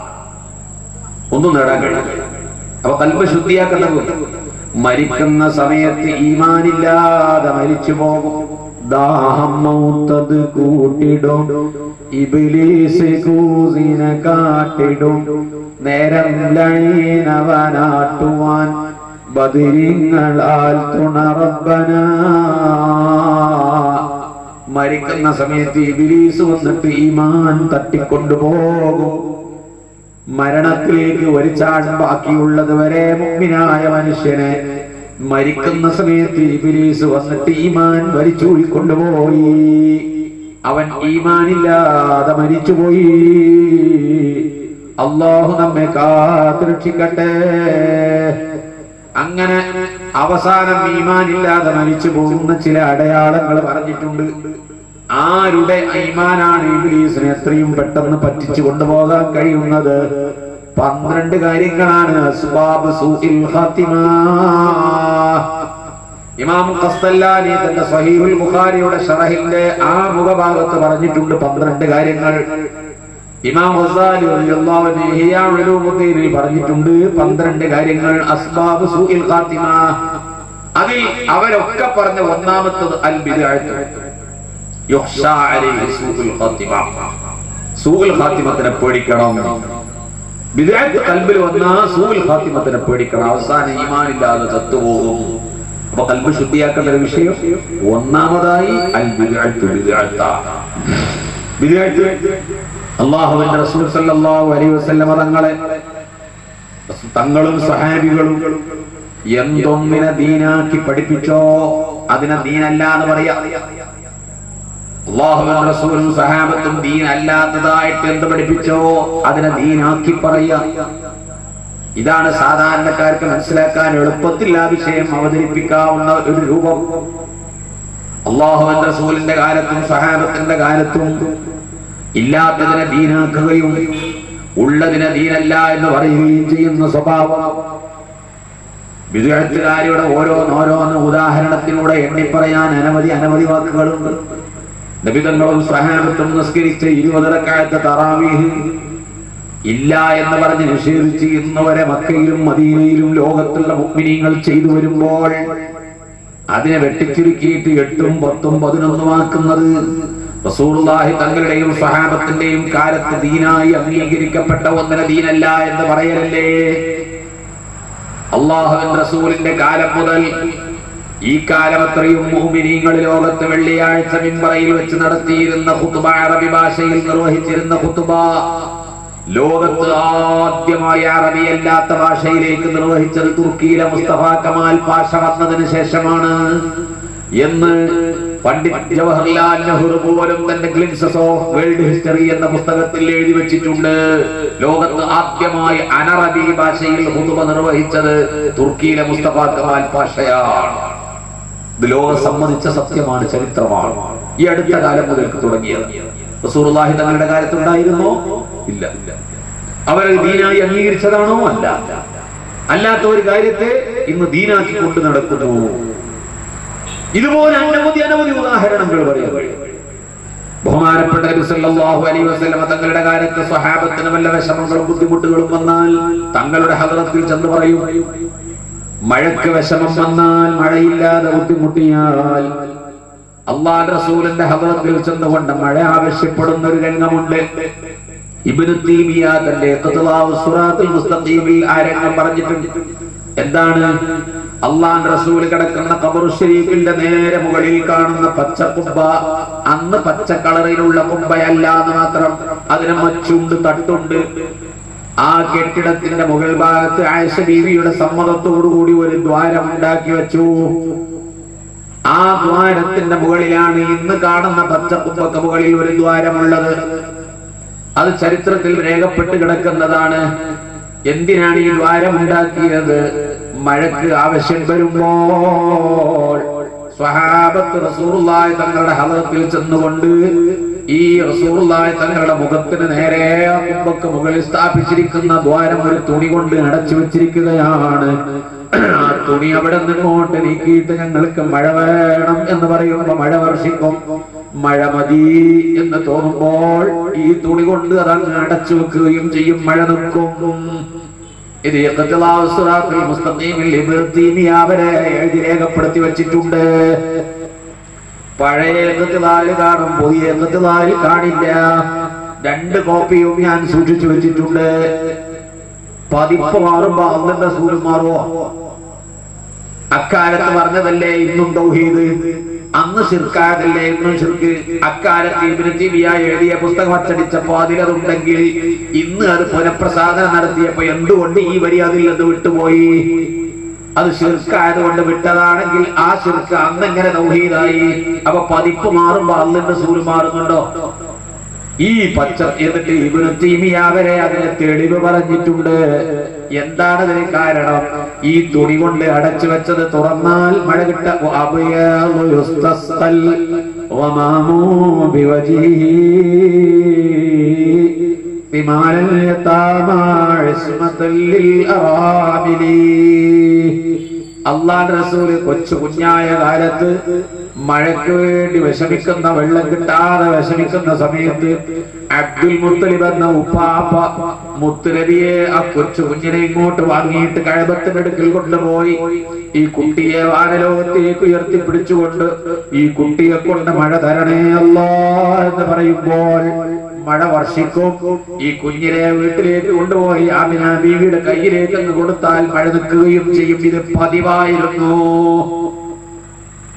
ഒന്നും നേടാൻ കഴിയില്ല അപ്പൊ കൽബ് ശുദ്ധിയാക്കേണ്ടത് മരിക്കുന്ന സമയത്ത് ഈമാനില്ലാതെ മരിച്ചു പോകും ദാഹം മൗത്തത് കൂട്ടിടും ഇബിലീസ് കൂസിനെ കാട്ടിടും നേരം ലൈനവനാട്ടുവാൻ ബദിരിങ്ങളാൽ തുണറബന മരിക്കുന്ന സമയത്ത് ഇബിലീസ് വന്നിട്ട് ഈമാൻ തട്ടിക്കൊണ്ടുപോകും മരണത്തിലേക്ക് ഒരു ചാട് ബാക്കിയുള്ളത് വരെ മുമ്പിനായ മനുഷ്യനെ മരിക്കുന്ന സമയത്ത് ഇബിലീസ് വന്നിട്ട് ഈമാൻ വലിച്ചൂഴിക്കൊണ്ടുപോയി അവൻ ഈമാനില്ലാതെ മരിച്ചുപോയി അള്ളാഹു നമ്മെ കാത്തുരക്ഷിക്കട്ടെ അങ്ങനെ അവസാനം ഈമാനില്ലാതെ മരിച്ചു പോകുന്ന ചില അടയാളങ്ങൾ പറഞ്ഞിട്ടുണ്ട് ആരുടെ ഈമാനാണ് ഇബ്ലീസിനെ എത്രയും പെട്ടെന്ന് പറ്റിച്ചു കൊണ്ടുപോകാൻ കഴിയുന്നത് പന്ത്രണ്ട് കാര്യങ്ങളാണ് അസ്ബാബ് സൂഇൽ ഖാത്തിമ ഇമാം ഖസ്തല്ലാനി തന്റെ സഹീഹുൽ ബുഖാരിയുടെ ഷറഹിന്റെ ആ മുഖഭാഗത്ത് പറഞ്ഞിട്ടുണ്ട് പന്ത്രണ്ട് കാര്യങ്ങൾ ഇമാം ഗസാലി റളിയല്ലാഹു അൻഹു ഇഹ്യാ ഉലൂമുദ്ദീനിൽ പറഞ്ഞിട്ടുണ്ട് പന്ത്രണ്ട് കാര്യങ്ങൾ അസ്ബാബ് സൂഇൽ ഖാത്തിമ അതിൽ അവരൊക്കെ പറഞ്ഞ ഒന്നാമത്തത് അൽ ബിദ്അത്ത് യുഖ്ഷാ അലൈഹി സൂഉൽ ഖാത്തിമ സൂഉൽ ഖാത്തിമത്തിനെ പേടിക്കണം ബിദ്അത്ത് കൽബിൽ വന്നാ സൂഉൽ ഖാത്തിമത്തിനെ പേടിക്കണം അവസാനം ഈമാനില്ലാതെ ചത്തുപോകും അപ്പൊ കൽബ് ശുദ്ധിയാക്കേണ്ട ഒരു വിഷയം ഒന്നാമതായി അൽ ബിദ്അത്ത് ബിദ്അത്ത ബിദ്അത്ത് അള്ളാഹുവിന്റെ റസൂൽ സല്ലല്ലാഹു അലൈഹി വസല്ലമ തങ്ങളെ തങ്ങളും സഹാബികളും എന്തൊന്നിനെ ദീനാക്കി പഠിപ്പിച്ചോ അതിനെ ദീനല്ല എന്ന് പറയാം അള്ളാഹുവും റസൂലും സഹാബത്തും ദീൻ അല്ലാത്തതായിട്ട് എന്ത് പഠിപ്പിച്ചോ അതിനെ ദീനാക്കി പറയാ ഇതാണ് സാധാരണക്കാർക്ക് മനസ്സിലാക്കാൻ എളുപ്പത്തിൽ ആ വിഷയം അവതരിപ്പിക്കാവുന്ന ഒരു രൂപം അള്ളാഹുവിന്റെ റസൂലിന്റെ കാലത്തും സഹാബത്തിന്റെ കാലത്തും ഇല്ലാത്തതിനെ ദീനാക്കുകയും ഉള്ളതിനെ ദീനല്ല എന്ന് പറയുകയും ചെയ്യുന്ന സ്വഭാവം വിദഗ്ധകാരിയുടെ ഓരോന്നോരോന്ന് ഉദാഹരണത്തിലൂടെ എണ്ണിപ്പറയാൻ അനവധി അനവധി വാക്കുകളുണ്ട് നബിതങ്ങളും സഹാബത്തും നിസ്കരിച്ച ഇരുപതരക്കാലത്തെ തറാവീഹ് ഇല്ല എന്ന് പറഞ്ഞ് നിഷേധിച്ച് ഇന്ന് വരെ മക്കയിലും മദീനയിലും ലോകത്തുള്ള മുക്മിനീങ്ങൾ ചെയ്തു വരുമ്പോൾ അതിനെ വെട്ടിച്ചുരുക്കിയിട്ട് എട്ടും പത്തും പതിനൊന്നുമാക്കുന്നത് റസൂറുല്ലാഹി തങ്ങളുടെയും സഹാബത്തിന്റെയും കാലത്ത് ദീനായി അംഗീകരിക്കപ്പെട്ട ഒന്നിനെ ദീനല്ല എന്ന് പറയലല്ലേ അള്ളാഹുവിൻ റസൂലിന്റെ കാലം മുതൽ ഈ കാലം അത്രയും മുഹ്മിനീങ്ങൾ ലോകത്ത് വെള്ളിയാഴ്ച മിമ്പറയിൽ വെച്ച് നടത്തിയിരുന്ന ഖുത്ബ അറബി ഭാഷയിൽ നിർവഹിച്ചിരുന്ന ഖുത്ബ ലോകത്ത് ആദ്യമായി അറബിയല്ലാത്ത ഭാഷയിലേക്ക് നിർവഹിച്ചത് തുർക്കിയിലെ മുസ്തഫ കമാൽ പാഷ വന്നതിന് ശേഷമാണ് എന്ന് പണ്ഡിറ്റ് ജവഹർലാൽ നെഹ്റു പോലും തന്റെ ഗ്ലിംസസ് ഓഫ് വേൾഡ് ഹിസ്റ്ററി എന്ന പുസ്തകത്തിൽ എഴുതി വെച്ചിട്ടുണ്ട് ലോകത്ത് ആദ്യമായി അനറബി ഭാഷയിൽ ഹുതുബ നിർവഹിച്ചത് തുർക്കിയിലെ മുസ്തഫ കമാൽ പാഷയാണ് ഇത് ലോകം സമ്മതിച്ച സത്യമാണ് ചരിത്രമാണ് ഈ അടുത്ത കാലം മുതൽക്ക് തുടങ്ങിയത് റസൂറുല്ലാഹി തങ്ങളുടെ കാലത്തുണ്ടായിരുന്നോ ഇല്ല അവർ ദീനായി അംഗീകരിച്ചതാണോ അല്ല അല്ലാത്ത ഒരു കാര്യത്തെ ഇന്ന് ദീനാക്കി കൊണ്ട് നടക്കുന്നു ഇതുപോലെ അനവധി അനവധി ഉദാഹരണങ്ങൾ പറയാം ബഹുമാനപ്പെട്ട നബി സല്ലല്ലാഹു അലൈഹി വസല്ലമ തങ്ങളുടെ കാലത്ത് സ്വഹാബത്തിന് വല്ല വിഷമങ്ങളും ബുദ്ധിമുട്ടുകളും വന്നാൽ തങ്ങളുടെ ഹദ്റത്തിൽ ചെന്ന് പറയും മഴയ്ക്ക് വിഷമം വന്നാൽ മഴയില്ലാതെ ബുദ്ധിമുട്ടിയാൽ അള്ളാഹ് റസൂലിന്റെ ഹദ്റത്തിൽ ചെന്നുകൊണ്ട് മഴ ആവശ്യപ്പെടുന്ന ഒരു രംഗമുണ്ട് ഇബ്നു തീമിയ തന്റെ ഖത്ലാവ് സുറാത്തുൽ മുസ്തഖീമിൽ ആ രംഗം പറഞ്ഞിട്ടുണ്ട് എന്താണ് അള്ളാൻ റസൂൽ കിടക്കുന്ന ഖബർ ഷരീഫിന്റെ നേരെ മുകളിൽ കാണുന്ന പച്ച കുബ്ബ അന്ന് പച്ച കളറിലുള്ള കുബ്ബയല്ല എന്ന് മാത്രം അതിന് മച്ചുണ്ട് തട്ടുണ്ട് ആ കെട്ടിടത്തിന്റെ മുകൾ ഭാഗത്ത് ആയിഷ ബീവിയുടെ സമ്മതത്തോടു കൂടി ഒരു ദ്വാരം ഉണ്ടാക്കി വെച്ചു ആ ദ്വാരത്തിന്റെ മുകളിലാണ് ഇന്ന് കാണുന്ന പച്ചക്കുമ്പക്ക് മുകളിൽ ഒരു ദ്വാരമുള്ളത് അത് ചരിത്രത്തിൽ രേഖപ്പെട്ട് കിടക്കുന്നതാണ് എന്തിനാണ് ഈ ദ്വാരം ഉണ്ടാക്കിയത് മഴക്ക് ആവശ്യം വരുമ്പോൾ സ്വഹാബത്ത് റസൂറുള്ളാഹി തങ്ങളുടെ ഹലത്തിൽ ചെന്നുകൊണ്ട് ഈ റസൂറുള്ളാഹി തങ്ങളുടെ മുഖത്തിന് നേരെ കുമ്പക്ക് മുകളിൽ സ്ഥാപിച്ചിരിക്കുന്ന ദ്വാരം ഒരു തുണി കൊണ്ട് അടച്ചു വെച്ചിരിക്കുകയാണ് ആ തുണി അവിടെ നിന്നോട്ട് നീക്കിയിട്ട് ഞങ്ങൾക്ക് മഴ വേണം എന്ന് പറയുമ്പോ മഴ വർഷിക്കും മഴ മതി എന്ന് തോന്നുമ്പോൾ ഈ തുണി കൊണ്ട് അതങ്ങ് അടച്ചു വെക്കുകയും ചെയ്യും മഴ നിൽക്കും ഇത് ഇഖ്തിലാഉ സിറാത്തുൽ മുസ്തഖീമിൽ ഇബ്നു തീമിയ അവരെ എഴുതി രേഖപ്പെടുത്തി വെച്ചിട്ടുണ്ട് പഴയ ഇഖ്തിലാൽ കാണും പുതിയ ഇഖ്തിലാൽ കാണില്ല രണ്ട് കോപ്പിയും ഞാൻ സൂക്ഷിച്ചു വെച്ചിട്ടുണ്ട് പതിപ്പ് മാറുമ്പോ അന്നിന്റെ സൂര്യൻ മാറുമോ അക്കാലത്ത് പറഞ്ഞതല്ലേ ഇന്നും തൗഹീദ് അന്ന് ശിർക്കാതല്ലേ ഇന്നും ശിർക്ക് അക്കാലത്ത് ഇബ്നു തീമിയ എഴുതിയ പുസ്തകം അച്ചടിച്ചപ്പോ അതിലതുണ്ടെങ്കിൽ ഇന്ന് അത് പുനഃപ്രസാദനം നടത്തിയപ്പോ എന്തുകൊണ്ട് ഈ വരി അതിൽ നിന്ന് വിട്ടുപോയി അത് ശിർക്കായതുകൊണ്ട് വിട്ടതാണെങ്കിൽ ആ ശിർക്ക് അന്ന് എങ്ങനെ തൗഹീദായി അപ്പൊ പതിപ്പ് മാറുമ്പോ അന്നിന്റെ സൂര് മാറുന്നുണ്ടോ ഈ പച്ച എന്നിട്ട് ഇവന് തീമിയാവരെ അതിന് തെളിവ് പറഞ്ഞിട്ടുണ്ട് എന്താണ് ഇതിന് കാരണം ഈ തുണി കൊണ്ട് അടച്ചു വെച്ചത് തുറന്നാൽ മഴ കിട്ട അഭയാളു യുസ്തസ്ഖൽ വമാമൂ ബിവജിഹി ثمار اليتامى عصمة للأرامل അള്ളാഹ് റസൂല് കൊച്ചു കുഞ്ഞായ കാലത്ത് മഴയ്ക്ക് വേണ്ടി വിഷമിക്കുന്ന വെള്ളം കിട്ടാതെ വിഷമിക്കുന്ന സമയത്ത് അബ്ദുൽ മുത്തലിബ് എന്ന ഉപ്പാപ്പ മുത്തുനബിയെ ആ കൊച്ചു കുഞ്ഞിനെ ഇങ്ങോട്ട് വാങ്ങിയിട്ട് കഴബത്തിന്റെ അടുക്കൽ കൊണ്ടുപോയി ഈ കുട്ടിയെ വാനലോകത്തേക്ക് ഉയർത്തിപ്പിടിച്ചുകൊണ്ട് ഈ കുട്ടിയെ കൊണ്ട് മഴ തരണേ അല്ലാ എന്ന് പറയുമ്പോൾ മഴ വർഷിക്കും ഈ കുഞ്ഞിനെ വീട്ടിലേക്ക് കൊണ്ടുപോയി ആമിന ബീവിയുടെ കയ്യിലേക്ക് അങ്ങ് കൊടുത്താൽ മഴ നിൽക്കുകയും ചെയ്യും ഇത് പതിവായിരുന്നു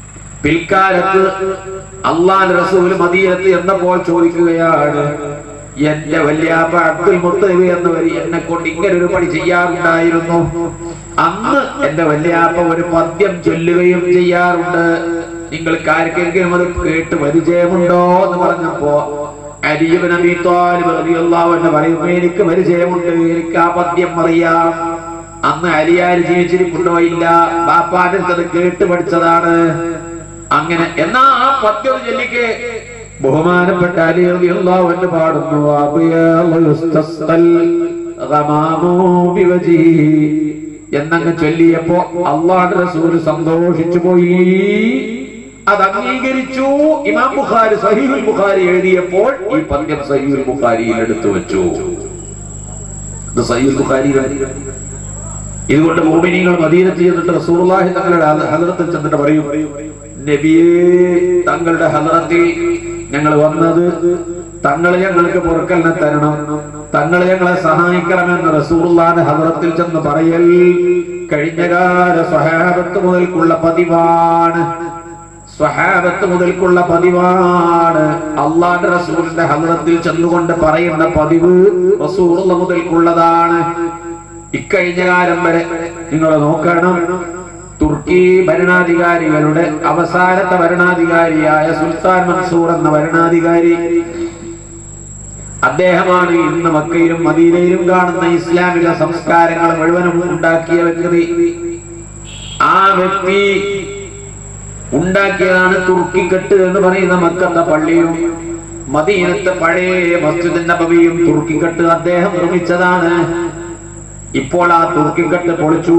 പിൽക്കാലത്ത് അള്ളാൻ റസൂൽ മദീനത്ത് എന്നപ്പോൾ ചോദിക്കുകയാണ് എന്റെ വല്യാപ്പ അബ്ദുൽ മുത്തലിബ് എന്നവർ എന്നെ കൊണ്ട് ഇങ്ങനെ ഒരു പണി ചെയ്യാറുണ്ടായിരുന്നു അന്ന് എന്റെ വല്യാപ്പ ഒരു പദ്യം ചൊല്ലുകയും ചെയ്യാറുണ്ട് നിങ്ങൾക്ക് ആർക്കെങ്കിലും അത് കേട്ട് പരിചയമുണ്ടോ എന്ന് പറഞ്ഞപ്പോ അരിയബൻ അബി താലിബ് റളിയല്ലാഹു അൻഹു പറയുന്നു എനിക്ക് പരിചയമുണ്ട് എനിക്ക് ആ പദ്യം അറിയാം അന്ന് അലിയാര് ജീവിച്ചിരിപ്പുണ്ടോ ഇല്ല ബാപ്പാന്റെ അത് കേട്ട് പഠിച്ചതാണ് അങ്ങനെ എന്നാ ആ പദ്യം ചൊല്ലിക്ക് ബഹുമാനപ്പെട്ട അലി റളിയല്ലാഹു അൻഹു പാടുന്നു അബിയൽ യുസ്തസ്ഖൽ ഗമാമു ബിവജിഹി എന്നങ്ങ് ചൊല്ലിയപ്പോ അള്ളാഹുവിന്റെ റസൂൽ സന്തോഷിച്ചു പോയി അത് അംഗീകരിച്ചു ഇമാം ബുഖാരി സഹീഹുൽ ബുഖാരി എഴുതിയപ്പോൾ ഈ പദ്യം സഹീഹുൽ ബുഖാരിയിൽ എടുത്തു വെച്ചു ഇത് സഹീഹുൽ ബുഖാരിയിലാണ് ഇതുകൊണ്ട് മോമിനികൾ മദീനത്ത് ചെന്നിട്ട് റസൂലുള്ളാഹി തങ്ങളുടെ ഹദറത്തിൽ ചെന്നിട്ട് പറയും നബിയേ തങ്ങളുടെ ഹദറത്തിൽ ഞങ്ങൾ വന്നത് തങ്ങൾ ഞങ്ങൾക്ക് പൊറുക്കലിനെ തരണം തങ്ങൾ ഞങ്ങളെ സഹായിക്കണമെന്ന് റസൂലുള്ളാഹിന്റെ ഹദറത്തിൽ ചെന്ന് പറയൽ കഴിഞ്ഞകാല സ്വഹാബത്ത് മുതൽക്കുള്ള പതിവാണ് സ്വഹാബത്ത് മുതൽക്കുള്ള പതിവാണ് അള്ളാന്റെ റസൂലിന്റെ ഹദറത്തിൽ ചെന്നുകൊണ്ട് പറയുന്ന പതിവ് റസൂലുള്ള മുതൽക്കുള്ളതാണ് ഇക്കഴിഞ്ഞ കാലം വരെ നിങ്ങൾ നോക്കണം തുർക്കി ഭരണാധികാരികളുടെ അവസാനത്തെ ഭരണാധികാരിയായ സുൽത്താൻ മൻസൂർ എന്ന ഭരണാധികാരി അദ്ദേഹമാണ് ഇന്ന് മക്കയിലും മദീനയിലും കാണുന്ന ഇസ്ലാമിക സംസ്കാരങ്ങൾ മുഴുവനും ഉണ്ടാക്കിയ വ്യക്തി ആ വ്യക്തി ഉണ്ടാക്കിയതാണ് തുർക്കിക്കെട്ട് എന്ന് പറയുന്ന മക്കത്തെ പള്ളിയും മദീനത്തെ പഴയ മസ്ജിദ് നബവിയും തുർക്കിക്കെട്ട് അദ്ദേഹം നിർമ്മിച്ചതാണ് ഇപ്പോൾ ആ തുർക്കിക്കെട്ട് പൊളിച്ചു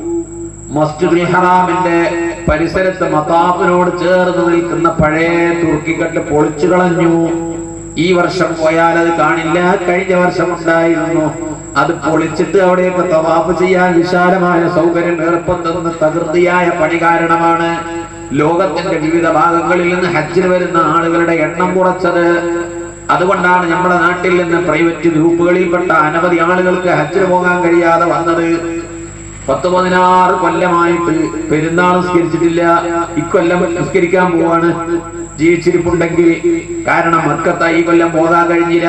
മസ്ജിദുൽ ഹറാമിന്റെ പരിസരത്ത് മതാഫിനോട് ചേർന്ന് നിൽക്കുന്ന പഴയ തുർക്കിക്കെട്ട് പൊളിച്ചു കളഞ്ഞു ഈ വർഷം പോയാൽ അത് കാണില്ല കഴിഞ്ഞ വർഷം ഉണ്ടായിരുന്നു അത് പൊളിച്ചിട്ട് അവിടെയൊക്കെ തവാഫ് ചെയ്യാൻ വിശാലമായ സൗകര്യം ഏർപ്പെടുത്തുന്ന തകൃതിയായ പണി കാരണമാണ് ലോകത്തിന്റെ വിവിധ ഭാഗങ്ങളിൽ നിന്ന് ഹജ്ജിന് വരുന്ന ആളുകളുടെ എണ്ണം കുറച്ചത് അതുകൊണ്ടാണ് നമ്മുടെ നാട്ടിൽ നിന്ന് പ്രൈവറ്റ് ഗ്രൂപ്പുകളിൽപ്പെട്ട അനവധി ആളുകൾക്ക് ഹജ്ജിന് പോകാൻ കഴിയാതെ വന്നത് പത്ത് പതിനാറ് കൊല്ലമായിട്ട് പെരുന്നാൾ നിസ്കരിച്ചിട്ടില്ല ഇക്കൊല്ലം നിസ്കരിക്കാൻ പോവാണ് ജീവിച്ചിരിപ്പുണ്ടെങ്കിൽ കാരണം മക്കത്ത ഈ കൊല്ലം പോകാൻ കഴിഞ്ഞില്ല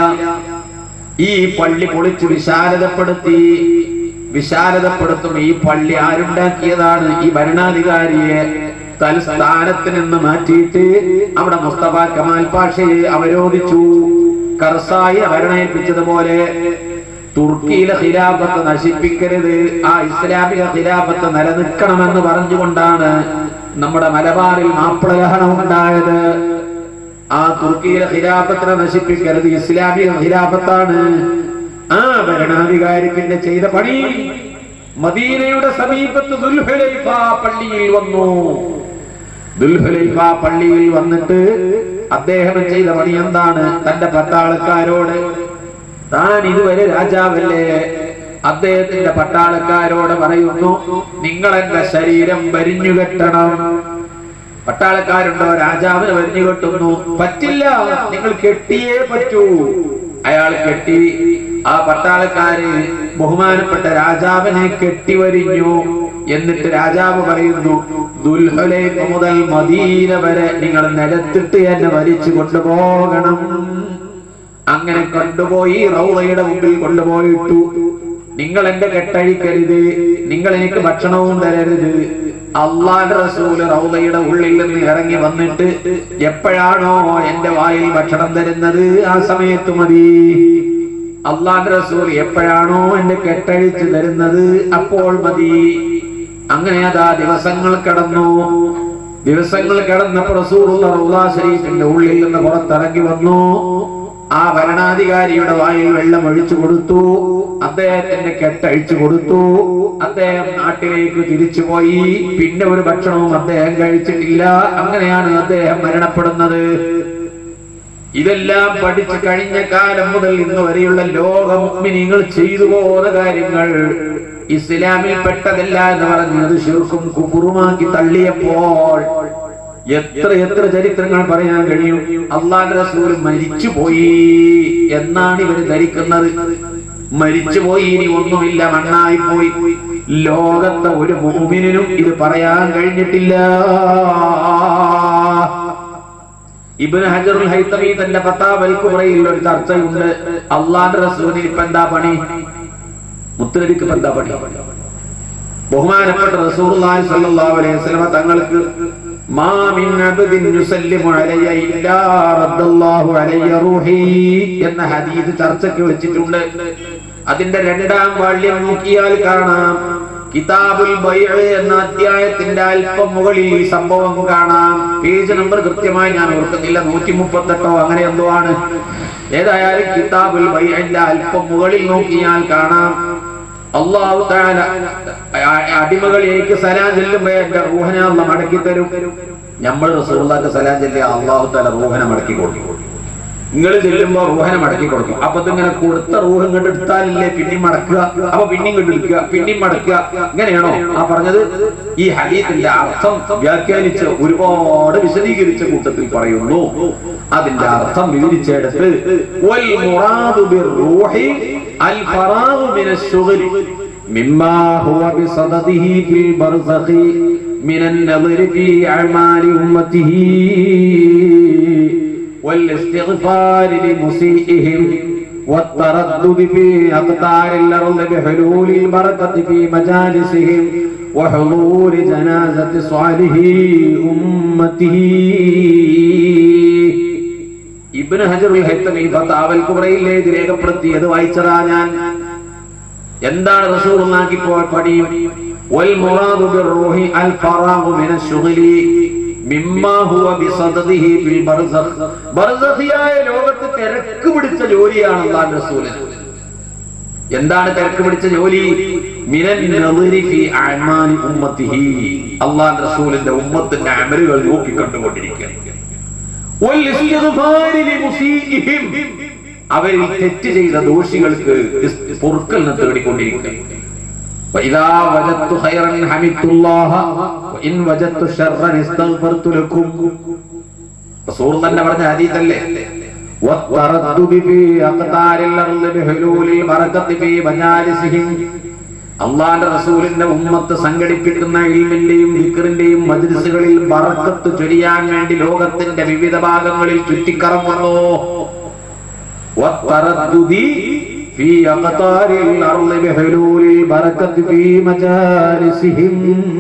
ഈ പള്ളി പൊളിച്ച് വിശാലതപ്പെടുത്തി വിശാലതപ്പെടുത്തും ഈ പള്ളി ആരുണ്ടാക്കിയതാണ് ഈ ഭരണാധികാരിയെ തൽസ്ഥാനത്ത് നിന്ന് മാറ്റിയിട്ട് അവിടെ മുസ്തഫ കമാൽ പാഷയെ അവരോധിച്ചു കർസായി ഭരണേൽപ്പിച്ചതുപോലെ തുർക്കിയിലെ ഖിലാഫത്ത് നശിപ്പിക്കരുത് ആ ഇസ്ലാമിക ഖിലാഫത്ത് നിലനിൽക്കണമെന്ന് പറഞ്ഞുകൊണ്ടാണ് നമ്മുടെ മലബാറിൽ മാപ്പിളലഹനം ഉണ്ടായത് ആ തുർക്കിയിലെ ഖിലാഫത്തിനെ നശിപ്പിക്കരുത് ഇസ്ലാമിക ഖിലാഫത്താണ് ആ ഭരണാധികാരി പിന്നെ ചെയ്ത പണി മദീനയുടെ സമീപത്ത് ദുൽഹുലൈഫ പള്ളിയിൽ വന്നു ദുൽഹുലൈഫ പള്ളിയിൽ വന്നിട്ട് അദ്ദേഹം ചെയ്ത പണി എന്താണ് തന്റെ പട്ടാളക്കാരോട് താൻ ഇതുവരെ രാജാവല്ലേ അദ്ദേഹത്തിന്റെ പട്ടാളക്കാരോട് പറയുന്നു നിങ്ങൾ എന്റെ ശരീരം വരിഞ്ഞു കെട്ടണം പട്ടാളക്കാരുണ്ടോ രാജാവിന് വരിഞ്ഞു കെട്ടുന്നു പറ്റില്ല നിങ്ങൾ കെട്ടിയേ പറ്റൂ അയാൾ കെട്ടി ആ പട്ടാളക്കാര് ബഹുമാനപ്പെട്ട രാജാവിനെ കെട്ടിവരിഞ്ഞു എന്നിട്ട് രാജാവ് പറയുന്നു ദുൽഹുലൈഫ മുതൽ മദീന വരെ നിങ്ങൾ നിലത്തിട്ട് എന്നെ വലിച്ചു കൊണ്ടുപോകണം അങ്ങനെ കൊണ്ടുപോയി റൗളയുടെ മുമ്പിൽ കൊണ്ടുപോയിട്ടു നിങ്ങൾ എന്റെ കെട്ടഴിക്കരുത് നിങ്ങൾ എനിക്ക് ഭക്ഷണവും തരരുത് അള്ളാന്റെ റസൂല് റൗളയുടെ ഉള്ളിൽ നിന്ന് ഇറങ്ങി വന്നിട്ട് എപ്പോഴാണോ എന്റെ വായിൽ ഭക്ഷണം തരുന്നത് ആ സമയത്ത് മതി അള്ളാന്റെ റസൂൽ എപ്പോഴാണോ എന്റെ കെട്ടഴിച്ച് തരുന്നത് അപ്പോൾ മതി അങ്ങനെ അതാ ദിവസങ്ങൾ കടന്നു ദിവസങ്ങൾ കടന്നപ്പോൾ റസൂലുള്ള റൗളാ ശരീഫിന്റെ ഉള്ളിൽ നിന്ന് പുറത്തിറങ്ങി വന്നു ആ ഭരണാധികാരിയുടെ വായിൽ വെള്ളം ഒഴിച്ചു കൊടുത്തു അദ്ദേഹത്തിന്റെ കെട്ടഴിച്ചു കൊടുത്തു അദ്ദേഹം നാട്ടിലേക്ക് തിരിച്ചുപോയി പിന്നെ ഒരു ഭക്ഷണവും അദ്ദേഹം കഴിച്ചിട്ടില്ല അങ്ങനെയാണ് അദ്ദേഹം മരണപ്പെടുന്നത് ഇതെല്ലാം പഠിച്ചു കഴിഞ്ഞ കാലം മുതൽ ഇന്ന് വരെയുള്ള ലോക മുഗ്മിനികൾ ചെയ്തു പോകുന്ന കാര്യങ്ങൾ ഇസ്ലാമിൽ പെട്ടതല്ല എന്ന് പറഞ്ഞ് അത് ശിർക്കും കുറുമാക്കി തള്ളിയപ്പോൾ എത്ര എത്ര ചരിത്രങ്ങൾ പറയാൻ കഴിയും അള്ളാന്റെ റസൂൽ മരിച്ചുപോയി എന്നാണ് ഇവർ ധരിക്കുന്നത് മരിച്ചുപോയി ഇനി ഒന്നുമില്ല മണ്ണായി പോയി ലോകത്തെ ഒരു മുമിനും ഇത് പറയാൻ കഴിഞ്ഞിട്ടില്ല ഇബ്നു ഹജറുൽ ഹൈത്തമി തന്റെ ഫത്താവൽ കുബ്രയിൽ ഒരു ചർച്ചയുണ്ട് അള്ളാന്റെ റസൂലിന് ഇപ്പൊ എന്താ പണി മുത്തനബിക്ക് ഇപ്പൊ എന്താ പണി ബഹുമാനപ്പെട്ട റസൂലുള്ളാഹി സ്വല്ലല്ലാഹു അലൈഹി വസല്ലമ തങ്ങൾക്ക് മാ മിൻ അബ്ദിൻ യുസല്ലിമു അലയ്യ ഇല്ലാ റദ്ദല്ലാഹു അലയ്യ റൂഹി എന്ന ഹദീസ് ചർച്ചയ്ക്ക് വെച്ചിട്ടുണ്ട് അതിന്റെ രണ്ടാം വാള്യം നോക്കിയാൽ കാണാം കിതാബുൽ ബൈഅ എന്ന അധ്യായത്തിന്റെ അല്പം മുകളിൽ ഈ സംഭവം കാണാം പേജ് നമ്പർ കൃത്യമായി ഞാൻ ഓർക്കുന്നില്ല നൂറ്റി മുപ്പത്തെട്ടോ അങ്ങനെ എന്തോ ആണ് ഏതായാലും കിതാബുൽ ബൈഅന്റെ അല്പം മുകളിൽ നോക്കിയാൽ കാണാം അള്ളാഹു താല അടിമകൾ എനിക്ക് സലാം ചെല്ലുമ്പോ എന്റെ റൂഹനെ അള്ള മടക്കി തരും നമ്മൾ റസൂള്ളാക്ക് സലാം ചെല്ലിയ അള്ളാഹു താല റൂഹനെ മടക്കി കൊടുക്കും നിങ്ങൾ ചെല്ലുമ്പോ റൂഹനെ മടക്കി കൊടുക്കും അപ്പൊ ഇതിങ്ങനെ കൊടുത്ത റൂഹം കണ്ട് എടുത്താലല്ലേ പിന്നെയും മടക്കുക അപ്പൊ പിന്നെയും കണ്ട് എടുക്കുക പിന്നെയും മടക്കുക ഇങ്ങനെയാണോ ആ പറഞ്ഞത് ഈ ഹദീത്തിന്റെ അർത്ഥം വ്യാഖ്യാനിച്ച് ഒരുപാട് വിശദീകരിച്ച കൂട്ടത്തിൽ പറയുന്നു അതിന്റെ അർത്ഥം വിവരിച്ചെടുത്ത് വൽ മുറാദു ബിർറൂഹി അൽ ഫറാഗു മിനശ് ശുഗ്ലി മിമ്മാ ഹുവ ബിസദദിഹി ഫിൽ ബർസഖി من النظر في أعمال أمته والاستغفار لمسيئهم والتردد في أقطار الأرض بحلول البركة في مجالسهم وحضور جنازة صالحي أمته ഇബ്നു ഹജറുൽ ഹൈത്തമി ഫതാവൽ കുബ്രയിലെ ഇത് രേഖപ്പെടുത്തിയത് വായിച്ചതാ ഞാൻ എന്താണ് റസൂലുള്ളാഹിക്ക് ഇപ്പോൾ പണി വൽ മുറാദു ബിർറൂഹി അൽ ഫറാഗു മിനശ് ശുഗ്ലി മിമ്മാ ഹുവ ബിസദദിഹി ഫിൽ ബർസഖ് ബർസഖിയായ ലോകത്ത് തിരക്ക് പിടിച്ച ജോലിയാണ് അല്ലാഹു റസൂലിന് എന്താണ് തിരക്ക് പിടിച്ച ജോലി മിനൻ നദിരി ഫി അഅമാലി ഉമ്മത്തിഹി അല്ലാഹു റസൂലിന്റെ ഉമ്മത്തിന്റെ അമലുകൾ നോക്കി കണ്ടുകൊണ്ടിരിക്കുകയാണ് വൽ ഇസ്തിഗ്ഫാരി ലിമുസീഇഹിം അവരിൽ തെറ്റ് ചെയ്ത ദോഷികൾക്ക് ഇസ് പൊറുക്കലിനെ തേടിക്കൊണ്ടിരിക്കുകയാണ് وإذا وجدت خيرا حمدت الله وإن وجدت شرا استغفرت لكم റസൂൽ തന്നെ പറഞ്ഞ ഹദീസല്ലേ والتردد في أقطار الأرض بحلول البركة في مجالسهم അള്ളാന്റെ റസൂലിന്റെ ഉമ്മത്ത് സംഘടിപ്പിക്കുന്ന ഇൽമിന്റെയും ദിക്കറിന്റെയും മജ്ലിസുകളിൽ ബറക്കത്ത് ചൊരിയാൻ വേണ്ടി ലോകത്തിന്റെ വിവിധ ഭാഗങ്ങളിൽ ചുറ്റിക്കറങ്ങുന്നു والتردد في أقطار الأرض بحلول البركة في مجالسهم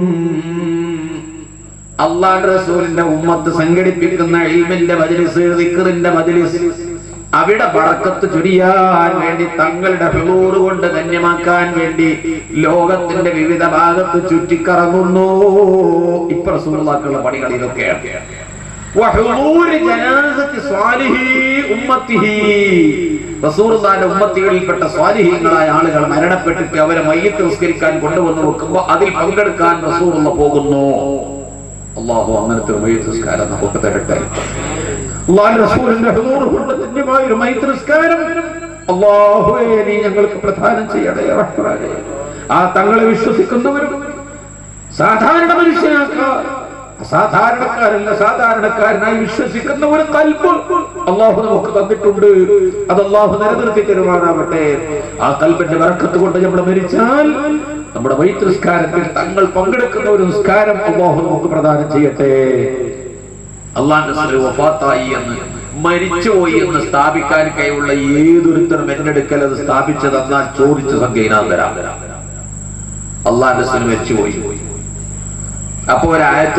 അള്ളാഹ് റസൂലിന്റെ ഉമ്മത്ത് സംഘടിപ്പിക്കുന്ന ഇൽമിന്റെ മജ്ലിസ് ദിക്റിന്റെ മജ്ലിസ് അവിടെ ബറക്കത്ത് ചുരിയാൻ വേണ്ടി തങ്ങളുടെ ഹുദൂർ കൊണ്ട് ധന്യമാക്കാൻ വേണ്ടി ലോകത്തിന്റെ വിവിധ ഭാഗത്ത് ചുറ്റിക്കറങ്ങുന്നു ഇപ്പൊ റസൂലുള്ളാഹിക്കുള്ള പണികൾ ഇതൊക്കെയാണ് وحضور جنازة صالحي أمته റസൂറുല്ലാന്റെ ഉമ്മത്തികളിൽപ്പെട്ട സ്വാലിഹീങ്ങളായ ആളുകൾ മരണപ്പെട്ടിട്ട് അവരെ മയ്യത്ത് നിസ്കരിക്കാൻ കൊണ്ടുവന്ന് വെക്കുമ്പോൾ അതിൽ പങ്കെടുക്കാൻ റസൂറുള്ള പോകുന്നു അള്ളാഹു അങ്ങനത്തെ ഒരു മയ്യത്ത് നിസ്കാരം നമുക്ക് തരട്ടെ അള്ളാഹു റസൂലിന്റെ ഹുദൂർ കൊണ്ട് ധന്യമായ ഒരു മയ്യത്ത് നിസ്കാരം അള്ളാഹുവേ നീ ഞങ്ങൾക്ക് പ്രധാനം ചെയ്യണേ റഹ്മാനേ. ആ തങ്ങളെ വിശ്വസിക്കുന്നവരും സാധാരണ മനുഷ്യനാക്കാൻ സാധാരണക്കാരല്ല സാധാരണക്കാരനായി വിശ്വസിക്കുന്ന ഒരു കൽപ്പ് അള്ളാഹു നമുക്ക് തന്നിട്ടുണ്ട് അത് അള്ളാഹു നിലനിർത്തി തരുവാനാവട്ടെ ആ കൽപ്പിന്റെ വറക്കത്ത് കൊണ്ട് നമ്മൾ മരിച്ചാൽ നമ്മുടെ വൈത്ത് നിസ്കാരത്തിൽ തങ്ങൾ പങ്കെടുക്കുന്ന ഒരു നിസ്കാരം അള്ളാഹു നമുക്ക് പ്രദാനം ചെയ്യട്ടെ അള്ളാന്റെ വഫാത്തായി എന്ന് മരിച്ചുപോയി എന്ന് സ്ഥാപിക്കാൻ കഴിയുള്ള ഏതൊരുത്തരും എന്റെ അടുക്കൽ അത് സ്ഥാപിച്ചു തന്നാൽ ചോദിച്ച സംഖ്യ ഞാൻ തരാം അള്ളാന്റെ സ്വരം മരിച്ചുപോയി അപ്പൊ ഒരായത്തോ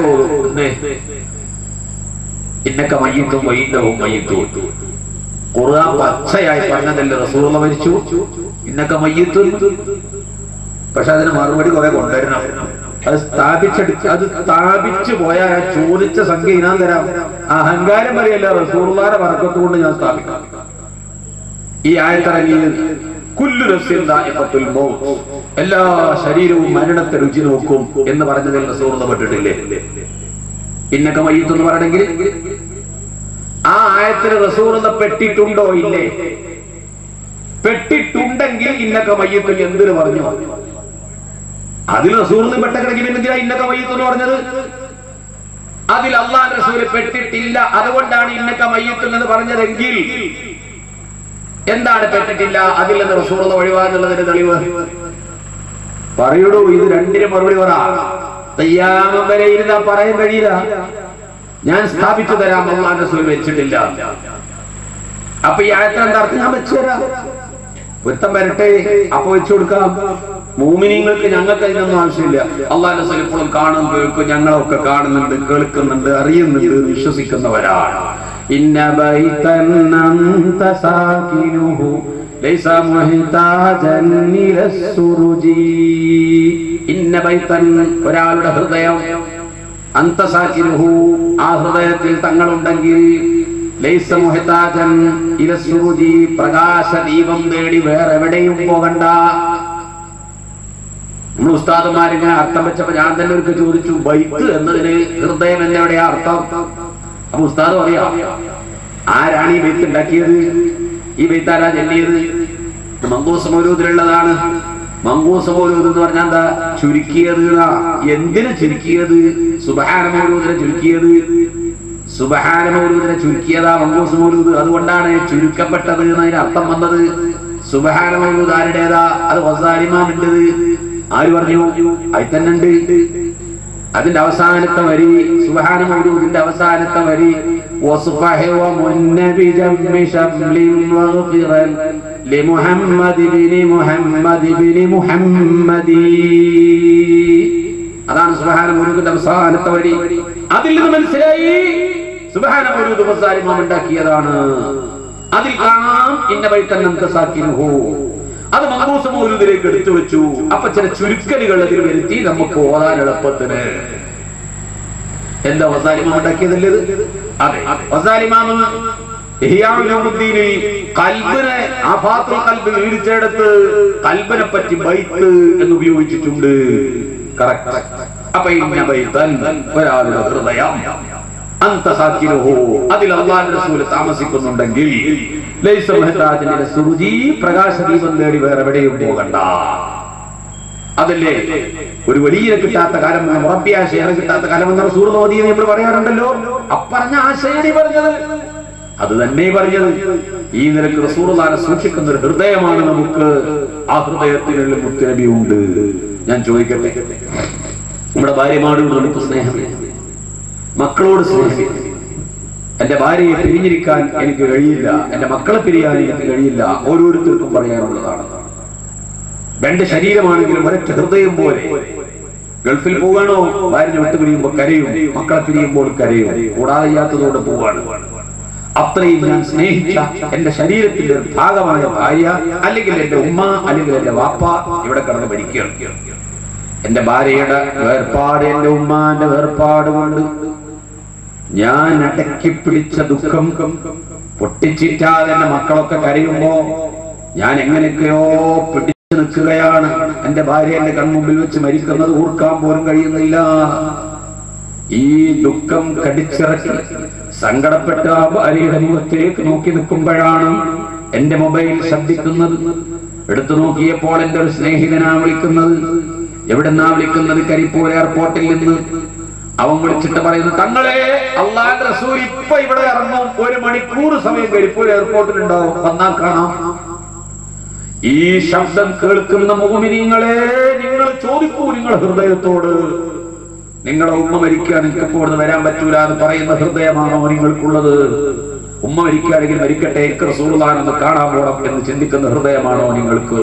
ഇന്നക്ക മയ്യത്തും വൈന്നവും മയ്യത്തും ഖുർആൻ പച്ചയായി പറഞ്ഞതല്ലേ റസൂലുള്ള മരിച്ചു ഇന്നക്ക മയ്യത്തും പക്ഷെ അതിന് മറുപടി കുറെ കൊണ്ടുവരണം അത് സ്ഥാപിച്ചെടുത്ത് അത് സ്ഥാപിച്ചു പോയാൽ ആ ചോദിച്ച സംഖ്യ ഞാൻ തരാം അഹങ്കാരം വരെയല്ല റസൂറുള്ളാരെ വർക്കത്ത് കൊണ്ട് ഞാൻ സ്ഥാപിക്കാം ഈ ആയത്തിറങ്ങിയത് കുല്ലു നഫ്സിൻ ദാഇഖത്തുൽ മൗത്ത് എല്ലാ ശരീരവും മരണത്തെ രുചി നോക്കും എന്ന് പറഞ്ഞതിൽ റസൂറുള്ള പെട്ടിട്ടില്ലേ ഇന്നൊക്കെ മയ്യത്ത് എന്ന് പറയണമെങ്കിൽ ആ ആയത്തിന് റസൂറുള്ള പെട്ടിട്ടുണ്ടോ ഇല്ലേ പെട്ടിട്ടുണ്ടെങ്കിൽ ഇന്നൊക്കെ മയ്യത്തിൽ എന്തിനു പറഞ്ഞു അതിൽ റസൂറിന് പെട്ടക്കിടക്കി എന്തിനാ ഇന്നൊക്കെ മയ്യത്ത് എന്ന് പറഞ്ഞത് അതിൽ അള്ളാഹ് റസൂല് പെട്ടിട്ടില്ല അതുകൊണ്ടാണ് ഇന്നൊക്കെ മയ്യത്ത് എന്ന് പറഞ്ഞതെങ്കിൽ എന്താണ് പെട്ടിട്ടില്ല അതിൽ നിന്ന് റസൂറുള്ള ഒഴിവാന്നുള്ളതിന്റെ തെളിവ് പറയൂടൂ ഇത് രണ്ടിനും മറുപടി പറ തയ്യാമം വരെ ഇരുന്നാ പറയാൻ കഴിയില്ല ഞാൻ സ്ഥാപിച്ചു തരാം അള്ളാന്റെ റസൂൽ വെച്ചിട്ടില്ല അപ്പൊ ഈ ആയത്തിന് എന്താ അർത്ഥം ഞാൻ വെച്ചു തരാം വൃത്തം വരട്ടെ അപ്പൊ വെച്ചു കൊടുക്കാം മൂമിനിങ്ങൾക്ക് ഞങ്ങൾക്ക് അതിനൊന്നും ആവശ്യമില്ല അള്ളാന്റെ റസൂൽ ഇപ്പോഴും കാണും കേൾക്കും ഞങ്ങളൊക്കെ കാണുന്നുണ്ട് കേൾക്കുന്നുണ്ട് അറിയുന്നുണ്ട് വിശ്വസിക്കുന്നവരാണ് ഇന്ന ബൈതൻ അന്ത സാകിനുഹു ലൈസ മുഹ്താജൻ ഇലസ്സുറുജി ഇന്ന ബൈതൻ ഒരാളുടെ ഹൃദയം അന്തസാക്കിരുഹു ആ ഹൃദയത്തിൽ തങ്ങളുണ്ടെങ്കിൽ ലൈസ മുഹത്താജൻ ഇലസുറുജി പ്രകാശ ദീപം തേടി വേറെ എവിടെയും പോകണ്ട നമ്മൾ ഉസ്താദുമാരിങ്ങനെ അർത്ഥം വെച്ചപ്പോ ഞാൻ തന്നെ ഒരിക്കൽ ചോദിച്ചു ബൈക്ക് എന്നതിന് ഹൃദയം എന്നെവിടെയാ അർത്ഥം അപ്പൊ ഉസ്താദ് പറയാ ആരാണ് ഈ ബൈത്ത് ഉണ്ടാക്കിയത് ഈ ബൈത്ത് ആരാ ചെല്ലിയത് മങ്കൂസ് മൗലൂദിലുള്ളതാണ് മങ്കൂസ് മൗലൂദ് എന്ന് പറഞ്ഞാൽ എന്താ ചുരുക്കിയത് എന്നാ. എന്തിനു ചുരുക്കിയത് സുബഹാന മൗലൂദിനെ ചുരുക്കിയത് സുബഹാന മൗലൂദിനെ ചുരുക്കിയതാ മങ്കൂസ് മൗലൂദ് അതുകൊണ്ടാണ് ചുരുക്കപ്പെട്ടത് എന്നതിന് അർത്ഥം വന്നത് സുബഹാന മൗലൂദ് ആരുടേതാ അത് വസാലിമാമിൻ്റെത് ആര് പറഞ്ഞു അതിൽ തന്നെ ഉണ്ട് അതിന്റെ അവസാനത്തെ വരി സുബഹാന മൗലൂദിന്റെ അവസാനത്തെ വരി وصفح ومن بجم شمل واغفرا لمحمد بن محمد بن محمد അതാണ് സുബഹാന മൗലൂദിന്റെ അവസാനത്തെ വരി അതിൽ നിന്ന് മനസ്സിലായി സുബഹാന മൗലൂദ് വസാലിമാം ഉണ്ടാക്കിയതാണ് അതിൽ കാണാം ഇന്ന വൈത്തന്നം തസാക്കിനുഹു അത് മങ്കൂസ് മൗലൂദിലേക്ക് എടുത്തു വെച്ചു അപ്പൊ ചില ചുരുക്കലുകൾ അതിൽ വരുത്തി നമുക്ക് ഓതാൻ എളുപ്പത്തിന് എന്താ വസാലിമാം ഉണ്ടാക്കിയതല്ലേ ഇത്? അതെ വസാലിമാം ഇഹ്യാഉലുദ്ദീനിൽ കൽബിനെ ആഫാത്തുൽ കൽബിൽ ഇടിച്ചെടുത്ത് കൽബിനെ പറ്റി ബൈത്ത് എന്ന് ഉപയോഗിച്ചിട്ടുണ്ട് കറക്റ്റ് അപ്പൊ ഇന്ന ബൈത്തൻ ഒരാളുടെ ഹൃദയം അന്ത സാക്കിനുഹു അതിൽ അള്ളാഹുവിന്റെ റസൂൽ താമസിക്കുന്നുണ്ടെങ്കിൽ ലൈസ മുഹ്താജിന്റെ സുറുജി പ്രകാശദീപം നേടി വേറെ എവിടെയും പോകണ്ട അതല്ലേ ഒരു വലിയ കിട്ടാത്ത കാലം മുറബിയ ശേഖരം കിട്ടാത്ത കാലം എന്ന റസൂർ മോദി നമ്മൾ പറയാറുണ്ടല്ലോ അപ്പറഞ്ഞ ആശയടി പറഞ്ഞത് അത് തന്നെ പറഞ്ഞത് ഈ നിലക്ക് റസൂർദാനെ സൂക്ഷിക്കുന്ന ഒരു ഹൃദയമാണ് നമുക്ക് ആ ഹൃദയത്തിനുള്ള മുത്തനബി ഉണ്ട് ഞാൻ ചോദിക്കട്ടെ നമ്മുടെ ഭാര്യമാരോട് നമുക്ക് സ്നേഹം മക്കളോട് സ്നേഹം എന്റെ ഭാര്യയെ പിരിഞ്ഞിരിക്കാൻ എനിക്ക് കഴിയില്ല എന്റെ മക്കളെ പിരിയാൻ എനിക്ക് കഴിയില്ല ഓരോരുത്തർക്കും പറയാനുള്ളതാണ് രണ്ട് ശരീരമാണെങ്കിലും ഒരൊറ്റ ഹൃദയം പോലെ ഗൾഫിൽ പോവാണോ ഭാര്യ വിട്ടു പിരിയുമ്പോൾ കരയും മക്കളെ പിരിയുമ്പോൾ കരയും കൂടാതെ ചെയ്യാത്തതോടെ പോവാണ് അത്രയും ഞാൻ സ്നേഹിച്ച എന്റെ ശരീരത്തിന്റെ ഒരു ഭാഗമായ ഭാര്യ അല്ലെങ്കിൽ എന്റെ ഉമ്മ അല്ലെങ്കിൽ എന്റെ വാപ്പ ഇവിടെ കിടന്ന് ഭരിക്കുകയാണ് എന്റെ ഭാര്യയുടെ വേർപാട് എന്റെ ഉമ്മാന്റെ വേർപാട് കൊണ്ട് ഞാൻ അടക്കി പിടിച്ച ദുഃഖം പൊട്ടിച്ചിറ്റാതെ എന്റെ മക്കളൊക്കെ കരയുമ്പോ ഞാൻ എങ്ങനെയൊക്കെയോ പിടിച്ചു നിൽക്കുകയാണ് എന്റെ ഭാര്യ എന്റെ കൺമുമ്പിൽ വെച്ച് മരിക്കുന്നത് ഓർക്കാൻ പോലും കഴിയുന്നില്ല ഈ ദുഃഖം കടിച്ചിറക്കി സങ്കടപ്പെട്ട ആ ഭാര്യയുടെ മുഖത്തേക്ക് നോക്കി നിൽക്കുമ്പോഴാണ് എന്റെ മൊബൈൽ ശബ്ദിക്കുന്നത് എടുത്തു നോക്കിയപ്പോൾ എന്റെ ഒരു സ്നേഹിതനാ വിളിക്കുന്നത് എവിടെന്നാ വിളിക്കുന്നത് കരിപ്പൂർ എയർപോർട്ടിൽ നിന്ന് അവൻ വിളിച്ചിട്ട് പറയുന്നു തങ്ങളെ അള്ളാന്റെ റസൂൽ ഇപ്പൊ ഇവിടെ ഇറങ്ങും ഒരു മണിക്കൂർ സമയം കരിപ്പൂർ എയർപോർട്ടിൽ ഉണ്ടാവും വന്നാൽ കാണാം ഈ ശബ്ദം കേൾക്കുന്ന മോമിനിങ്ങളെ നിങ്ങൾ ചോദിക്കൂ നിങ്ങൾ ഹൃദയത്തോട് നിങ്ങളുടെ ഉമ്മ മരിക്കാൻ എനിക്കിപ്പോ ഇവിടുന്ന് വരാൻ പറ്റൂല എന്ന് പറയുന്ന ഹൃദയമാണോ നിങ്ങൾക്കുള്ളത് ഉമ്മ മരിക്കുകയാണെങ്കിൽ മരിക്കട്ടെ എനിക്ക് റസൂലുള്ളാഹിനെ കാണാൻ പോകണം എന്ന് ചിന്തിക്കുന്ന ഹൃദയമാണോ നിങ്ങൾക്ക്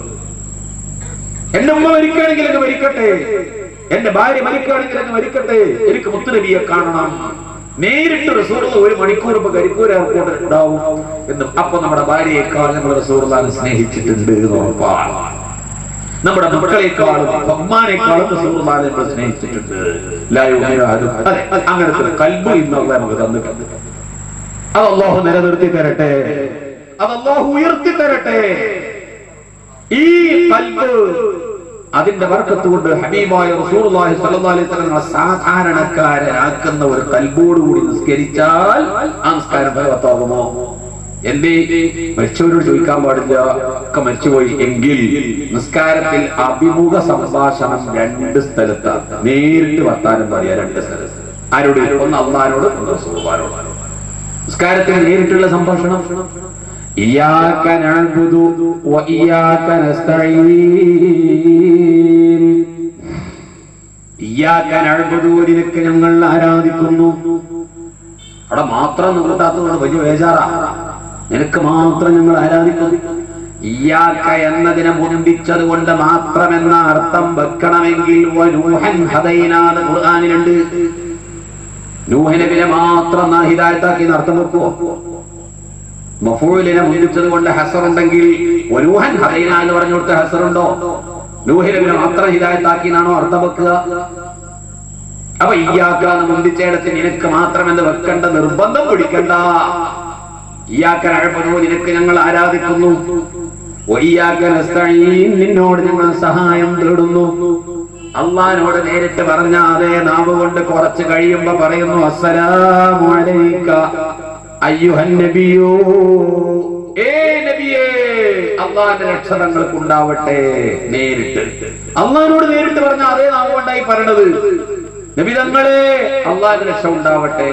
എന്റെ ഉമ്മ മരിക്കുകയാണെങ്കിൽ അങ്ങ് മരിക്കട്ടെ എന്റെ ഭാര്യ മരിക്കുകയാണെങ്കിൽ അങ്ങ് മരിക്കട്ടെ എനിക്ക് മുത്തുനബിയെ കാണണം നേരിട്ട് റസൂറുള്ള ഒരു മണിക്കൂർ ഇപ്പൊ കരിപ്പൂർ എയർപോർട്ടിൽ ഉണ്ടാവും എന്ന് അപ്പൊ നമ്മുടെ ഭാര്യയെക്കാൾ നമ്മൾ റസൂറുള്ളാനെ സ്നേഹിച്ചിട്ടുണ്ട് എന്ന് ഉറപ്പാണ് നമ്മുടെ മക്കളെക്കാളും അമ്മാനേക്കാളും റസൂറുള്ളാനെ നമ്മൾ സ്നേഹിച്ചിട്ടുണ്ട് ലാ യുമിനു അഹദും. അതെ അങ്ങനത്തെ ഒരു കൽബ് ഇന്നുള്ള നമുക്ക് തന്നിട്ടുണ്ട് അത് അള്ളാഹു നിലനിർത്തി തരട്ടെ അത് അള്ളാഹു ഉയർത്തി തരട്ടെ ഈ കൽബ് അതിന്റെ വർക്കത്ത് കൊണ്ട് ഹബീബായ റസൂലുള്ളാഹി സ്വല്ലല്ലാഹു അലൈഹി വസല്ലം സാധാരണക്കാരനാക്കുന്ന ഒരു കൽബോട് കൂടി നിസ്കരിച്ചാൽ ആ നിസ്കാരം ഫലവത്താകുമോ എന്തേ മരിച്ചവരോട് ചോദിക്കാൻ പാടില്ല ഒക്കെ മരിച്ചുപോയി എങ്കിൽ നിസ്കാരത്തിൽ അഭിമുഖ സംഭാഷണം രണ്ട് സ്ഥലത്താണ് നേരിട്ട് വർത്താനം പറയാ രണ്ട് സ്ഥലത്ത് ആരോട് ഒന്ന് അള്ളഹാനോട് ഒന്ന് റസൂലുള്ളാഹിനോട് നിസ്കാരത്തിൽ നേരിട്ടുള്ള സംഭാഷണം ഇയ്യാക നഅ്ബുദു വഇയ്യാക നസ്തഈൻ ഇയാക്കനഴുപതൂരിനൊക്കെ ഞങ്ങൾ ആരാധിക്കുന്നു അവിടെ മാത്രം നിർത്താത്തതുകൊണ്ട് വലിയ ബേജാറാ നിനക്ക് മാത്രം ഞങ്ങൾ ആരാധിക്കുന്നു ഇയാക്ക എന്നതിനെ മുൻപിച്ചത് കൊണ്ട് മാത്രമെന്ന അർത്ഥം വെക്കണമെങ്കിൽ വനൂഹൻ ഹദൈനാന്ന് ഖുർആനിലുണ്ട് നൂഹനബിനെ മാത്രം നാ ഹിദായത്താക്കി അർത്ഥം വെക്കുവോ മഫൂലിനെ മുൻപിച്ചത് കൊണ്ട് ഹസറുണ്ടെങ്കിൽ വനൂഹൻ ഹദൈന എന്ന് പറഞ്ഞു കൊടുത്ത ഹസറുണ്ടോ നൂഹിനബിനെ മാത്രം ഹിദായത്താക്കി എന്നാണോ അർത്ഥം വെക്കുക അപ്പൊ ഇയാക്കാന്ന് മുന്തിച്ചേടത്ത് നിനക്ക് മാത്രം എന്ന് വെക്കേണ്ട നിർബന്ധം പിടിക്കണ്ട ഇയാക്കൻ അഴപ്പനോ നിനക്ക് ഞങ്ങൾ ആരാധിക്കുന്നു വയ്യാക്കൻ നസ്തഈൻ, നിന്നോട് ഞങ്ങൾ സഹായം തേടുന്നു അള്ളഹാനോട് നേരിട്ട് പറഞ്ഞ അതേ നാവ് കൊണ്ട് കുറച്ച് കഴിയുമ്പോ പറയുന്നു അസ്സലാമു അലൈക അയ്യുഹൻ നബിയോ ഏ നബിയേ അള്ളാന്റെ രക്ഷതങ്ങൾക്ക് ഉണ്ടാവട്ടെ നേരിട്ട് അള്ളഹാനോട് നേരിട്ട് പറഞ്ഞ അതേ നാവ് കൊണ്ടായി പറയണത് നബി തങ്ങളെ അള്ളാന്റെ രക്ഷ ഉണ്ടാവട്ടെ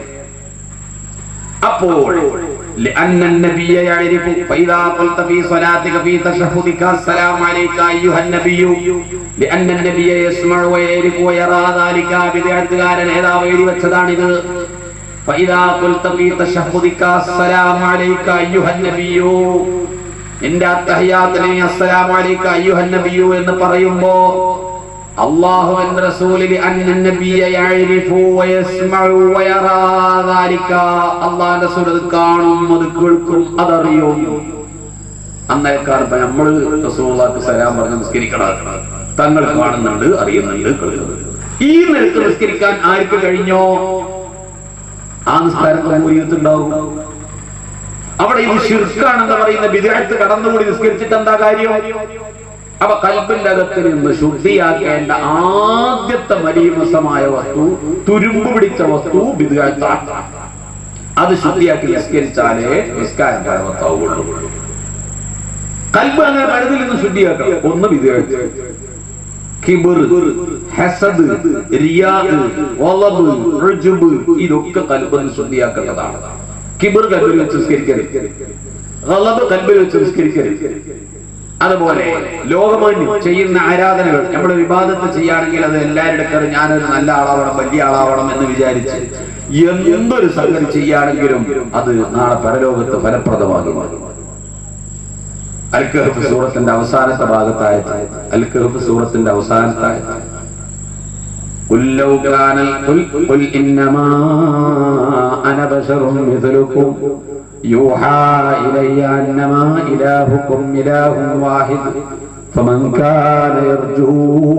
അപ്പോൾ لأن النبي يعرف فإذا قلت في صلاتك في تشهدك السلام عليك أيها النبي لأن النبي يسمع ويعرف ويرى ذلك بدعتകാരൻ ഏതാവ് എഴുതി വെച്ചതാണിത് فإذا قلت في تشهدك السلام عليك أيها النبي നിന്റെ അത്തഹിയാത്തിനെ അസ്സലാമു അലൈക അയ്യുഹൻ നബിയു എന്ന് പറയുമ്പോ അള്ളാഹു എന്ന റസൂലിൽ അന്ന നബിയ യഅരിഫു വയസ്മഉ വയറാ ദാലിക അല്ലാഹുവിന്റെ റസൂൽ അത് കാണും അത് കേൾക്കും അതറിയും അന്നേക്കാൾ നമ്മൾ റസൂലുള്ളാഹിക്ക് സലാം പറഞ്ഞ് നിസ്കരിക്കണം തങ്ങൾ കാണുന്നുണ്ട് അറിയുന്നുണ്ട് കേൾക്കുന്നുണ്ട് ഈ നിലക്ക് നിസ്കരിക്കാൻ ആർക്ക് കഴിഞ്ഞോ ആ നിസ്കാരത്തിൽ മൂല്യത്തുണ്ടാവും അവിടെ ഇത് ശിർക്കാണെന്ന് പറയുന്ന വിദേഹത്ത് കടന്നുകൂടി നിസ്കരിച്ചിട്ട് എന്താ കാര്യം അപ്പൊ കൽബിന്റെ അകത്ത് നിന്ന് ശുദ്ധിയാക്കേണ്ട ആദ്യത്തെ മലീമസമായ വസ്തു തുരുമ്പ് പിടിച്ച വസ്തു വിദേഹത്താണ് അത് ശുദ്ധിയാക്കി നിസ്കരിച്ചാലേ നിസ്കാരം പരമത്താവുള്ളൂ കൽബ് അങ്ങനെ പലതിൽ നിന്ന് ശുദ്ധിയാക്കണം ഒന്ന് വിദേഹത്ത് കിബിർ ഹസദ് റിയാദ് വലബ് ഉജ്ബ് ഇതൊക്കെ കൽബിന് ശുദ്ധിയാക്കേണ്ടതാണ് കിബിർ കൽബിൽ വെച്ച് നിസ്കരിക്കരുത് ഗളബ് കൽബിൽ വെച്ച് നിസ്കരിക്കരുത് അതുപോലെ ലോകമാന്യം ചെയ്യുന്ന ആരാധനകൾ നമ്മൾ വിവാദത്ത് ചെയ്യുകയാണെങ്കിൽ അത് എല്ലാവരുടെ അടുക്കൽ ഞാനൊരു നല്ല ആളാവണം വലിയ ആളാവണം എന്ന് വിചാരിച്ച് എന്തൊരു സംഗതി ചെയ്യുകയാണെങ്കിലും അത് നാളെ പരലോകത്ത് ഫലപ്രദമാകും അൽക്കഹഫ് സൂറത്തിന്റെ അവസാനത്തെ ഭാഗത്തായത് അൽക്കഹഫ് സൂറത്തിന്റെ അവസാനത്തെ ആയത്ത്. قل لو كان قل, قل إنما أنا بشر مثلكم يوحى إلي أنما إلهكم إله واحد فمن كان يرجو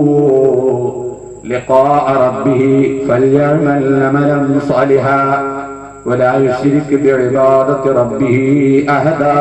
لقاء ربه فليعمل عملا صالحا ولا يشرك بعبادة ربه أحدا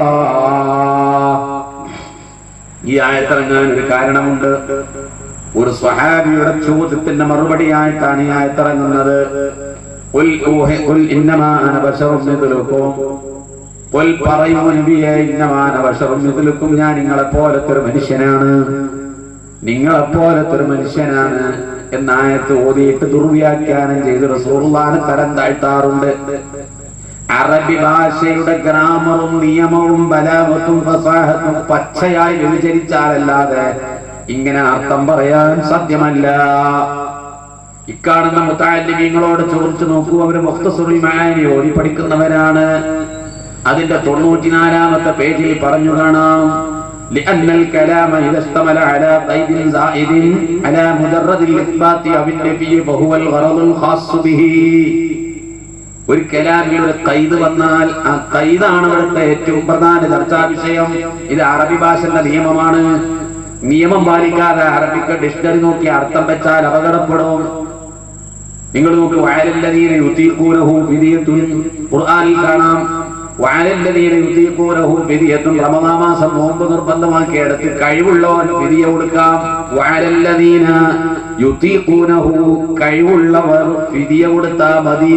ഈ ആയത്തിറങ്ങാൻ ഒരു കാരണമുണ്ട് ഒരു സ്വഹാബിയുടെ ചോദ്യത്തിന്റെ മറുപടിയായിട്ടാണ് ഈ ആയത്തിറങ്ങുന്നത് "ഖുൽ ഊഹി- ഖുൽ ഇന്നമാ അന ബശറും മിഥ്ലുക്കും." ഖുൽ പറയൂ നബിയേ ഇന്നമാ അന ബശറും മിഥ്ലുക്കും. ഞാൻ നിങ്ങളെ പോലത്തെ ഒരു മനുഷ്യനാണ് നിങ്ങളെ പോലത്തെ ഒരു മനുഷ്യനാണ് എന്ന ആയത്ത് ഓതിയിട്ട് ദുർവ്യാഖ്യാനം ചെയ്ത് റസൂറുള്ളാന് തരം താഴ്ത്താറുണ്ട് അറബി ഭാഷയുടെ ഗ്രാമറും നിയമവും ബലാമത്തും ഫസാഹത്തും പച്ചയായി വ്യഭിചരിച്ചാലല്ലാതെ ഇങ്ങനെ അർത്ഥം പറയാൻ സാധ്യമല്ല ഇക്കാണുന്ന മുത്താലിമീങ്ങളോട് ചോദിച്ചു നോക്കൂ അവര് മുഖ്തസുറി മാനി ഓടി പഠിക്കുന്നവരാണ് അതിന്റെ തൊണ്ണൂറ്റിനാലാമത്തെ പേജിൽ പറഞ്ഞു കാണാം لأن الكلام إذا اشتمل على قيد زائد على مجرد الإثبات أو النفي فهو الغرض الخاص به ഒരു കലാമിൽ ഒരു കൈത് വന്നാൽ ആ കൈതാണ് ഇവിടുത്തെ ഏറ്റവും പ്രധാന ചർച്ചാ വിഷയം ഇത് അറബി ഭാഷന്റെ നിയമമാണ് നിയമം പാലിക്കാതെ അറബിക്ക് ഡിക്ഷണറി നോക്കി അർത്ഥം വെച്ചാൽ അപകടപ്പെടും നിങ്ങൾ നോക്ക് വയലല്ലതീന യുത്തീഖൂനഹു ഫിദിയത്തുൻ ഖുർആനിൽ കാണാം വയലല്ലതീന യുത്തീഖൂനഹു ഫിദിയത്തുൻ റമദാൻ മാസം നോമ്പ് നിർബന്ധമാക്കി എടുത്ത് കഴിവുള്ളവൻ ഫിദിയ കൊടുക്കാം വയലല്ലതീന യുത്തീഖൂനഹു കഴിവുള്ളവർ ഫിദിയ കൊടുത്താ മതി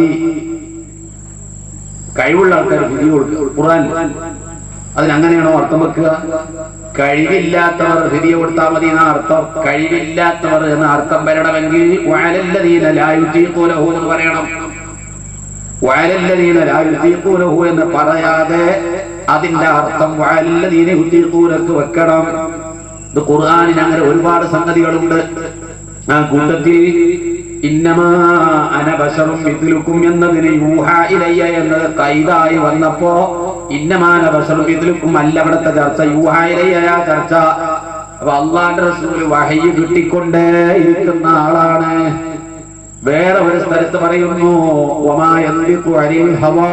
കഴിവുള്ള ആൾക്കാർ ഫിദിയ കൊടുക്കുക ഖുർആൻ അതിനങ്ങനെയാണോ അർത്ഥം വെക്കുക കഴിവില്ലാത്തവർ ഫിദിയ കൊടുത്താൽ മതി എന്ന അർത്ഥം കഴിവില്ലാത്തവർ എന്ന അർത്ഥം വരണമെങ്കിൽ വയലല്ലതീന ലായുത്തീഖൂനഹു എന്ന് പറയണം വയലല്ലതീന ലായുത്തീഖൂനഹു എന്ന് പറയാതെ അതിന്റെ അർത്ഥം വയലല്ലതീന യുത്തീഖൂനക്ക് വെക്കണം ഇത് ഖുർആനിന് അങ്ങനെ ഒരുപാട് സംഗതികളുണ്ട് ആ കൂട്ടത്തിൽ ഇന്നമാ അനബശറും മിഥിലുക്കും എന്നതിന് യൂഹ ഇലയ്യ എന്നത് കൈതായി വന്നപ്പോ ഇന്നമാന ബശറും മിഥിലുക്കും അല്ല അവിടുത്തെ ചർച്ച യൂഹ ഇലയ്യ ചർച്ച അപ്പൊ അള്ളാന്റെ റസൂല് വഹയ്യ കിട്ടിക്കൊണ്ടേ ഇരിക്കുന്ന ആളാണ് വേറെ ഒരു സ്ഥലത്ത് പറയുന്നു വമാ യന്തിഖു അനിൽ ഹവാ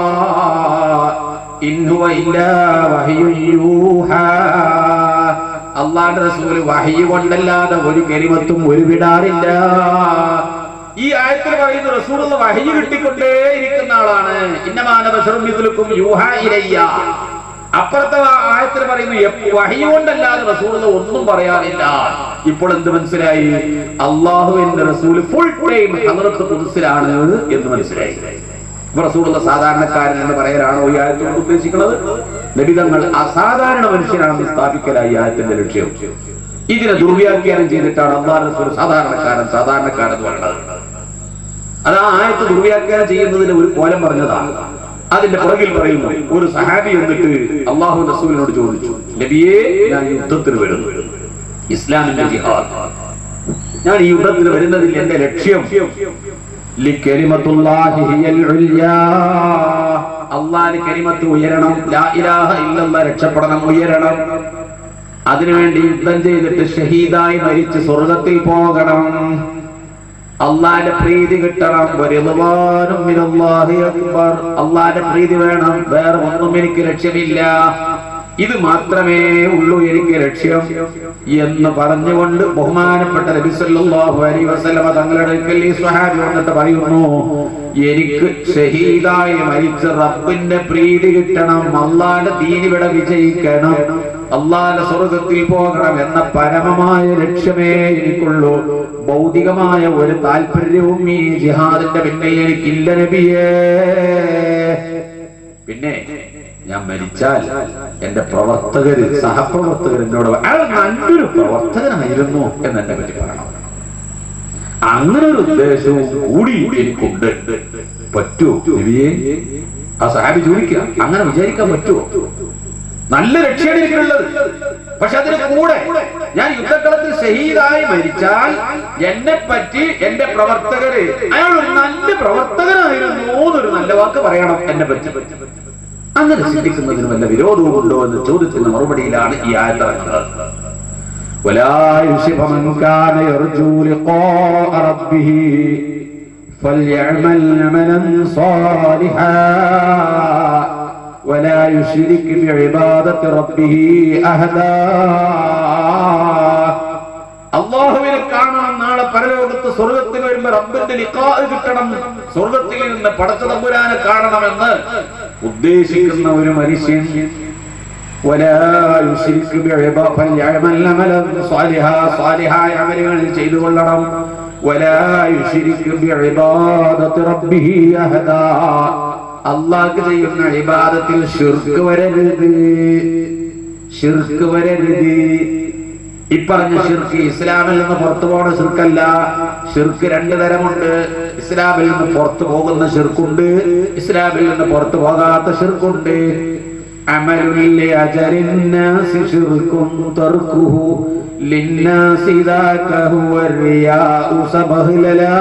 ഇൻ ഹുവ ഇല്ലാ വഹ്യുൻ യൂഹാ അള്ളാന്റെ റസൂല് വഹയ്യ കൊണ്ടല്ലാതെ ഒരു കരിമത്തും ഒരു വിടാറില്ല ഈ ആയത്തിൽ പറയുന്ന റസൂലുള്ള വഹയ്യ കിട്ടിക്കൊണ്ടേ ഇരിക്കുന്ന ആളാണ് ഇന്നമാന ബശറും മിഥുലുക്കും യൂഹ ഇലയ്യ അപ്പുറത്തെ ആ- ആയത്തിൽ പറയുന്നു എപ്പ- വഹി കൊണ്ടല്ലാതെ റസൂലുള്ള ഒന്നും പറയാറില്ല ഇപ്പോൾ എന്ത് മനസ്സിലായി അള്ളാഹുവിന്റെ റസൂല് ഫുൾ ടൈം ഹദറത്ത് കുതിസിലാണ് എന്ന് മനസ്സിലായി ഇപ്പൊ റസൂലുള്ള സാധാരണക്കാരൻ എന്ന് പറയാനാണോ ഈ ആയത്തോട് ഉദ്ദേശിക്കുന്നത് ലഭിതങ്ങൾ അസാധാരണ മനുഷ്യനാണെന്ന് സ്ഥാപിക്കലായി ഈ ആയത്തിന്റെ ലക്ഷ്യം ഇതിനെ ദുർവ്യാഖ്യാനം ചെയ്തിട്ടാണ് അള്ളാഹ് റസൂൽ സാധാരണക്കാരൻ സാധാരണക്കാരൻ എന്ന് പറയുന്നത് അത് ആ ആയത്ത് ദുർവ്യാഖ്യാനം ചെയ്യുന്നതിന് ഒരു കോലം പറഞ്ഞതാണ് അതിന്റെ പുറകിൽ പറയുന്നു ഒരു സഹാബി എന്നിട്ട് അള്ളാഹു റസൂലിനോട് ചോദിച്ചു നബിയെ ഞാൻ യുദ്ധത്തിന് വരുന്നു ഇസ്ലാമിന്റെ ജിഹാദ് ഞാൻ ഈ യുദ്ധത്തിന് വരുന്നതിൽ എന്റെ ലക്ഷ്യം ലിക്കലിമത്തുല്ലാഹി ഹിയൽ ഉൽയാ. അള്ളാഹ് കരിമത്ത് ഉയരണം ലാ ഇലാഹ ഇല്ലല്ലാഹ് രക്ഷപ്പെടണം ഉയരണം അതിനുവേണ്ടി യുദ്ധം ചെയ്തിട്ട് ഷഹീദായി മരിച്ച് സ്വർഗത്തിൽ പോകണം അള്ളാന്റെ പ്രീതി കിട്ടണം വരിളുവാനും മിനല്ലാഹി അക്ബർ അള്ളാന്റെ പ്രീതി വേണം വേറെ ഒന്നും എനിക്ക് ലക്ഷ്യമില്ല ഇത് മാത്രമേ ഉള്ളൂ എനിക്ക് ലക്ഷ്യം എന്ന് പറഞ്ഞുകൊണ്ട് ബഹുമാനപ്പെട്ട നബി സല്ലല്ലാഹു അലൈഹി വസല്ലമ തങ്ങളുടെ അടുക്കൽ ഈ സ്വഹാബി വന്നിട്ട് പറയുന്നു എനിക്ക് ഷഹീദായി മരിച്ച റബ്ബിന്റെ പ്രീതി കിട്ടണം അള്ളാന്റെ ദീനിവിടെ വിജയിക്കണം അള്ളാന്റെ സ്വർഗത്തിൽ പോകണം എന്ന പരമമായ ലക്ഷ്യമേ എനിക്കുള്ളൂ ഭൗതികമായ ഒരു താല്പര്യവും ഈ ജിഹാദിന്റെ പിന്നെ എനിക്കില്ല നബിയേ പിന്നെ ഞാൻ മരിച്ചാൽ എന്റെ പ്രവർത്തകര് സഹപ്രവർത്തകർ എന്നോട് പറ- അയാൾ നല്ലൊരു പ്രവർത്തകനായിരുന്നു എന്ന് എന്നെ പറ്റി പറയണം അങ്ങനെ ഒരു ഉദ്ദേശവും കൂടി എനിക്കുണ്ട് പറ്റുമോ നബിയെ ആ സഹാബി ചോദിക്കുക അങ്ങനെ വിചാരിക്കാൻ പറ്റുമോ നല്ല ലക്ഷ്യമാണ് എനിക്കുള്ളത് പക്ഷെ അതിന് കൂടെ ഞാൻ യുദ്ധക്കളത്തിൽ ഷഹീദായി മരിച്ചാൽ എന്നെ പറ്റി എന്റെ പ്രവർത്തകര് അയാൾ ഒരു നല്ല പ്രവർത്തകനായിരുന്നു എന്നൊരു നല്ല വാക്ക് പറയണം എന്നെ പറ്റി അങ്ങനെ ചിന്തിക്കുന്നതിന് വല്ല വിരോധവും ഉണ്ടോ എന്ന് ചോദ്യത്തിന് മറുപടിയിലാണ് ഈ ആയത്തിറങ്ങുന്നത് ولا يشف من كان يرجو لقاء ربه فليعمل عملا صالحا ولا يشرك بعبادة ربه أحدا അള്ളാഹുവിനെ കാണണം നാളെ പരലോകത്ത് സ്വർഗത്തിൽ വരുമ്പോ റബ്ബിന്റെ ലിഖാ കിട്ടണം സ്വർഗത്തിൽ നിന്ന് പടച്ച തമ്പുരാനെ കാണണമെന്ന് ഉദ്ദേശിക്കുന്ന ഒരു മനുഷ്യൻ ولا يشرك بعبادة فليعمل عملا صالحا صالحا عمലുകൾ ചെയ്തു കൊള്ളണം ولا يشرك بعبادة ربه أحدا അള്ളാഹ് ചെയ്യുന്ന ഇബാദത്തിൽ ഷിർക്ക് വരരുത് ഷിർക്ക് വരരുത് ഇപ്പറഞ്ഞ ഷിർക്ക് ഇസ്ലാമിൽ നിന്ന് പുറത്തു പോകുന്ന ഷിർക്കല്ല ഷിർക്ക് രണ്ടു തരമുണ്ട് ഇസ്ലാമിൽ നിന്ന് പുറത്തു പോകുന്ന ഷിർക്കുണ്ട് ഇസ്ലാമിൽ നിന്ന് പുറത്തു പോകാത്ത ഷിർക്കുണ്ട് عمل لأجل الناس شرك تركه للناس ذاك هو الرياء سبهللا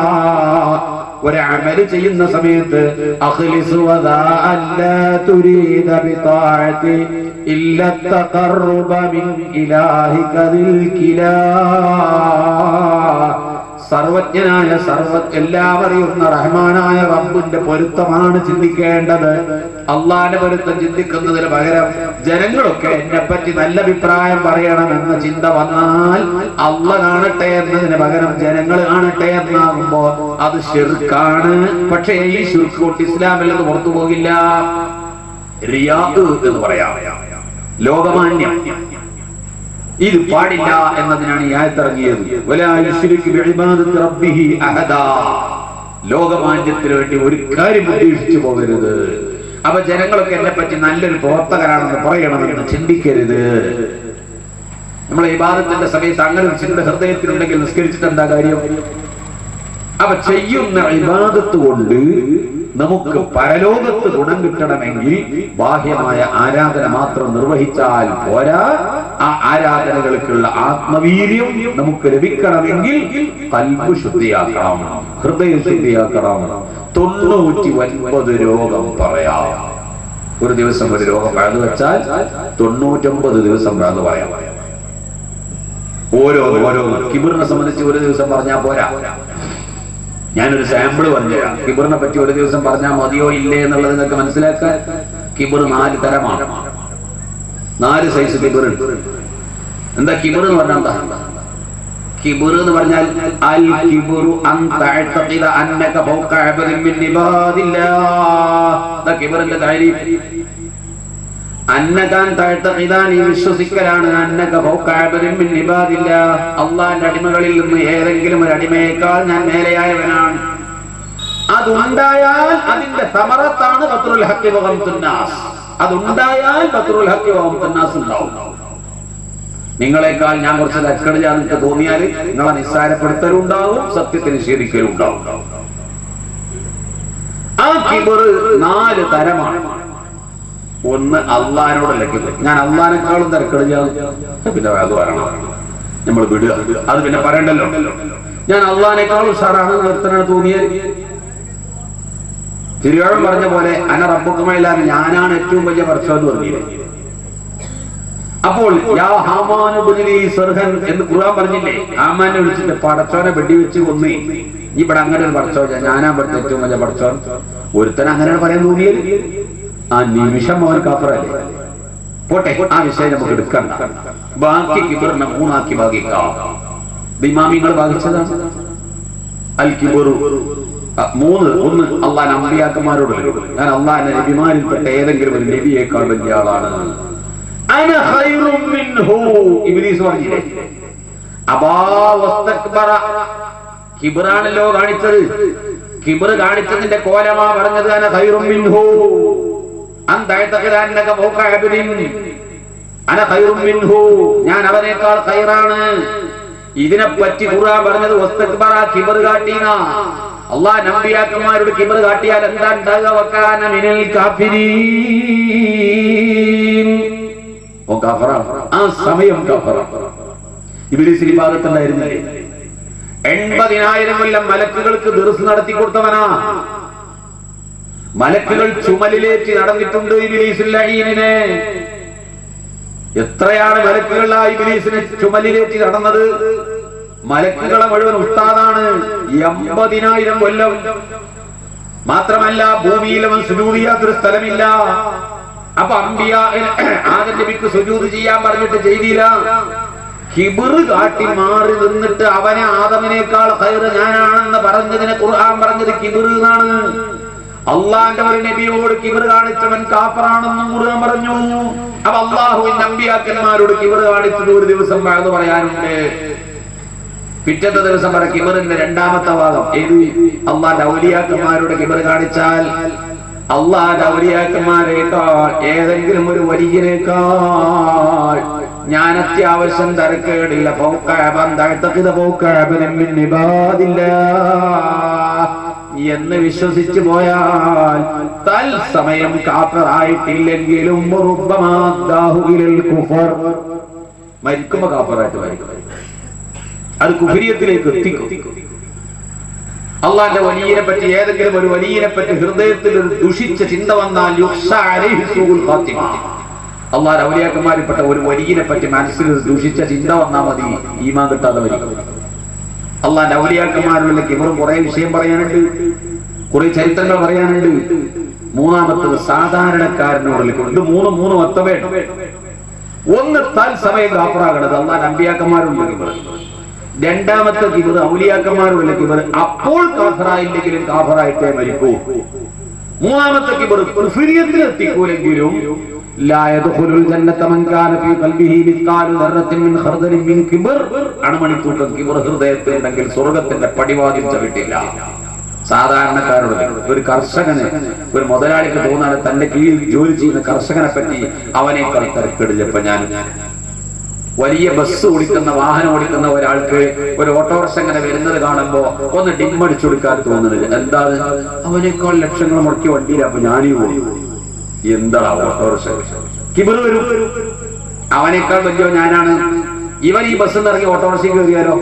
ഒരമല് ചെയ്യുന്ന സമയത്ത് അഖ്ലിസ് വദാ അല്ലാ തുരീദ ബിതാഅതി ഇല്ല തഖർറുബ മിൻ ഇലാഹിക ദിൽ കിലാ സർവജ്ഞനായ സർവ എല്ലാം അറിയുന്ന റഹ്മാനായ റബ്ബിന്റെ പൊരുത്തമാണ് ചിന്തിക്കേണ്ടത് അള്ളാന്റെ പൊരുത്തം ചിന്തിക്കുന്നതിന് പകരം ജനങ്ങളൊക്കെ എന്നെ പറ്റി നല്ല അഭിപ്രായം പറയണമെന്ന ചിന്ത വന്നാൽ അള്ള കാണട്ടെ എന്നതിന് പകരം ജനങ്ങൾ കാണട്ടെ എന്നാകുമ്പോ അത് ഷിർക്കാണ് പക്ഷേ ഈ ഷിർക്ക് കൊണ്ട് ഇസ്ലാമിൽ നിന്ന് പുറത്തു പോകില്ല റിയാദ് എന്ന് പറയാം ലോകമാന്യം ഇത് പാടില്ല എന്നതിനാണ് ഈ ആയത്തിറങ്ങിയത് വലാ യുശ്രിക് ബിഇബാദത്തി റബ്ബിഹി അഹദാ. ലോകമാന്യത്തിന് വേണ്ടി ഒരു കാര്യം ഉദ്ദേശിച്ചു പോകരുത് അപ്പൊ ജനങ്ങളൊക്കെ എന്നെ പറ്റി നല്ലൊരു പ്രവർത്തകരാണെന്ന് പറയണമെന്ന് ചിന്തിക്കരുത് നമ്മളെ ഇബാദത്തിന്റെ സമയത്ത് അങ്ങനെ ഒരു ചിന്ത ഹൃദയത്തിലുണ്ടെങ്കിൽ നിസ്കരിച്ചിട്ട് എന്താ കാര്യം അപ്പൊ ചെയ്യുന്ന ഇബാദത്ത് കൊണ്ട് നമുക്ക് പരലോകത്ത് ഗുണം കിട്ടണമെങ്കിൽ ബാഹ്യമായ ആരാധന മാത്രം നിർവഹിച്ചാൽ പോരാ ആ ആരാധനകൾക്കുള്ള ആത്മവീര്യം നമുക്ക് ലഭിക്കണമെങ്കിൽ കൽബ് ശുദ്ധിയാക്കണം ഹൃദയം ശുദ്ധിയാക്കണം തൊണ്ണൂറ്റി ഒൻപത് രോഗം പറയാം ഒരു ദിവസം ഒരു രോഗം പഴന്നു വെച്ചാൽ തൊണ്ണൂറ്റൊമ്പത് ദിവസം പഴന്നു പറയാം ഓരോ ഓരോ കിബിറിനെ സംബന്ധിച്ച് ഒരു ദിവസം പറഞ്ഞാൽ പോരാ ഞാനൊരു സാമ്പിൾ പറഞ്ഞുതരാം കിബിറിനെ പറ്റി ഒരു ദിവസം പറഞ്ഞാൽ മതിയോ ഇല്ലേ എന്നുള്ളത് നിങ്ങൾക്ക് മനസ്സിലാക്കാൻ കിബിർ നാല് തരമാണ് നാല് സൈസ് കിബിർ എന്താ കിബിർ എന്ന് പറഞ്ഞാൽ എന്താ കിബിർ എന്ന് പറഞ്ഞാൽ അൽ കിബിറു അൻ തഅതഖിദ അന്നക ഫൗക അബദിൻ മിൻ ഇബാദില്ലാഹ് ദാ കിബിറിന്റെ താരീഫ് അന്നകാൻ താഴ്ത്തഖിദാൻ ഈ വിശ്വസിക്കലാണ് അന്നക ഫൗക അബദിൻ മിൻ ഇബാദില്ലാഹ് അള്ളാഹിന്റെ അടിമകളിൽ നിന്ന് ഏതെങ്കിലും ഒരു അടിമയേക്കാൾ ഞാൻ മേലെയായവനാണ് അതുണ്ടായാൽ അതിന്റെ സമറത്താണ് ബത്രുൽ ഹക്കി വകം തുന്നാസ് അതുണ്ടായാൽ ബത്രുൽ ഹക്കി വകം തുന്നാസ് ഉണ്ടാവും നിങ്ങളെക്കാൾ ഞാൻ കുറച്ച് ലക്കടില്ല നിങ്ങൾക്ക് തോന്നിയാൽ നിങ്ങളെ നിസ്സാരപ്പെടുത്തലും ഉണ്ടാവും സത്യത്തിന് നിഷേധിക്കലും ഉണ്ടാവും ആ കിബർ നാല് തരമാണ് ഒന്ന് അള്ളഹാനോടല്ല കിബർ ഞാൻ അള്ളഹാനേക്കാളും തിരക്കടില്ല പിന്നെ അത് പറയണം നമ്മൾ വിടുക അത് പിന്നെ പറയണ്ടല്ലോ ഞാൻ അള്ളഹാനേക്കാളും ഉഷാറാണ് നിർത്തനാണ് തോന്നിയാൽ തിരുവാഴം പറഞ്ഞ പോലെ അന റബ്ബുക്കുമല്ല ഞാനാണ് ഏറ്റവും വലിയ വർഷം എന്ന് പറഞ്ഞില്ലേ അപ്പോൾ യാ ഹാമാനു ബുനിലി സർഹൻ എന്ന് ഖുർആൻ പറഞ്ഞില്ലേ ഹാമാനെ വിളിച്ചിട്ട് പടച്ചോനെ വെടിവെച്ച് കൊന്നേ ഈ ഇവിടെ അങ്ങനെ ഒരു പടച്ചോ ഞാനാ ഇവിടുത്തെ ഏറ്റവും വലിയ പടച്ചോൻ ഒരുത്തൻ അങ്ങനെയാണ് പറയാൻ തോന്നിയത് ആ നിമിഷം അവൻ കാപ്പറല്ലേ പോട്ടെ ആ വിഷയം നമുക്ക് എടുക്കണ്ട ബാക്കി കിബറിനെ മൂന്നാക്കി ഭാഗിക്കാം ദിമാമിങ്ങൾ ഭാഗിച്ചതാണ് അൽ കിബറു ആ, മൂന്ന് ഒന്ന് അള്ളാൻ അമ്പിയാക്കന്മാരോട് ഞാൻ അള്ളാന്റെ നബിമാരിൽപ്പെട്ട ഏതെങ്കിലും ഒരു നബിയേക്കാൾ വലിയ ആളാണ് അന ഖൈറും മിൻഹു ഇബ്ലീസ് പറഞ്ഞില്ലേ അബാ വസ്തക്ബറ കിബറാണല്ലോ കാണിച്ചത് കിബർ കാണിച്ചതിന്റെ കോലമാ പറഞ്ഞത് അന ഖൈറും മിൻഹു അന്തഴത്തക്കിരാന്നക മൂക്കാബിരിൻ അന ഖൈറും മിൻഹു ഞാൻ അവനേക്കാൾ ഖൈറാണ് ഇതിനെപ്പറ്റി ഖുർആൻ പറഞ്ഞത് വസ്തക്ബറ കിബർ കാട്ടീന അള്ളാഹ് നമ്പിയാക്കന്മാരോട് കിബർ കാട്ടിയാൽ എന്താ ഉണ്ടാകുക വക്കാന മിനൽ കാഫിരീൻ ഓ കാഫറാണ് ആ സമയം കാഫറാണ് ഇബിലിസ് ഈ ഭാഗത്തുണ്ടായിരുന്നില്ലേ എൺപതിനായിരം കൊല്ലം മലക്കുകൾക്ക് ദർസ് നടത്തി കൊടുത്തവനാ മലക്കുകൾ ചുമലിലേറ്റി നടന്നിട്ടുണ്ട് ഇബിലീസുല്ലഹീനെ എത്രയാണ് മലക്കുകൾ ആ ഇബിലീസിനെ ചുമലിലേറ്റി നടന്നത് മലക്കുകളെ മുഴുവൻ ഉസ്താദാണ് എൺപതിനായിരം കൊല്ലം മാത്രമല്ല ഭൂമിയിൽ അവൻ സുജൂത് ചെയ്യാത്തൊരു സ്ഥലമില്ല അപ്പൊ അമ്പിയ ആദ്യ നബിക്ക് സുജൂത് ചെയ്യാൻ പറഞ്ഞിട്ട് ചെയ്തില്ല ഹിബിറ് കാട്ടി മാറി നിന്നിട്ട് അവനെ ആദമിനേക്കാൾ ഹൈറ് ഞാനാണെന്ന് പറഞ്ഞതിനെ ഖുർആൻ പറഞ്ഞത് കിബിർ എന്നാണ് അള്ളാന്റെ ഒരു നബിയോട് കിബിർ കാണിച്ചവൻ കാഫറാണെന്നും ഖുർആൻ പറഞ്ഞു അപ്പൊ അള്ളാഹുവിന്റെ അമ്പിയാക്കന്മാരോട് കിബിർ കാണിച്ചത് ഒരു ദിവസം അത് പറയാനുണ്ട് പിറ്റത്തെ ദിവസം പറ കിബറിന്റെ രണ്ടാമത്തെ ഭാഗം ഏത് അള്ളാന്റെ ഔലിയാക്കന്മാരോട് കിബർ കാണിച്ചാൽ അള്ളാന്റെ ഔലിയാക്കന്മാരെക്കാൾ ഏതെങ്കിലും ഒരു വലിയനേക്കാൾ ഞാൻ അത്യാവശ്യം തരക്കേടില്ല ഫൗക്കാബൻ തഴത്തക്കിത ഫൗക്കാബനും മിൻ ഇബാദില്ലാ എന്ന് വിശ്വസിച്ചു പോയാൽ തൽസമയം കാഫറായിട്ടില്ലെങ്കിലും റുബ്ബമാദ്ദാഹു ഇലൽ കുഫർ മരിക്കുമ്പോ കാഫറായിട്ട് മരിക്കും അത് കുഫരിയത്തിലേക്ക് എത്തിക്കും അള്ളാന്റെ വലിയനെ പറ്റി ഏതെങ്കിലും ഒരു വലിയനെ പറ്റി ഹൃദയത്തിൽ ഒരു ദുഷിച്ച ചിന്ത വന്നാൽ യുക്സ അലൈഹി സൂഉൽ ഖാത്തിമ അള്ളാഹ് ഔലിയാക്കന്മാരിൽപ്പെട്ട ഒരു വലിയനെ പറ്റി മനസ്സിൽ ഒരു ദുഷിച്ച ചിന്ത വന്നാൽ മതി ഈമാൻ കിട്ടാതെ വരും അള്ളാന്റെ ഔലിയാക്കന്മാരുള്ള കിബറും കുറെ വിഷയം പറയാനുണ്ട് കുറെ ചരിത്രങ്ങൾ പറയാനുണ്ട് മൂന്നാമത്തത് സാധാരണക്കാരനോടുള്ള കിബർ. ഇത് മൂന്ന് മൂന്ന് മൊത്തമേ ഒന്ന് തൽസമയം കാപ്പറാകണത് അള്ളാൻ അമ്പിയാക്കന്മാരുണ്ട് കിബർ രണ്ടാമത്തെ കിബർ ഔലിയാക്കന്മാരുള്ള കിബർ അപ്പോൾ കാഫറായില്ലെങ്കിലും കാഫറായിട്ടേ മരിക്കൂ മൂന്നാമത്തെ കിബർ കുഫിരിയത്തിൽ എത്തിക്കൂലെങ്കിലും لا يدخل الجنة من كان في قلبه مثقال ذرة من خردل من كبر അണുമണിത്തൂക്കം കിബർ ഹൃദയത്തിൽ ഉണ്ടെങ്കിൽ സ്വർഗത്തിന്റെ പടിവാതിൽ ചവിട്ടില്ല സാധാരണക്കാരോട് ഒരു കർഷകന് ഒരു മുതലാളിക്ക് തോന്നാണ് തന്റെ കീഴിൽ ജോലി ചെയ്യുന്ന കർഷകനെ പറ്റി അവനേക്കാൾ തിരക്കെടില്ലപ്പോ ഞാൻ വലിയ ബസ് ഓടിക്കുന്ന വാഹനം ഓടിക്കുന്ന ഒരാൾക്ക് ഒരു ഓട്ടോറിക്ഷ ഇങ്ങനെ വരുന്നത് കാണുമ്പോ ഒന്ന് ഡിമ്മടിച്ചു കൊടുക്കാൻ തോന്നുന്നത് എന്താ അവനേക്കാൾ ലക്ഷങ്ങൾ മുടക്കി വണ്ടിയില്ല അപ്പൊ ഞാനീ പോകും എന്താ ഓട്ടോറിക്ഷ കിബർ വരും അവനേക്കാൾ വലിയോ ഞാനാണ് ഇവൻ ഈ ബസ്സിൽ നിന്ന് ഇറങ്ങി ഓട്ടോറിക്ഷയ്ക്ക് കയറിയാലോ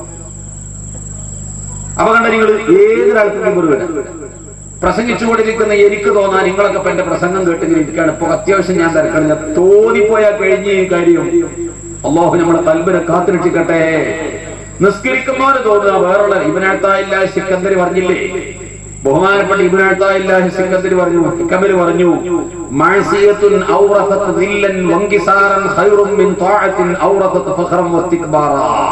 അപ്പൊ കണ്ട നിങ്ങൾ ഏതൊരാൾക്കും കിബർ വരാം പ്രസംഗിച്ചുകൊണ്ടിരിക്കുന്ന എനിക്ക് തോന്നാൻ നിങ്ങളൊക്കെ ഇപ്പൊ എന്റെ പ്രസംഗം കേട്ടിങ്ങനെ ഇരിക്കുകയാണ് ഇപ്പൊ അത്യാവശ്യം ഞാൻ തിരക്കണില്ല തോന്നിപ്പോയാൽ കഴിഞ്ഞ ഈ കാര്യം അള്ളാഹു നമ്മുടെ കൽബിനെ കാത്തിരക്ഷിക്കട്ടെ നിസ്കരിക്കുന്നവര് തോന്നുക വേറുള്ള ഇവനടുത്തായില്ല സിക്കന്ദര് പറഞ്ഞില്ലേ ബഹുമാനപ്പെട്ട ഇബിനടുത്തായില്ലാഹി സിക്കന്ദര് പറഞ്ഞു ഇക്കബല് പറഞ്ഞു മഅസിയത്തുൻ ഔറസത്ത് ദില്ലൻ വങ്കിസാറൻ ഖൈറും മിൻ ത്വാഅത്തിൻ ഔറസത്ത് ഫഖറൻ വസ്തിക്ബാറ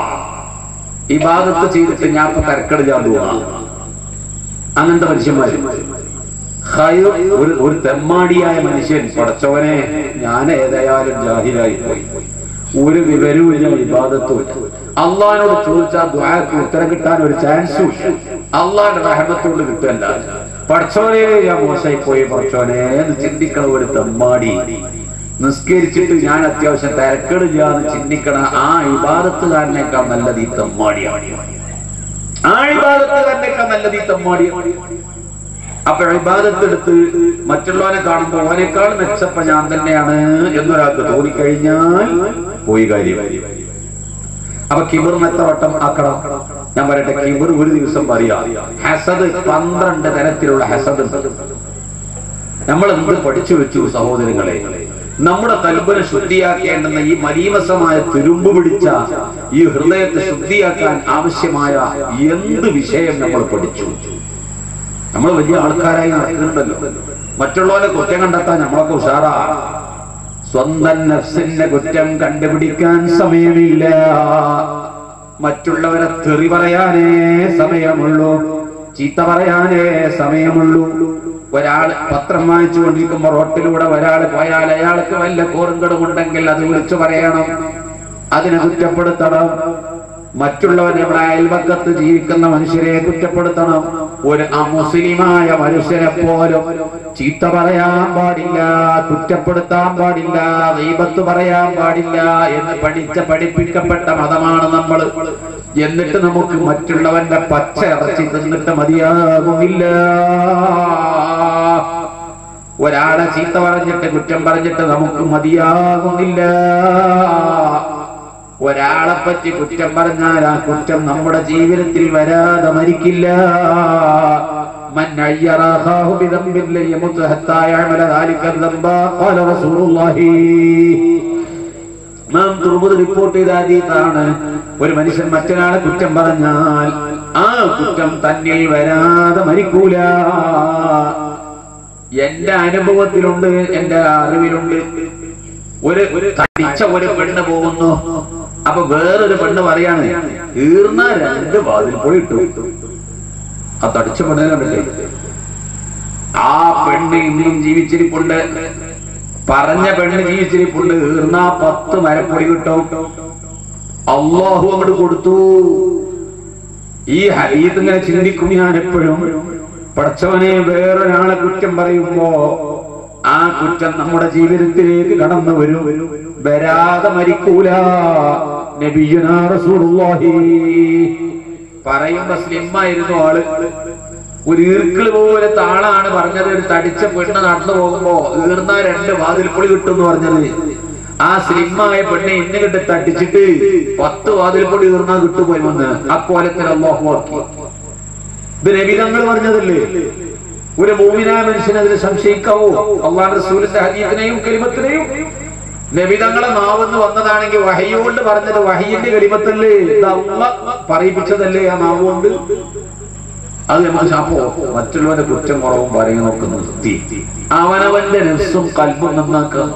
ഇബാദത്ത് ചെയ്തിട്ട് ഞാൻ ഇപ്പൊ തിരക്കട് ചാടുക അങ്ങനത്തെ മനുഷ്യന്മാര് ഖൈർ ഒരു ഒരു തെമ്മാടിയായ മനുഷ്യൻ പടച്ചവനെ ഞാൻ ഏതായാലും ജാഹിലായി പോയി ഒരു വിവരവും ഇല്ല വിവാദത്തും അള്ളഹാനോട് ചോദിച്ചാൽ ദ്വാരക്ക് ഉത്തരം കിട്ടാൻ ഒരു ചാൻസും അള്ളാന്റെ റഹമത്തോട് കിട്ടല്ല പടച്ചോനെ ഞാൻ മോശമായി പോയി പടച്ചോനെ എന്ന് ചിന്തിക്കണ ഒരു തെമ്മാടി നിസ്കരിച്ചിട്ട് ഞാൻ അത്യാവശ്യം തിരക്കെടില്ലാന്ന് ചിന്തിക്കണ ആ ഇബാദത്തുകാരനേക്കാൾ നല്ലത് ഈ തെമ്മാടിയാണ് ആ ഇബാദത്തുകാരനേക്കാൾ നല്ലത് ഈ തെമ്മാടിയാണ് അപ്പൊ ഇബാദത്തെടുത്ത് മറ്റുള്ളവനെ കാണുമ്പോൾ അവനേക്കാൾ മെച്ചപ്പ ഞാൻ തന്നെയാണ് എന്നൊരാൾക്ക് തോന്നിക്കഴിഞ്ഞാൽ പോയി കാര്യം അപ്പൊ കിബിർ എത്ര വട്ടം ആക്കണം ഞാൻ പറയട്ടെ കിബിർ ഒരു ദിവസം പറയാ ഹസദ് പന്ത്രണ്ട് തരത്തിലുള്ള ഹസദ് ഉണ്ട് നമ്മൾ എന്ത് പഠിച്ചു വെച്ചു സഹോദരങ്ങളെ നമ്മുടെ കൽബനെ ശുദ്ധിയാക്കേണ്ടുന്ന ഈ മലീമസമായ തുരുമ്പ് പിടിച്ച ഈ ഹൃദയത്തെ ശുദ്ധിയാക്കാൻ ആവശ്യമായ എന്ത് വിഷയം നമ്മൾ പഠിച്ചു നമ്മൾ വലിയ ആൾക്കാരായി നടക്കുന്നുണ്ടല്ലോ മറ്റുള്ളവരെ കുറ്റം കണ്ടെത്താൻ നമ്മളൊക്കെ ഉഷാറാ സ്വന്തം നഫ്സിന്റെ കുറ്റം കണ്ടുപിടിക്കാൻ സമയമില്ല മറ്റുള്ളവരെ തെറി പറയാനേ സമയമുള്ളൂ ചീത്ത പറയാനേ സമയമുള്ളൂ ഒരാൾ പത്രം വായിച്ചു കൊണ്ടിരിക്കുമ്പോ റോട്ടിലൂടെ ഒരാൾ പോയാൽ അയാൾക്ക് വല്ല കോറുങ്കടുമുണ്ടെങ്കിൽ അത് വിളിച്ചു പറയണം അതിനെ കുറ്റപ്പെടുത്തണം മറ്റുള്ളവർ നമ്മുടെ അയൽവക്കത്ത് ജീവിക്കുന്ന മനുഷ്യരെ കുറ്റപ്പെടുത്തണം ഒരു അമുസ്ലിമായ മനുഷ്യനെ പോലും ചീത്ത പറയാൻ പാടില്ല കുറ്റപ്പെടുത്താൻ പാടില്ല ദൈവത്ത് പറയാൻ പാടില്ല എന്ന് പഠിച്ച പഠിപ്പിക്കപ്പെട്ട മതമാണ് നമ്മൾ എന്നിട്ട് നമുക്ക് മറ്റുള്ളവന്റെ പച്ച ഇറച്ചി തിന്നിട്ട് മതിയാകുന്നില്ല ഒരാളെ ചീത്ത പറഞ്ഞിട്ട് കുറ്റം പറഞ്ഞിട്ട് നമുക്ക് മതിയാകുന്നില്ല ഒരാളെ പറ്റി കുറ്റം പറഞ്ഞാൽ ആ കുറ്റം നമ്മുടെ ജീവിതത്തിൽ വരാതെ മരിക്കില്ല من عير أخاه بذنب لن يمت حتى يعمل ذلك الذنب قال رسول الله നാം തുറമുത് റിപ്പോർട്ട് ചെയ്ത അതീതാണ് ഒരു മനുഷ്യൻ മറ്റൊരാളെ കുറ്റം പറഞ്ഞാൽ ആ കുറ്റം തന്നിൽ വരാതെ മരിക്കൂല എന്റെ അനുഭവത്തിലുണ്ട് എന്റെ അറിവിലുണ്ട് ഒരു ഒരു തടിച്ച ഒരു പെണ്ണ് പോകുന്നു അപ്പൊ വേറൊരു പെണ്ണ് പറയാണ് ഈർന്ന രണ്ട് വാതിൽ പോയി ഇട്ടു ആ തടിച്ച പെണ്ണിനെ കണ്ടില്ലേ ആ പെണ്ണ് ഇന്നും ജീവിച്ചിരിപ്പുണ്ട് പറഞ്ഞ പെണ്ണ് ജീവിച്ചിരിപ്പുണ്ട് ഈർന്ന പത്ത് മരപ്പൊടി കിട്ടും അള്ളാഹു അങ്ങോട്ട് കൊടുത്തു ഈ ഹരീത് ഇങ്ങനെ ചിന്തിക്കും ഞാൻ എപ്പോഴും പടച്ചവനെ വേറൊരാളെ കുറ്റം പറയുമ്പോ ആ കുറ്റം നമ്മുടെ ജീവിതത്തിലേക്ക് കടന്നു വരും വരാതെ മരിക്കൂല നബിയുനാ റസൂലുള്ളാഹി പറയുമ്പോ സ്ലിമ്മായിരുന്നു ആള് ഒരു ഈർക്കിള് പോലെ താളാണ് പറഞ്ഞത് ഒരു തടിച്ച പെണ്ണ് നടന്നു പോകുമ്പോ ഈർന്ന രണ്ട് വാതിൽപ്പൊളി കിട്ടും എന്ന് പറഞ്ഞത് ആ സ്ലിമ്മായ പെണ്ണെ ഇന്ന് കിട്ടി തട്ടിച്ചിട്ട് പത്ത് വാതിൽപ്പൊളി ഈർന്നാ കിട്ടുപോയി വന്ന് അക്കോലത്തിൽ അള്ളാഹു ആക്കി ഇത് നബിതങ്ങൾ പറഞ്ഞതല്ലേ ഒരു ഭൂമിനായ മനുഷ്യൻ അതിൽ സംശയിക്കാവോ അള്ളാഹ് റസൂലിന്റെ ഹദീസിനെയും കലിമത്തിനെയും നബിതങ്ങളെ നാവെന്ന് വന്നതാണെങ്കിൽ വഹയ്യോണ്ട് പറഞ്ഞത് വഹയ്യന്റെ കലിമത്തല്ലേ ഇത് അള്ളാഹ് പറയിപ്പിച്ചതല്ലേ ആ നാവ് കൊണ്ട് അത് നമുക്ക് ശാപ്പോ മറ്റുള്ളവന്റെ കുറ്റം കുറവും പറയുക നോക്കുന്ന വൃത്തി അവനവന്റെ രസും കൽബും നന്നാക്കുക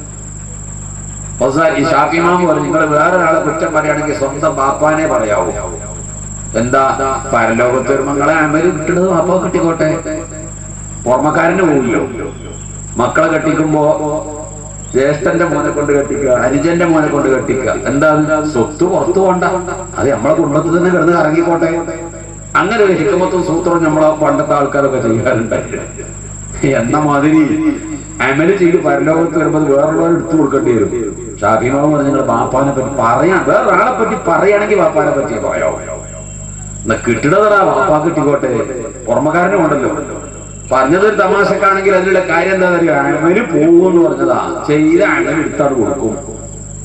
ഈ ഷാഫിമാമ് പറഞ്ഞു നിങ്ങൾ വേറൊരാളെ കുറ്റം പറയുകയാണെങ്കിൽ സ്വന്തം ബാപ്പാനെ പറയാവൂ എന്താ പരലോകത്ത് ഒരു മകളെ അമല് കിട്ടുന്നത് ബാപ്പ കെട്ടിക്കോട്ടെ ഓർമ്മക്കാരന് പോവില്ലോ മക്കളെ കെട്ടിക്കുമ്പോ ജ്യേഷ്ഠന്റെ മോനെ കൊണ്ട് കെട്ടിക്കുക അനുജന്റെ മോനെ കൊണ്ട് കെട്ടിക്കുക എന്താ സ്വത്ത് പുറത്തു പോണ്ട അത് നമ്മളെ കുടുംബത്തിൽ തന്നെ കിടന്ന് ഇറങ്ങിക്കോട്ടെ അങ്ങനെ ഒരു ഹിക്കമത്തും സൂത്രവും നമ്മളെ പണ്ടത്തെ ആൾക്കാരൊക്കെ ചെയ്യാറുണ്ടായിരുന്നു എന്ന മാതിരി അമല് ചെയ്ത് പരലോകത്ത് വരുമ്പോൾ വേറുള്ളവർ എടുത്തു കൊടുക്കേണ്ടി വരും ഷാഫിമാവ് പറഞ്ഞു നിങ്ങൾ ബാപ്പാനെ പറ്റി പറയാൻ വേറൊരാളെ പറ്റി പറയുകയാണെങ്കിൽ ബാപ്പാനെ പറ്റി പറയാവോ എന്നാ കിട്ടണതടാ വാപ്പാ കിട്ടിക്കോട്ടെ പുറമക്കാരനും ഉണ്ടല്ലോ പറഞ്ഞത് ഒരു തമാശക്കാണെങ്കിൽ അതിലുള്ള കാര്യം എന്താ പറയുക അമല് പോകുമെന്ന് പറഞ്ഞതാ ചെയ്ത അമൽ എടുത്താണ് കൊടുക്കും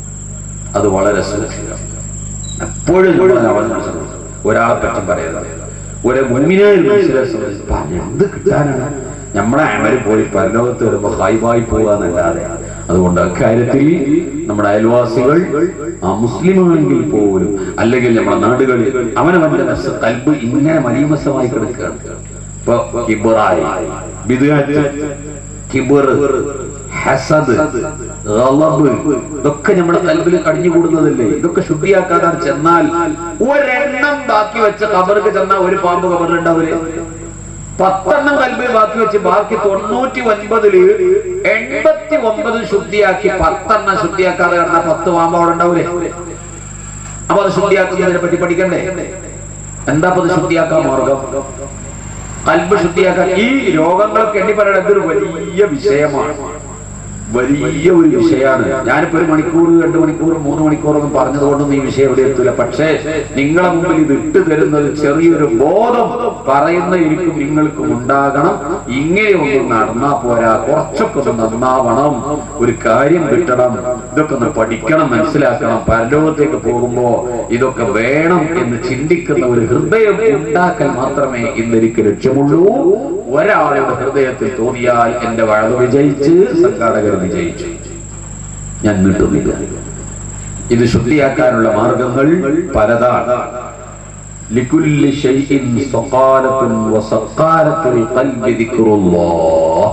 അത് വളരെ സൂക്ഷിക്കണം എപ്പോഴും നമ്മൾ അവൻ ഒരാളെ പറ്റി പറയരുത് ഒരു മുമ്പിനായ മനുഷ്യരെ സംബന്ധിച്ച് "പ, എന്ത് കിട്ടാനാണ് നമ്മളെ അമര് പോയി പരലോകത്ത് വരുമ്പോ ഹൈവായി പോകാന്നല്ലാതെ അതുകൊണ്ട് അക്കാര്യത്തിൽ നമ്മുടെ അയൽവാസികൾ ആ മുസ്ലിമാണെങ്കിൽ പോലും അല്ലെങ്കിൽ നമ്മുടെ നാടുകളിൽ അവനവന്റെ മനസ്സ് കൽബ് ഇങ്ങനെ മലീമസമായി കിടക്കുകയാണ് ഇപ്പൊ കിബറായി ബിദ്അത്ത്, കിബർ ഹസദ് ഗളബ് ഇതൊക്കെ നമ്മുടെ കൽബിൽ കടിഞ്ഞുകൂടുന്നതല്ലേ ഇതൊക്കെ ശുദ്ധിയാക്കാതാണ് ചെന്നാൽ ഒരെണ്ണം ബാക്കി വെച്ച കബർക്ക് ചെന്നാൽ ഒരു പാമ്പ് കബറിലുണ്ടാവില്ലേ പത്തെണ്ണം കൽബിൽ ബാക്കി വെച്ച് ബാക്കി തൊണ്ണൂറ്റി ഒൻപതില് എൺപത്തി ഒമ്പത് ശുദ്ധിയാക്കി പത്തെണ്ണം ശുദ്ധിയാക്കാതെ കിടന്ന പത്ത് പാമ്പ് അവിടെ ഉണ്ടാവൂലേ അപ്പൊ അത് ശുദ്ധിയാക്കുന്നതിനെ പറ്റി പഠിക്കണ്ടേ എന്താ അപ്പൊ അത് ശുദ്ധിയാക്കാൻ മാർഗം കൽബ് ശുദ്ധിയാക്കാൻ ഈ രോഗങ്ങളൊക്കെ എണ്ണി പറയുന്നത് ഇതൊരു വലിയ വിഷയമാണ് വലിയ ഒരു വിഷയമാണ് ഞാനിപ്പോ ഒരു മണിക്കൂർ രണ്ട് മണിക്കൂർ മൂന്ന് മണിക്കൂറൊന്നും പറഞ്ഞതുകൊണ്ടൊന്നും ഈ വിഷയം ഇവിടെ എത്തില്ല പക്ഷേ നിങ്ങളെ മുമ്പിൽ ഇത് ഇട്ട് തരുന്നത് ചെറിയൊരു ബോധം പറയുന്ന എനിക്കും നിങ്ങൾക്കും ഉണ്ടാകണം ഇങ്ങനെയൊന്നും നടന്നാ പോരാ കുറച്ചൊക്കെ ഒന്ന് നന്നാവണം ഒരു കാര്യം കിട്ടണം ഇതൊക്കെ ഒന്ന് പഠിക്കണം മനസ്സിലാക്കണം പരലോകത്തേക്ക് പോകുമ്പോ ഇതൊക്കെ വേണം എന്ന് ചിന്തിക്കുന്ന ഒരു ഹൃദയം ഉണ്ടാക്കൽ മാത്രമേ ഇന്ന് എനിക്ക് ലക്ഷ്യമുള്ളൂ ഒരാളുടെ ഹൃദയത്തിൽ തോന്നിയാൽ എന്റെ വഴവ് വിജയിച്ച് സംഘാടകർ വിജയിച്ചു ഞാൻ നീട്ടുന്നില്ല ഇത് ശുദ്ധിയാക്കാനുള്ള മാർഗങ്ങൾ പലതാണ് لكل شيء سقالة وسقالة القلب ذكر الله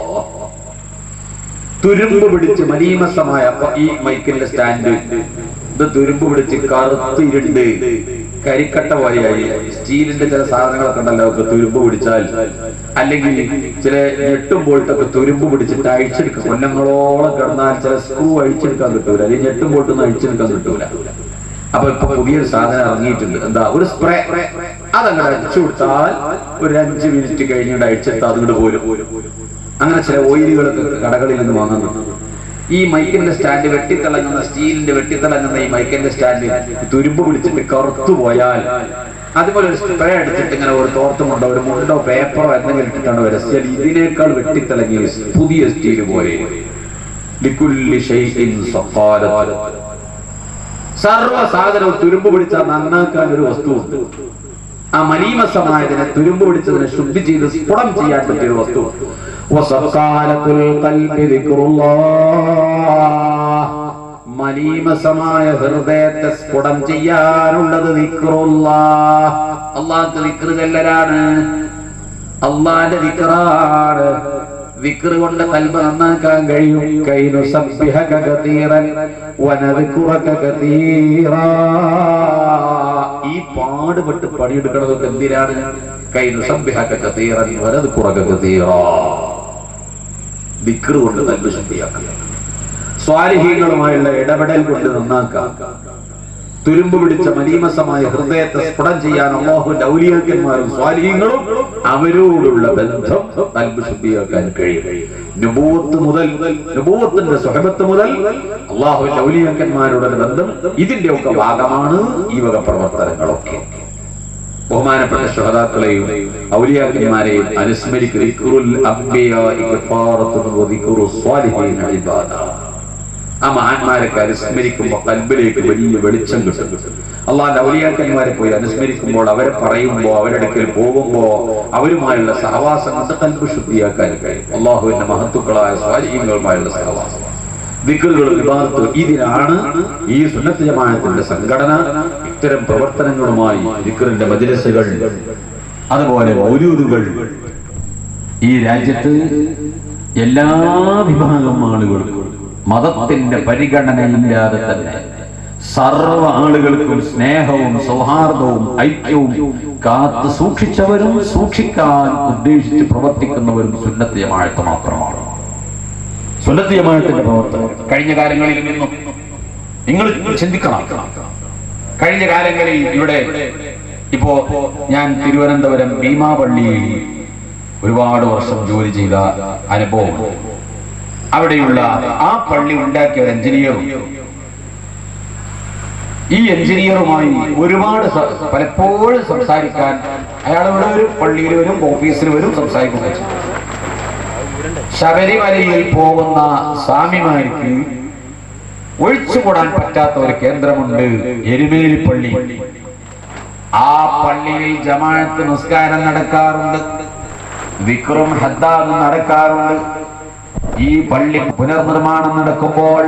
തുരുമ്പ് പിടിച്ച് മലീമസമായ അപ്പൊ ഈ മൈക്കിന്റെ സ്റ്റാൻഡ് ഇത് തുരുമ്പ് പിടിച്ച് കറുത്ത് ഇരുണ്ട് കരിക്കട്ട പോലെയായി സ്റ്റീലിന്റെ ചില സാധനങ്ങളൊക്കെ ഉണ്ടല്ലോ ഒക്കെ തുരുമ്പ് പിടിച്ചാൽ അല്ലെങ്കിൽ ചില ഞെട്ടും ബോൾട്ടൊക്കെ തുരുമ്പ് പിടിച്ചിട്ട് അഴിച്ചെടുക്കുക കൊല്ലങ്ങളോളം കിടന്നാൽ ചില സ്ക്രൂ അഴിച്ചെടുക്കാൻ കിട്ടൂല അല്ലെങ്കിൽ ഞെട്ടും ബോൾട്ടൊന്നും അഴിച്ചെടുക്കാൻ കിട്ടൂല അപ്പൊ ഇപ്പൊ പുതിയൊരു സാധനം ഇറങ്ങിയിട്ടുണ്ട് എന്താ ഒരു സ്പ്രേ അതങ്ങനെ അടിച്ചു കൊടുത്താൽ ഒരു അഞ്ച് മിനിറ്റ് കഴിഞ്ഞിട്ട് അഴിച്ചെടുത്താൽ അതുകൊണ്ട് പോരും അങ്ങനെ ചില ഓയിലുകളൊക്കെ കടകളിൽ നിന്ന് വാങ്ങുന്നുണ്ട് ഈ മൈക്കിന്റെ സ്റ്റാൻഡ് വെട്ടിത്തിളങ്ങുന്ന സ്റ്റീലിന്റെ വെട്ടിത്തിളങ്ങുന്ന ഈ മൈക്കിന്റെ സ്റ്റാൻഡ് തുരുമ്പ് പിടിച്ചിട്ട് കറുത്തു പോയാൽ അതുപോലെ ഒരു സ്പ്രേ എടുത്തിട്ട് ഇങ്ങനെ ഒരു തോർത്തുമുണ്ടോ ഒരു മുണ്ടോ പേപ്പറോ എന്തെങ്കിലും ഇട്ടിട്ടാണ് വരച്ചാൽ ഇതിനേക്കാൾ വെട്ടിത്തിളങ്ങിയ പുതിയ സ്റ്റീൽ പോലെ ലിക്കുല്ലി ഷൈഇൻ സഖാലത്ത് സർവ സാധനവും തുരുമ്പ് പിടിച്ചാൽ നന്നാക്കാൻ ഒരു വസ്തുവുണ്ട് ആ മലീമസമായതിനെ തുരുമ്പ് പിടിച്ചതിനെ ശുദ്ധി ചെയ്ത് സ്ഫുടം ചെയ്യാൻ പറ്റിയ ഒരു വസ്തു വസഖാലത്തുൽ ഖൽബി ദിക്റുല്ലാഹ്. മലീമസമായ ഹൃദയത്തെ സ്ഫുടം ചെയ്യാനുള്ളത് ദിക്റുല്ലാഹ്. അള്ളാഹ്ക്ക് ദിക്റ് ചെല്ലലാണ് അള്ളാന്റെ ദിക്റാണ് വിക്റ് കൊണ്ട് കൽബ് നന്നാക്കാൻ കഴിയും കൈനു സബ്ബിഹക കതീറൻ വനദ്കുറക കതീറാ ഈ പാടുപെട്ട് പണിയെടുക്കുന്നതൊക്കെ എന്തിനാണ് കൈനു സബ്ബിഹക കതീറൻ വനദ്കുറക കതീറാ വിക്റ് കൊണ്ട് കൽബ് ശുദ്ധിയാക്കുക സ്വാലിഹീങ്ങളുമായുള്ള ഇടപെടൽ കൊണ്ട് നന്നാക്കാം തുരുമ്പ് പിടിച്ച മലീമസമായ ഹൃദയത്തെ സ്ഫുടം ചെയ്യാൻ അള്ളാഹുവിന്റെ ഔലിയാക്കന്മാരും സ്വാലിഹീങ്ങളും അവരോടുള്ള ബന്ധം കൽബ് ശുദ്ധിയാക്കാൻ കഴിയും നുബൂവത്ത് മുതൽ നുബൂവത്തിന്റെ സ്വഹബത്ത് മുതൽ അള്ളാഹുവിന്റെ ഔലിയാക്കന്മാരുടെ ബന്ധം ഇതിന്റെ ഒക്കെ ഭാഗമാണ് ഈ വക പ്രവർത്തനങ്ങളൊക്കെ ബഹുമാനപ്പെട്ട ശഹദാക്കളെയും ഔലിയാക്കന്മാരെയും അനുസ്മരിക്കുന്ന ദിക്റുൽ അംബിയാഇ ഗഫാറത്തുൻ വദിക്റു സ്വാലിഹീന ഇബാദ ആ മഹാന്മാരൊക്കെ അനുസ്മരിക്കുമ്പോൾ കൽബിലേക്ക് വലിയ വെളിച്ചം കിട്ടും അള്ളാന്റെ ഔലിയാക്കന്മാരെ പോയി അനുസ്മരിക്കുമ്പോൾ അവരെ പറയുമ്പോൾ അവരടുക്കൽ പോകുമ്പോ അവരുമായുള്ള സഹവാസം കൊണ്ട് കൽബ് ശുദ്ധിയാക്കാൻ കഴിയും അള്ളാഹുവിന്റെ മഹത്തുക്കളായ സ്വാധീനങ്ങളുമായുള്ള സഹവാസം ദിക്കറുകൾ വിഭാഗത്ത് ഇതിനാണ് ഈ സുന്നത്ത് ജമാഅത്തിന്റെ സംഘടന ഇത്തരം പ്രവർത്തനങ്ങളുമായി ദിക്കറിന്റെ മജിലസുകൾ അതുപോലെ മൗലൂദുകൾ ഈ രാജ്യത്ത് എല്ലാ വിഭാഗം ആളുകൾക്കും മതത്തിന്റെ പരിഗണനയില്ലാതെ തന്നെ സർവ ആളുകൾക്കും സ്നേഹവും സൗഹാർദ്ദവും ഐക്യവും കാത്തു സൂക്ഷിച്ചവരും സൂക്ഷിക്കാൻ ഉദ്ദേശിച്ച് പ്രവർത്തിക്കുന്നവരും സുന്നത്ത് ജമാഅത്ത് മാത്രമാണ് സുന്നത്ത് ജമാഅത്തിന്റെ പ്രവർത്തനം കഴിഞ്ഞ കാലങ്ങളിൽ നിന്നും നിങ്ങൾ ചിന്തിക്കണം കഴിഞ്ഞ കാലങ്ങളിൽ ഇവിടെ ഇപ്പോ ഞാൻ തിരുവനന്തപുരം ഭീമാപള്ളിയിൽ ഒരുപാട് വർഷം ജോലി ചെയ്ത അനുഭവം അവിടെയുള്ള ആ പള്ളി ഉണ്ടാക്കിയ ഒരു എഞ്ചിനീയറും ഈ എഞ്ചിനീയറുമായി ഒരുപാട് സ- പലപ്പോഴും സംസാരിക്കാൻ അയാൾ ഇവിടെ വരും പള്ളിയിൽ വരും ഓഫീസിൽ വരും സംസാരിക്കുക ശബരിമലയിൽ പോകുന്ന സ്വാമിമാർക്ക് ഒഴിച്ചുകൂടാൻ പറ്റാത്ത ഒരു കേന്ദ്രമുണ്ട് എരുമേലി പള്ളി ആ പള്ളിയിൽ ജമാഅത്ത് നിസ്കാരം നടക്കാറുണ്ട് വിക്രം ഹദ്ദാദ് നടക്കാറുണ്ട് ഈ പള്ളി പുനർനിർമ്മാണം നടക്കുമ്പോൾ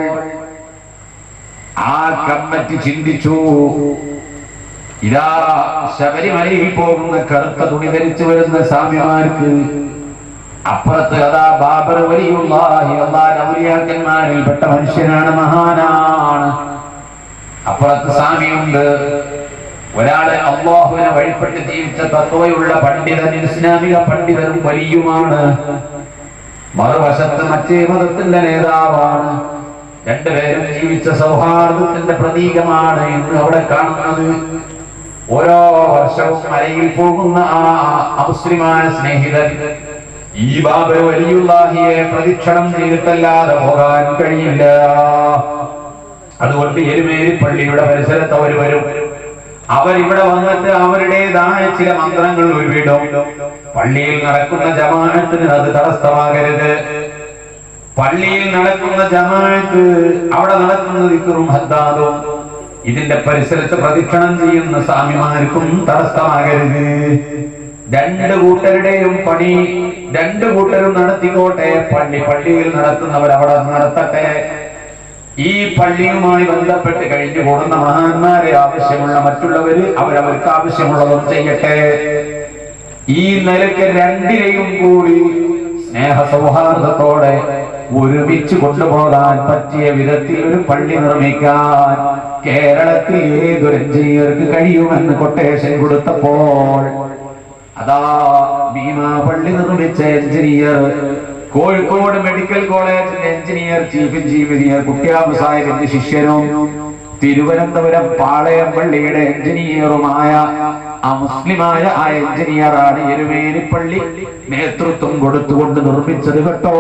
ആ കമ്മിറ്റി ചിന്തിച്ചു ഇതാ ശബരിമലയിൽ പോകുന്ന കറുത്ത തുണി ധരിച്ചു വരുന്ന സ്വാമിമാർക്ക് അപ്പുറത്ത് അതാ ബാബർ വലിയുള്ളാഹി അള്ളാഹ് ഔലിയാക്കന്മാരിൽപ്പെട്ട മനുഷ്യനാണ് മഹാനാണ് അപ്പുറത്ത് സ്വാമിയുണ്ട് ഒരാള് അള്ളാഹുവിനെ വഴിപ്പെട്ട് ജീവിച്ച തത്വയുള്ള പണ്ഡിതൻ ഇസ്ലാമിക പണ്ഡിതനും വലിയുമാണ് മറുവശത്ത് മറ്റേ മതത്തിന്റെ നേതാവാണ് രണ്ടുപേരും ജീവിച്ച സൗഹാർദ്ദത്തിന്റെ പ്രതീകമാണ് ഇന്ന് അവിടെ കാണുന്നത് ഓരോ വർഷവും മലയിൽ പോകുന്ന ആ അമുസ്ലിമായ സ്നേഹിതൻ ഈ ബാബർ വലിയുള്ളാഹിയെ പ്രദക്ഷിണം ചെയ്തിട്ടല്ലാതെ പോകാൻ കഴിയില്ല അതുകൊണ്ട് എരുമേലി പള്ളിയുടെ പരിസരത്ത് അവർ വരും അവരിവിടെ വന്നിട്ട് അവരുടേതായ ചില മന്ത്രങ്ങൾ ഉരുവിടും പള്ളിയിൽ നടക്കുന്ന ജമാഅത്തിന് അത് തടസ്സമാകരുത് പള്ളിയിൽ നടക്കുന്ന ജമാഅത്ത് അവിടെ നടക്കുന്ന ദിക്കറും ഹദ്ദാദും ഇതിന്റെ പരിസരത്ത് പ്രദക്ഷിണം ചെയ്യുന്ന സ്വാമിമാർക്കും തടസ്സമാകരുത് രണ്ട് കൂട്ടരുടെയും പണി രണ്ട് കൂട്ടരും നടത്തിക്കോട്ടെ പള്ളി പള്ളിയിൽ നടത്തുന്നവർ അവിടെ നടത്തട്ടെ ഈ പള്ളിയുമായി ബന്ധപ്പെട്ട് കഴിഞ്ഞു കൂടുന്ന മഹാന്മാരെ ആവശ്യമുള്ള മറ്റുള്ളവര് അവരവർക്ക് ആവശ്യമുള്ളതും ചെയ്യട്ടെ ഈ നിലയ്ക്ക് രണ്ടിനെയും കൂടി സ്നേഹ സൗഹാർദ്ദത്തോടെ ഒരുമിച്ച് കൊണ്ടുപോകാൻ പറ്റിയ വിധത്തിൽ ഒരു പള്ളി നിർമ്മിക്കാൻ കേരളത്തിൽ ഏതൊരു എഞ്ചിനീയർക്ക് കഴിയുമെന്ന് കൊട്ടേഷൻ കൊടുത്തപ്പോൾ അതാ ഭീമാ പള്ളി നിർമ്മിച്ച എഞ്ചിനീയർ കോഴിക്കോട് മെഡിക്കൽ കോളേജിന്റെ എഞ്ചിനീയർ ചീഫ് എഞ്ചിനീയർ കുട്ടിയാബ് സാഹിബിന്റെ ശിഷ്യനും തിരുവനന്തപുരം പാളയം പള്ളിയുടെ എഞ്ചിനീയറുമായ ആ മുസ്ലിമായ ആ എഞ്ചിനീയറാണ് എരുമേലിപ്പള്ളി നേതൃത്വം കൊടുത്തുകൊണ്ട് നിർമ്മിച്ചത് കേട്ടോ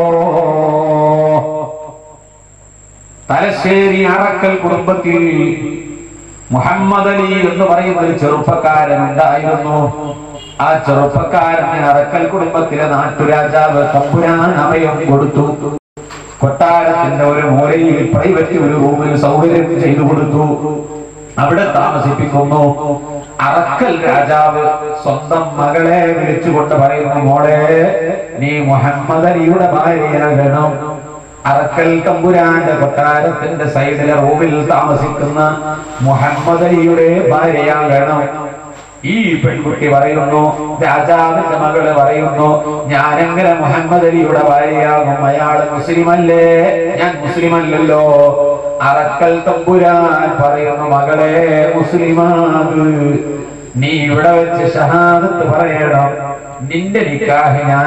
തലശ്ശേരി അറക്കൽ കുടുംബത്തിൽ മുഹമ്മദ് അലി എന്ന് പറയുന്ന ഒരു ചെറുപ്പക്കാരൻ ഉണ്ടായിരുന്നു ആ ചെറുപ്പക്കാരന് അറക്കൽ കുടുംബത്തിലെ നാട്ടുരാജാവ് തമ്പുരാൻ അഭയം കൊടുത്തു കൊട്ടാരത്തിന്റെ ഒരു മൂലയിൽ പ്രൈവറ്റ് ഒരു റൂമിൽ സൗകര്യം ചെയ്തു കൊടുത്തു അവിടെ താമസിപ്പിക്കുന്നു അറക്കൽ രാജാവ് സ്വന്തം മകളെ വിളിച്ചുകൊണ്ട് പറയുന്നു മോളെ നീ മുഹമ്മദ് അലിയുടെ ഭാര്യയാകണം അറക്കൽ തമ്പുരാന്റെ കൊട്ടാരത്തിന്റെ സൈഡിലെ റൂമിൽ താമസിക്കുന്ന മുഹമ്മദ് അലിയുടെ ഭാര്യയാകണം ഈ പെൺകുട്ടി പറയുന്നു രാജാവിന്റെ മകള് പറയുന്നു ഞാനെങ്ങനെ മുഹമ്മദ് അലിയുടെ ഭാര്യയാകും അയാള് മുസ്ലിമല്ലേ ഞാൻ മുസ്ലിമല്ലല്ലോ അറക്കൽ തമ്പുരാൻ പറയുന്നു മകളെ മുസ്ലിമാക് നീ ഇവിടെ വെച്ച് ഷഹാദത്ത് പറയണം നിന്റെ നിക്കാഹ് ഞാൻ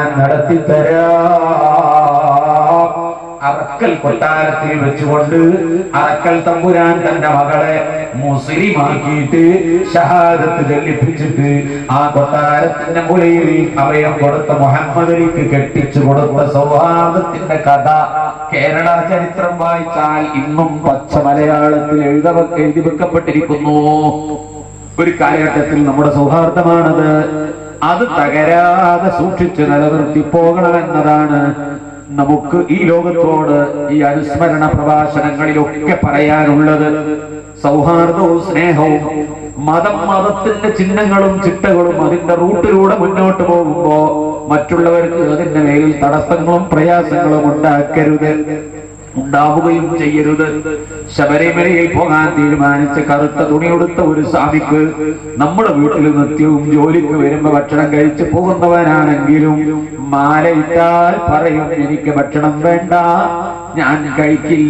നടത്തിത്തരാം അറക്കൽ കൊട്ടാരത്തിൽ വെച്ചുകൊണ്ട് അറക്കൽ തമ്പുരാൻ തന്റെ മകളെ മുസ്ലിമാക്കിയിട്ട് ഷഹാദത്ത് ചൊല്ലിപ്പിച്ചിട്ട് ആ കൊട്ടാരത്തിന്റെ മുലയിൽ അഭയം കൊടുത്ത മുഹമ്മദ് അലിക്ക് കെട്ടിച്ചു കൊടുത്ത സൗഹാർദ്ദത്തിന്റെ കഥ കേരള ചരിത്രം വായിച്ചാൽ ഇന്നും പച്ച മലയാളത്തിൽ എഴുതവ എഴുതി വെക്കപ്പെട്ടിരിക്കുന്നു ഒരു കാലഘട്ടത്തിൽ നമ്മുടെ സൗഹാർദ്ദമാണത് അത് തകരാതെ സൂക്ഷിച്ച് നിലനിർത്തി പോകണമെന്നതാണ് നമുക്ക് ഈ ലോകത്തോട് ഈ അനുസ്മരണ പ്രഭാഷണങ്ങളിലൊക്കെ പറയാനുള്ളത് സൗഹാർദ്ദവും സ്നേഹവും മതം മതത്തിന്റെ ചിഹ്നങ്ങളും ചിട്ടകളും അതിന്റെ റൂട്ടിലൂടെ മുന്നോട്ട് പോകുമ്പോ മറ്റുള്ളവർക്ക് അതിന്റെ മേലിൽ തടസ്സങ്ങളും പ്രയാസങ്ങളും ഉണ്ടാക്കരുത് ഉണ്ടാവുകയും ചെയ്യരുത് ശബരിമലയിൽ പോകാൻ തീരുമാനിച്ച കറുത്ത തുണിയെടുത്ത ഒരു സ്വാമിക്ക് നമ്മുടെ വീട്ടിൽ നിത്യവും ജോലിക്ക് വരുമ്പോ ഭക്ഷണം കഴിച്ചു പോകുന്നവനാണെങ്കിലും മാലയിട്ടാൽ പറയും എനിക്ക് ഭക്ഷണം വേണ്ട ഞാൻ കഴിക്കില്ല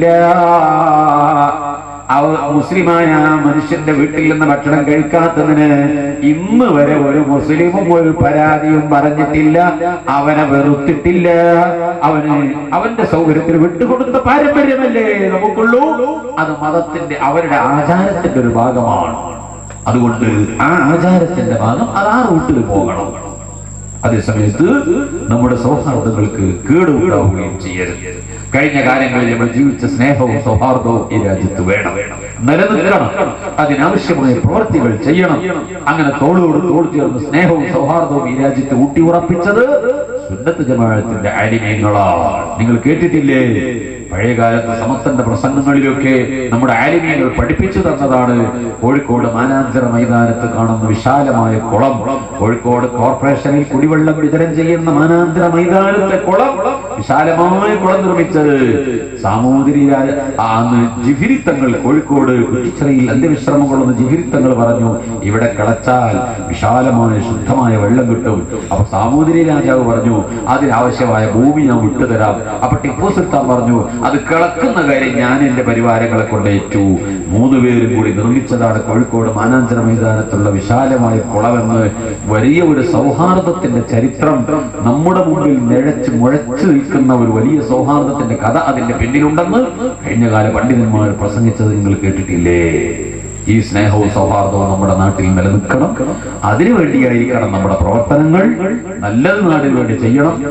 അവ മുസ്ലിമായ ആ മനുഷ്യന്റെ വീട്ടിൽ നിന്ന് ഭക്ഷണം കഴിക്കാത്തതിന് ഇന്ന് വരെ ഒരു മുസ്ലിമും ഒരു പരാതിയും പറഞ്ഞിട്ടില്ല അവനെ വെറുത്തിട്ടില്ല അവന് അവന്റെ സൗകര്യത്തിന് വിട്ടുകൊടുത്ത പാരമ്പര്യമല്ലേ നമുക്കുള്ളൂ അത് മതത്തിന്റെ അവരുടെ ആചാരത്തിന്റെ ഒരു ഭാഗമാണ് അതുകൊണ്ട് ആ ആചാരത്തിന്റെ ഭാഗം അത് ആ റൂട്ടിൽ പോകണം അതേസമയത്ത് നമ്മുടെ സൗഹാർദ്ദങ്ങൾക്ക് കേടുണ്ടാവുകയും ചെയ്യരുത് കഴിഞ്ഞ കാലങ്ങളിൽ നമ്മൾ ജീവിച്ച സ്നേഹവും സൗഹാർദ്ദവും ഈ രാജ്യത്ത് വേണം നിലനിൽക്കണം അതിനാവശ്യമായ പ്രവർത്തികൾ ചെയ്യണം അങ്ങനെ തോളോട് തോൾ ചേർന്ന് സ്നേഹവും സൗഹാർദ്ദവും ഈ രാജ്യത്ത് ഊട്ടി ഉറപ്പിച്ചത് സുന്നത്ത് ജമാഅത്തിന്റെ അരിമയങ്ങളാണ് നിങ്ങൾ കേട്ടിട്ടില്ലേ പഴയകാലത്ത് സമസ്തന്റെ പ്രസംഗങ്ങളിലൊക്കെ നമ്മുടെ ആലിമീങ്ങൾ പഠിപ്പിച്ചു തന്നതാണ് കോഴിക്കോട് മാനാഞ്ചിറ മൈതാനത്ത് കാണുന്ന വിശാലമായ കുളം കോഴിക്കോട് കോർപ്പറേഷനിൽ കുടിവെള്ളം വിതരണം ചെയ്യുന്ന മാനാഞ്ചിറ മൈതാനത്തെ കുളം വിശാലമായ കുളം നിർമ്മിച്ചത് സാമൂതിരിയായ ആ അന്ന് ജിഫിരിത്തങ്ങൾ കോഴിക്കോട് കുറ്റിച്ചിറയിൽ അന്ത്യവിശ്രമം കൊള്ളുന്ന ജിഫിരിത്തങ്ങൾ പറഞ്ഞു ഇവിടെ കളച്ചാൽ വിശാലമായ ശുദ്ധമായ വെള്ളം കിട്ടും അപ്പൊ സാമൂതിരി രാജാവ് പറഞ്ഞു അതിനാവശ്യമായ ഭൂമി ഞാൻ വിട്ടുതരാം അപ്പൊ ടിപ്പു സുൽത്താൻ പറഞ്ഞു അത് കിളക്കുന്ന കാര്യം ഞാൻ എന്റെ പരിവാരങ്ങളെ കൊണ്ടേറ്റു മൂന്ന് പേരും കൂടി നിർമ്മിച്ചതാണ് കോഴിക്കോട് മാനാഞ്ചിറ മൈതാനത്തുള്ള വിശാലമായ കുളമെന്ന് വലിയ ഒരു സൗഹാർദ്ദത്തിന്റെ ചരിത്രം നമ്മുടെ മുമ്പിൽ നിഴച്ച് മുഴച്ചു നിൽക്കുന്ന ഒരു വലിയ സൗഹാർദ്ദത്തിന്റെ കഥ അതിന്റെ പിന്നിലുണ്ടെന്ന് കഴിഞ്ഞകാല പണ്ഡിതന്മാർ പ്രസംഗിച്ചത് നിങ്ങൾ കേട്ടിട്ടില്ലേ ഈ സ്നേഹവും സൗഹാർദ്ദവും നമ്മുടെ നാട്ടിൽ നിലനിൽക്കണം അതിനു വേണ്ടിയായിരിക്കണം നമ്മുടെ പ്രവർത്തനങ്ങൾ നല്ലത് നാടിന് വേണ്ടി ചെയ്യണം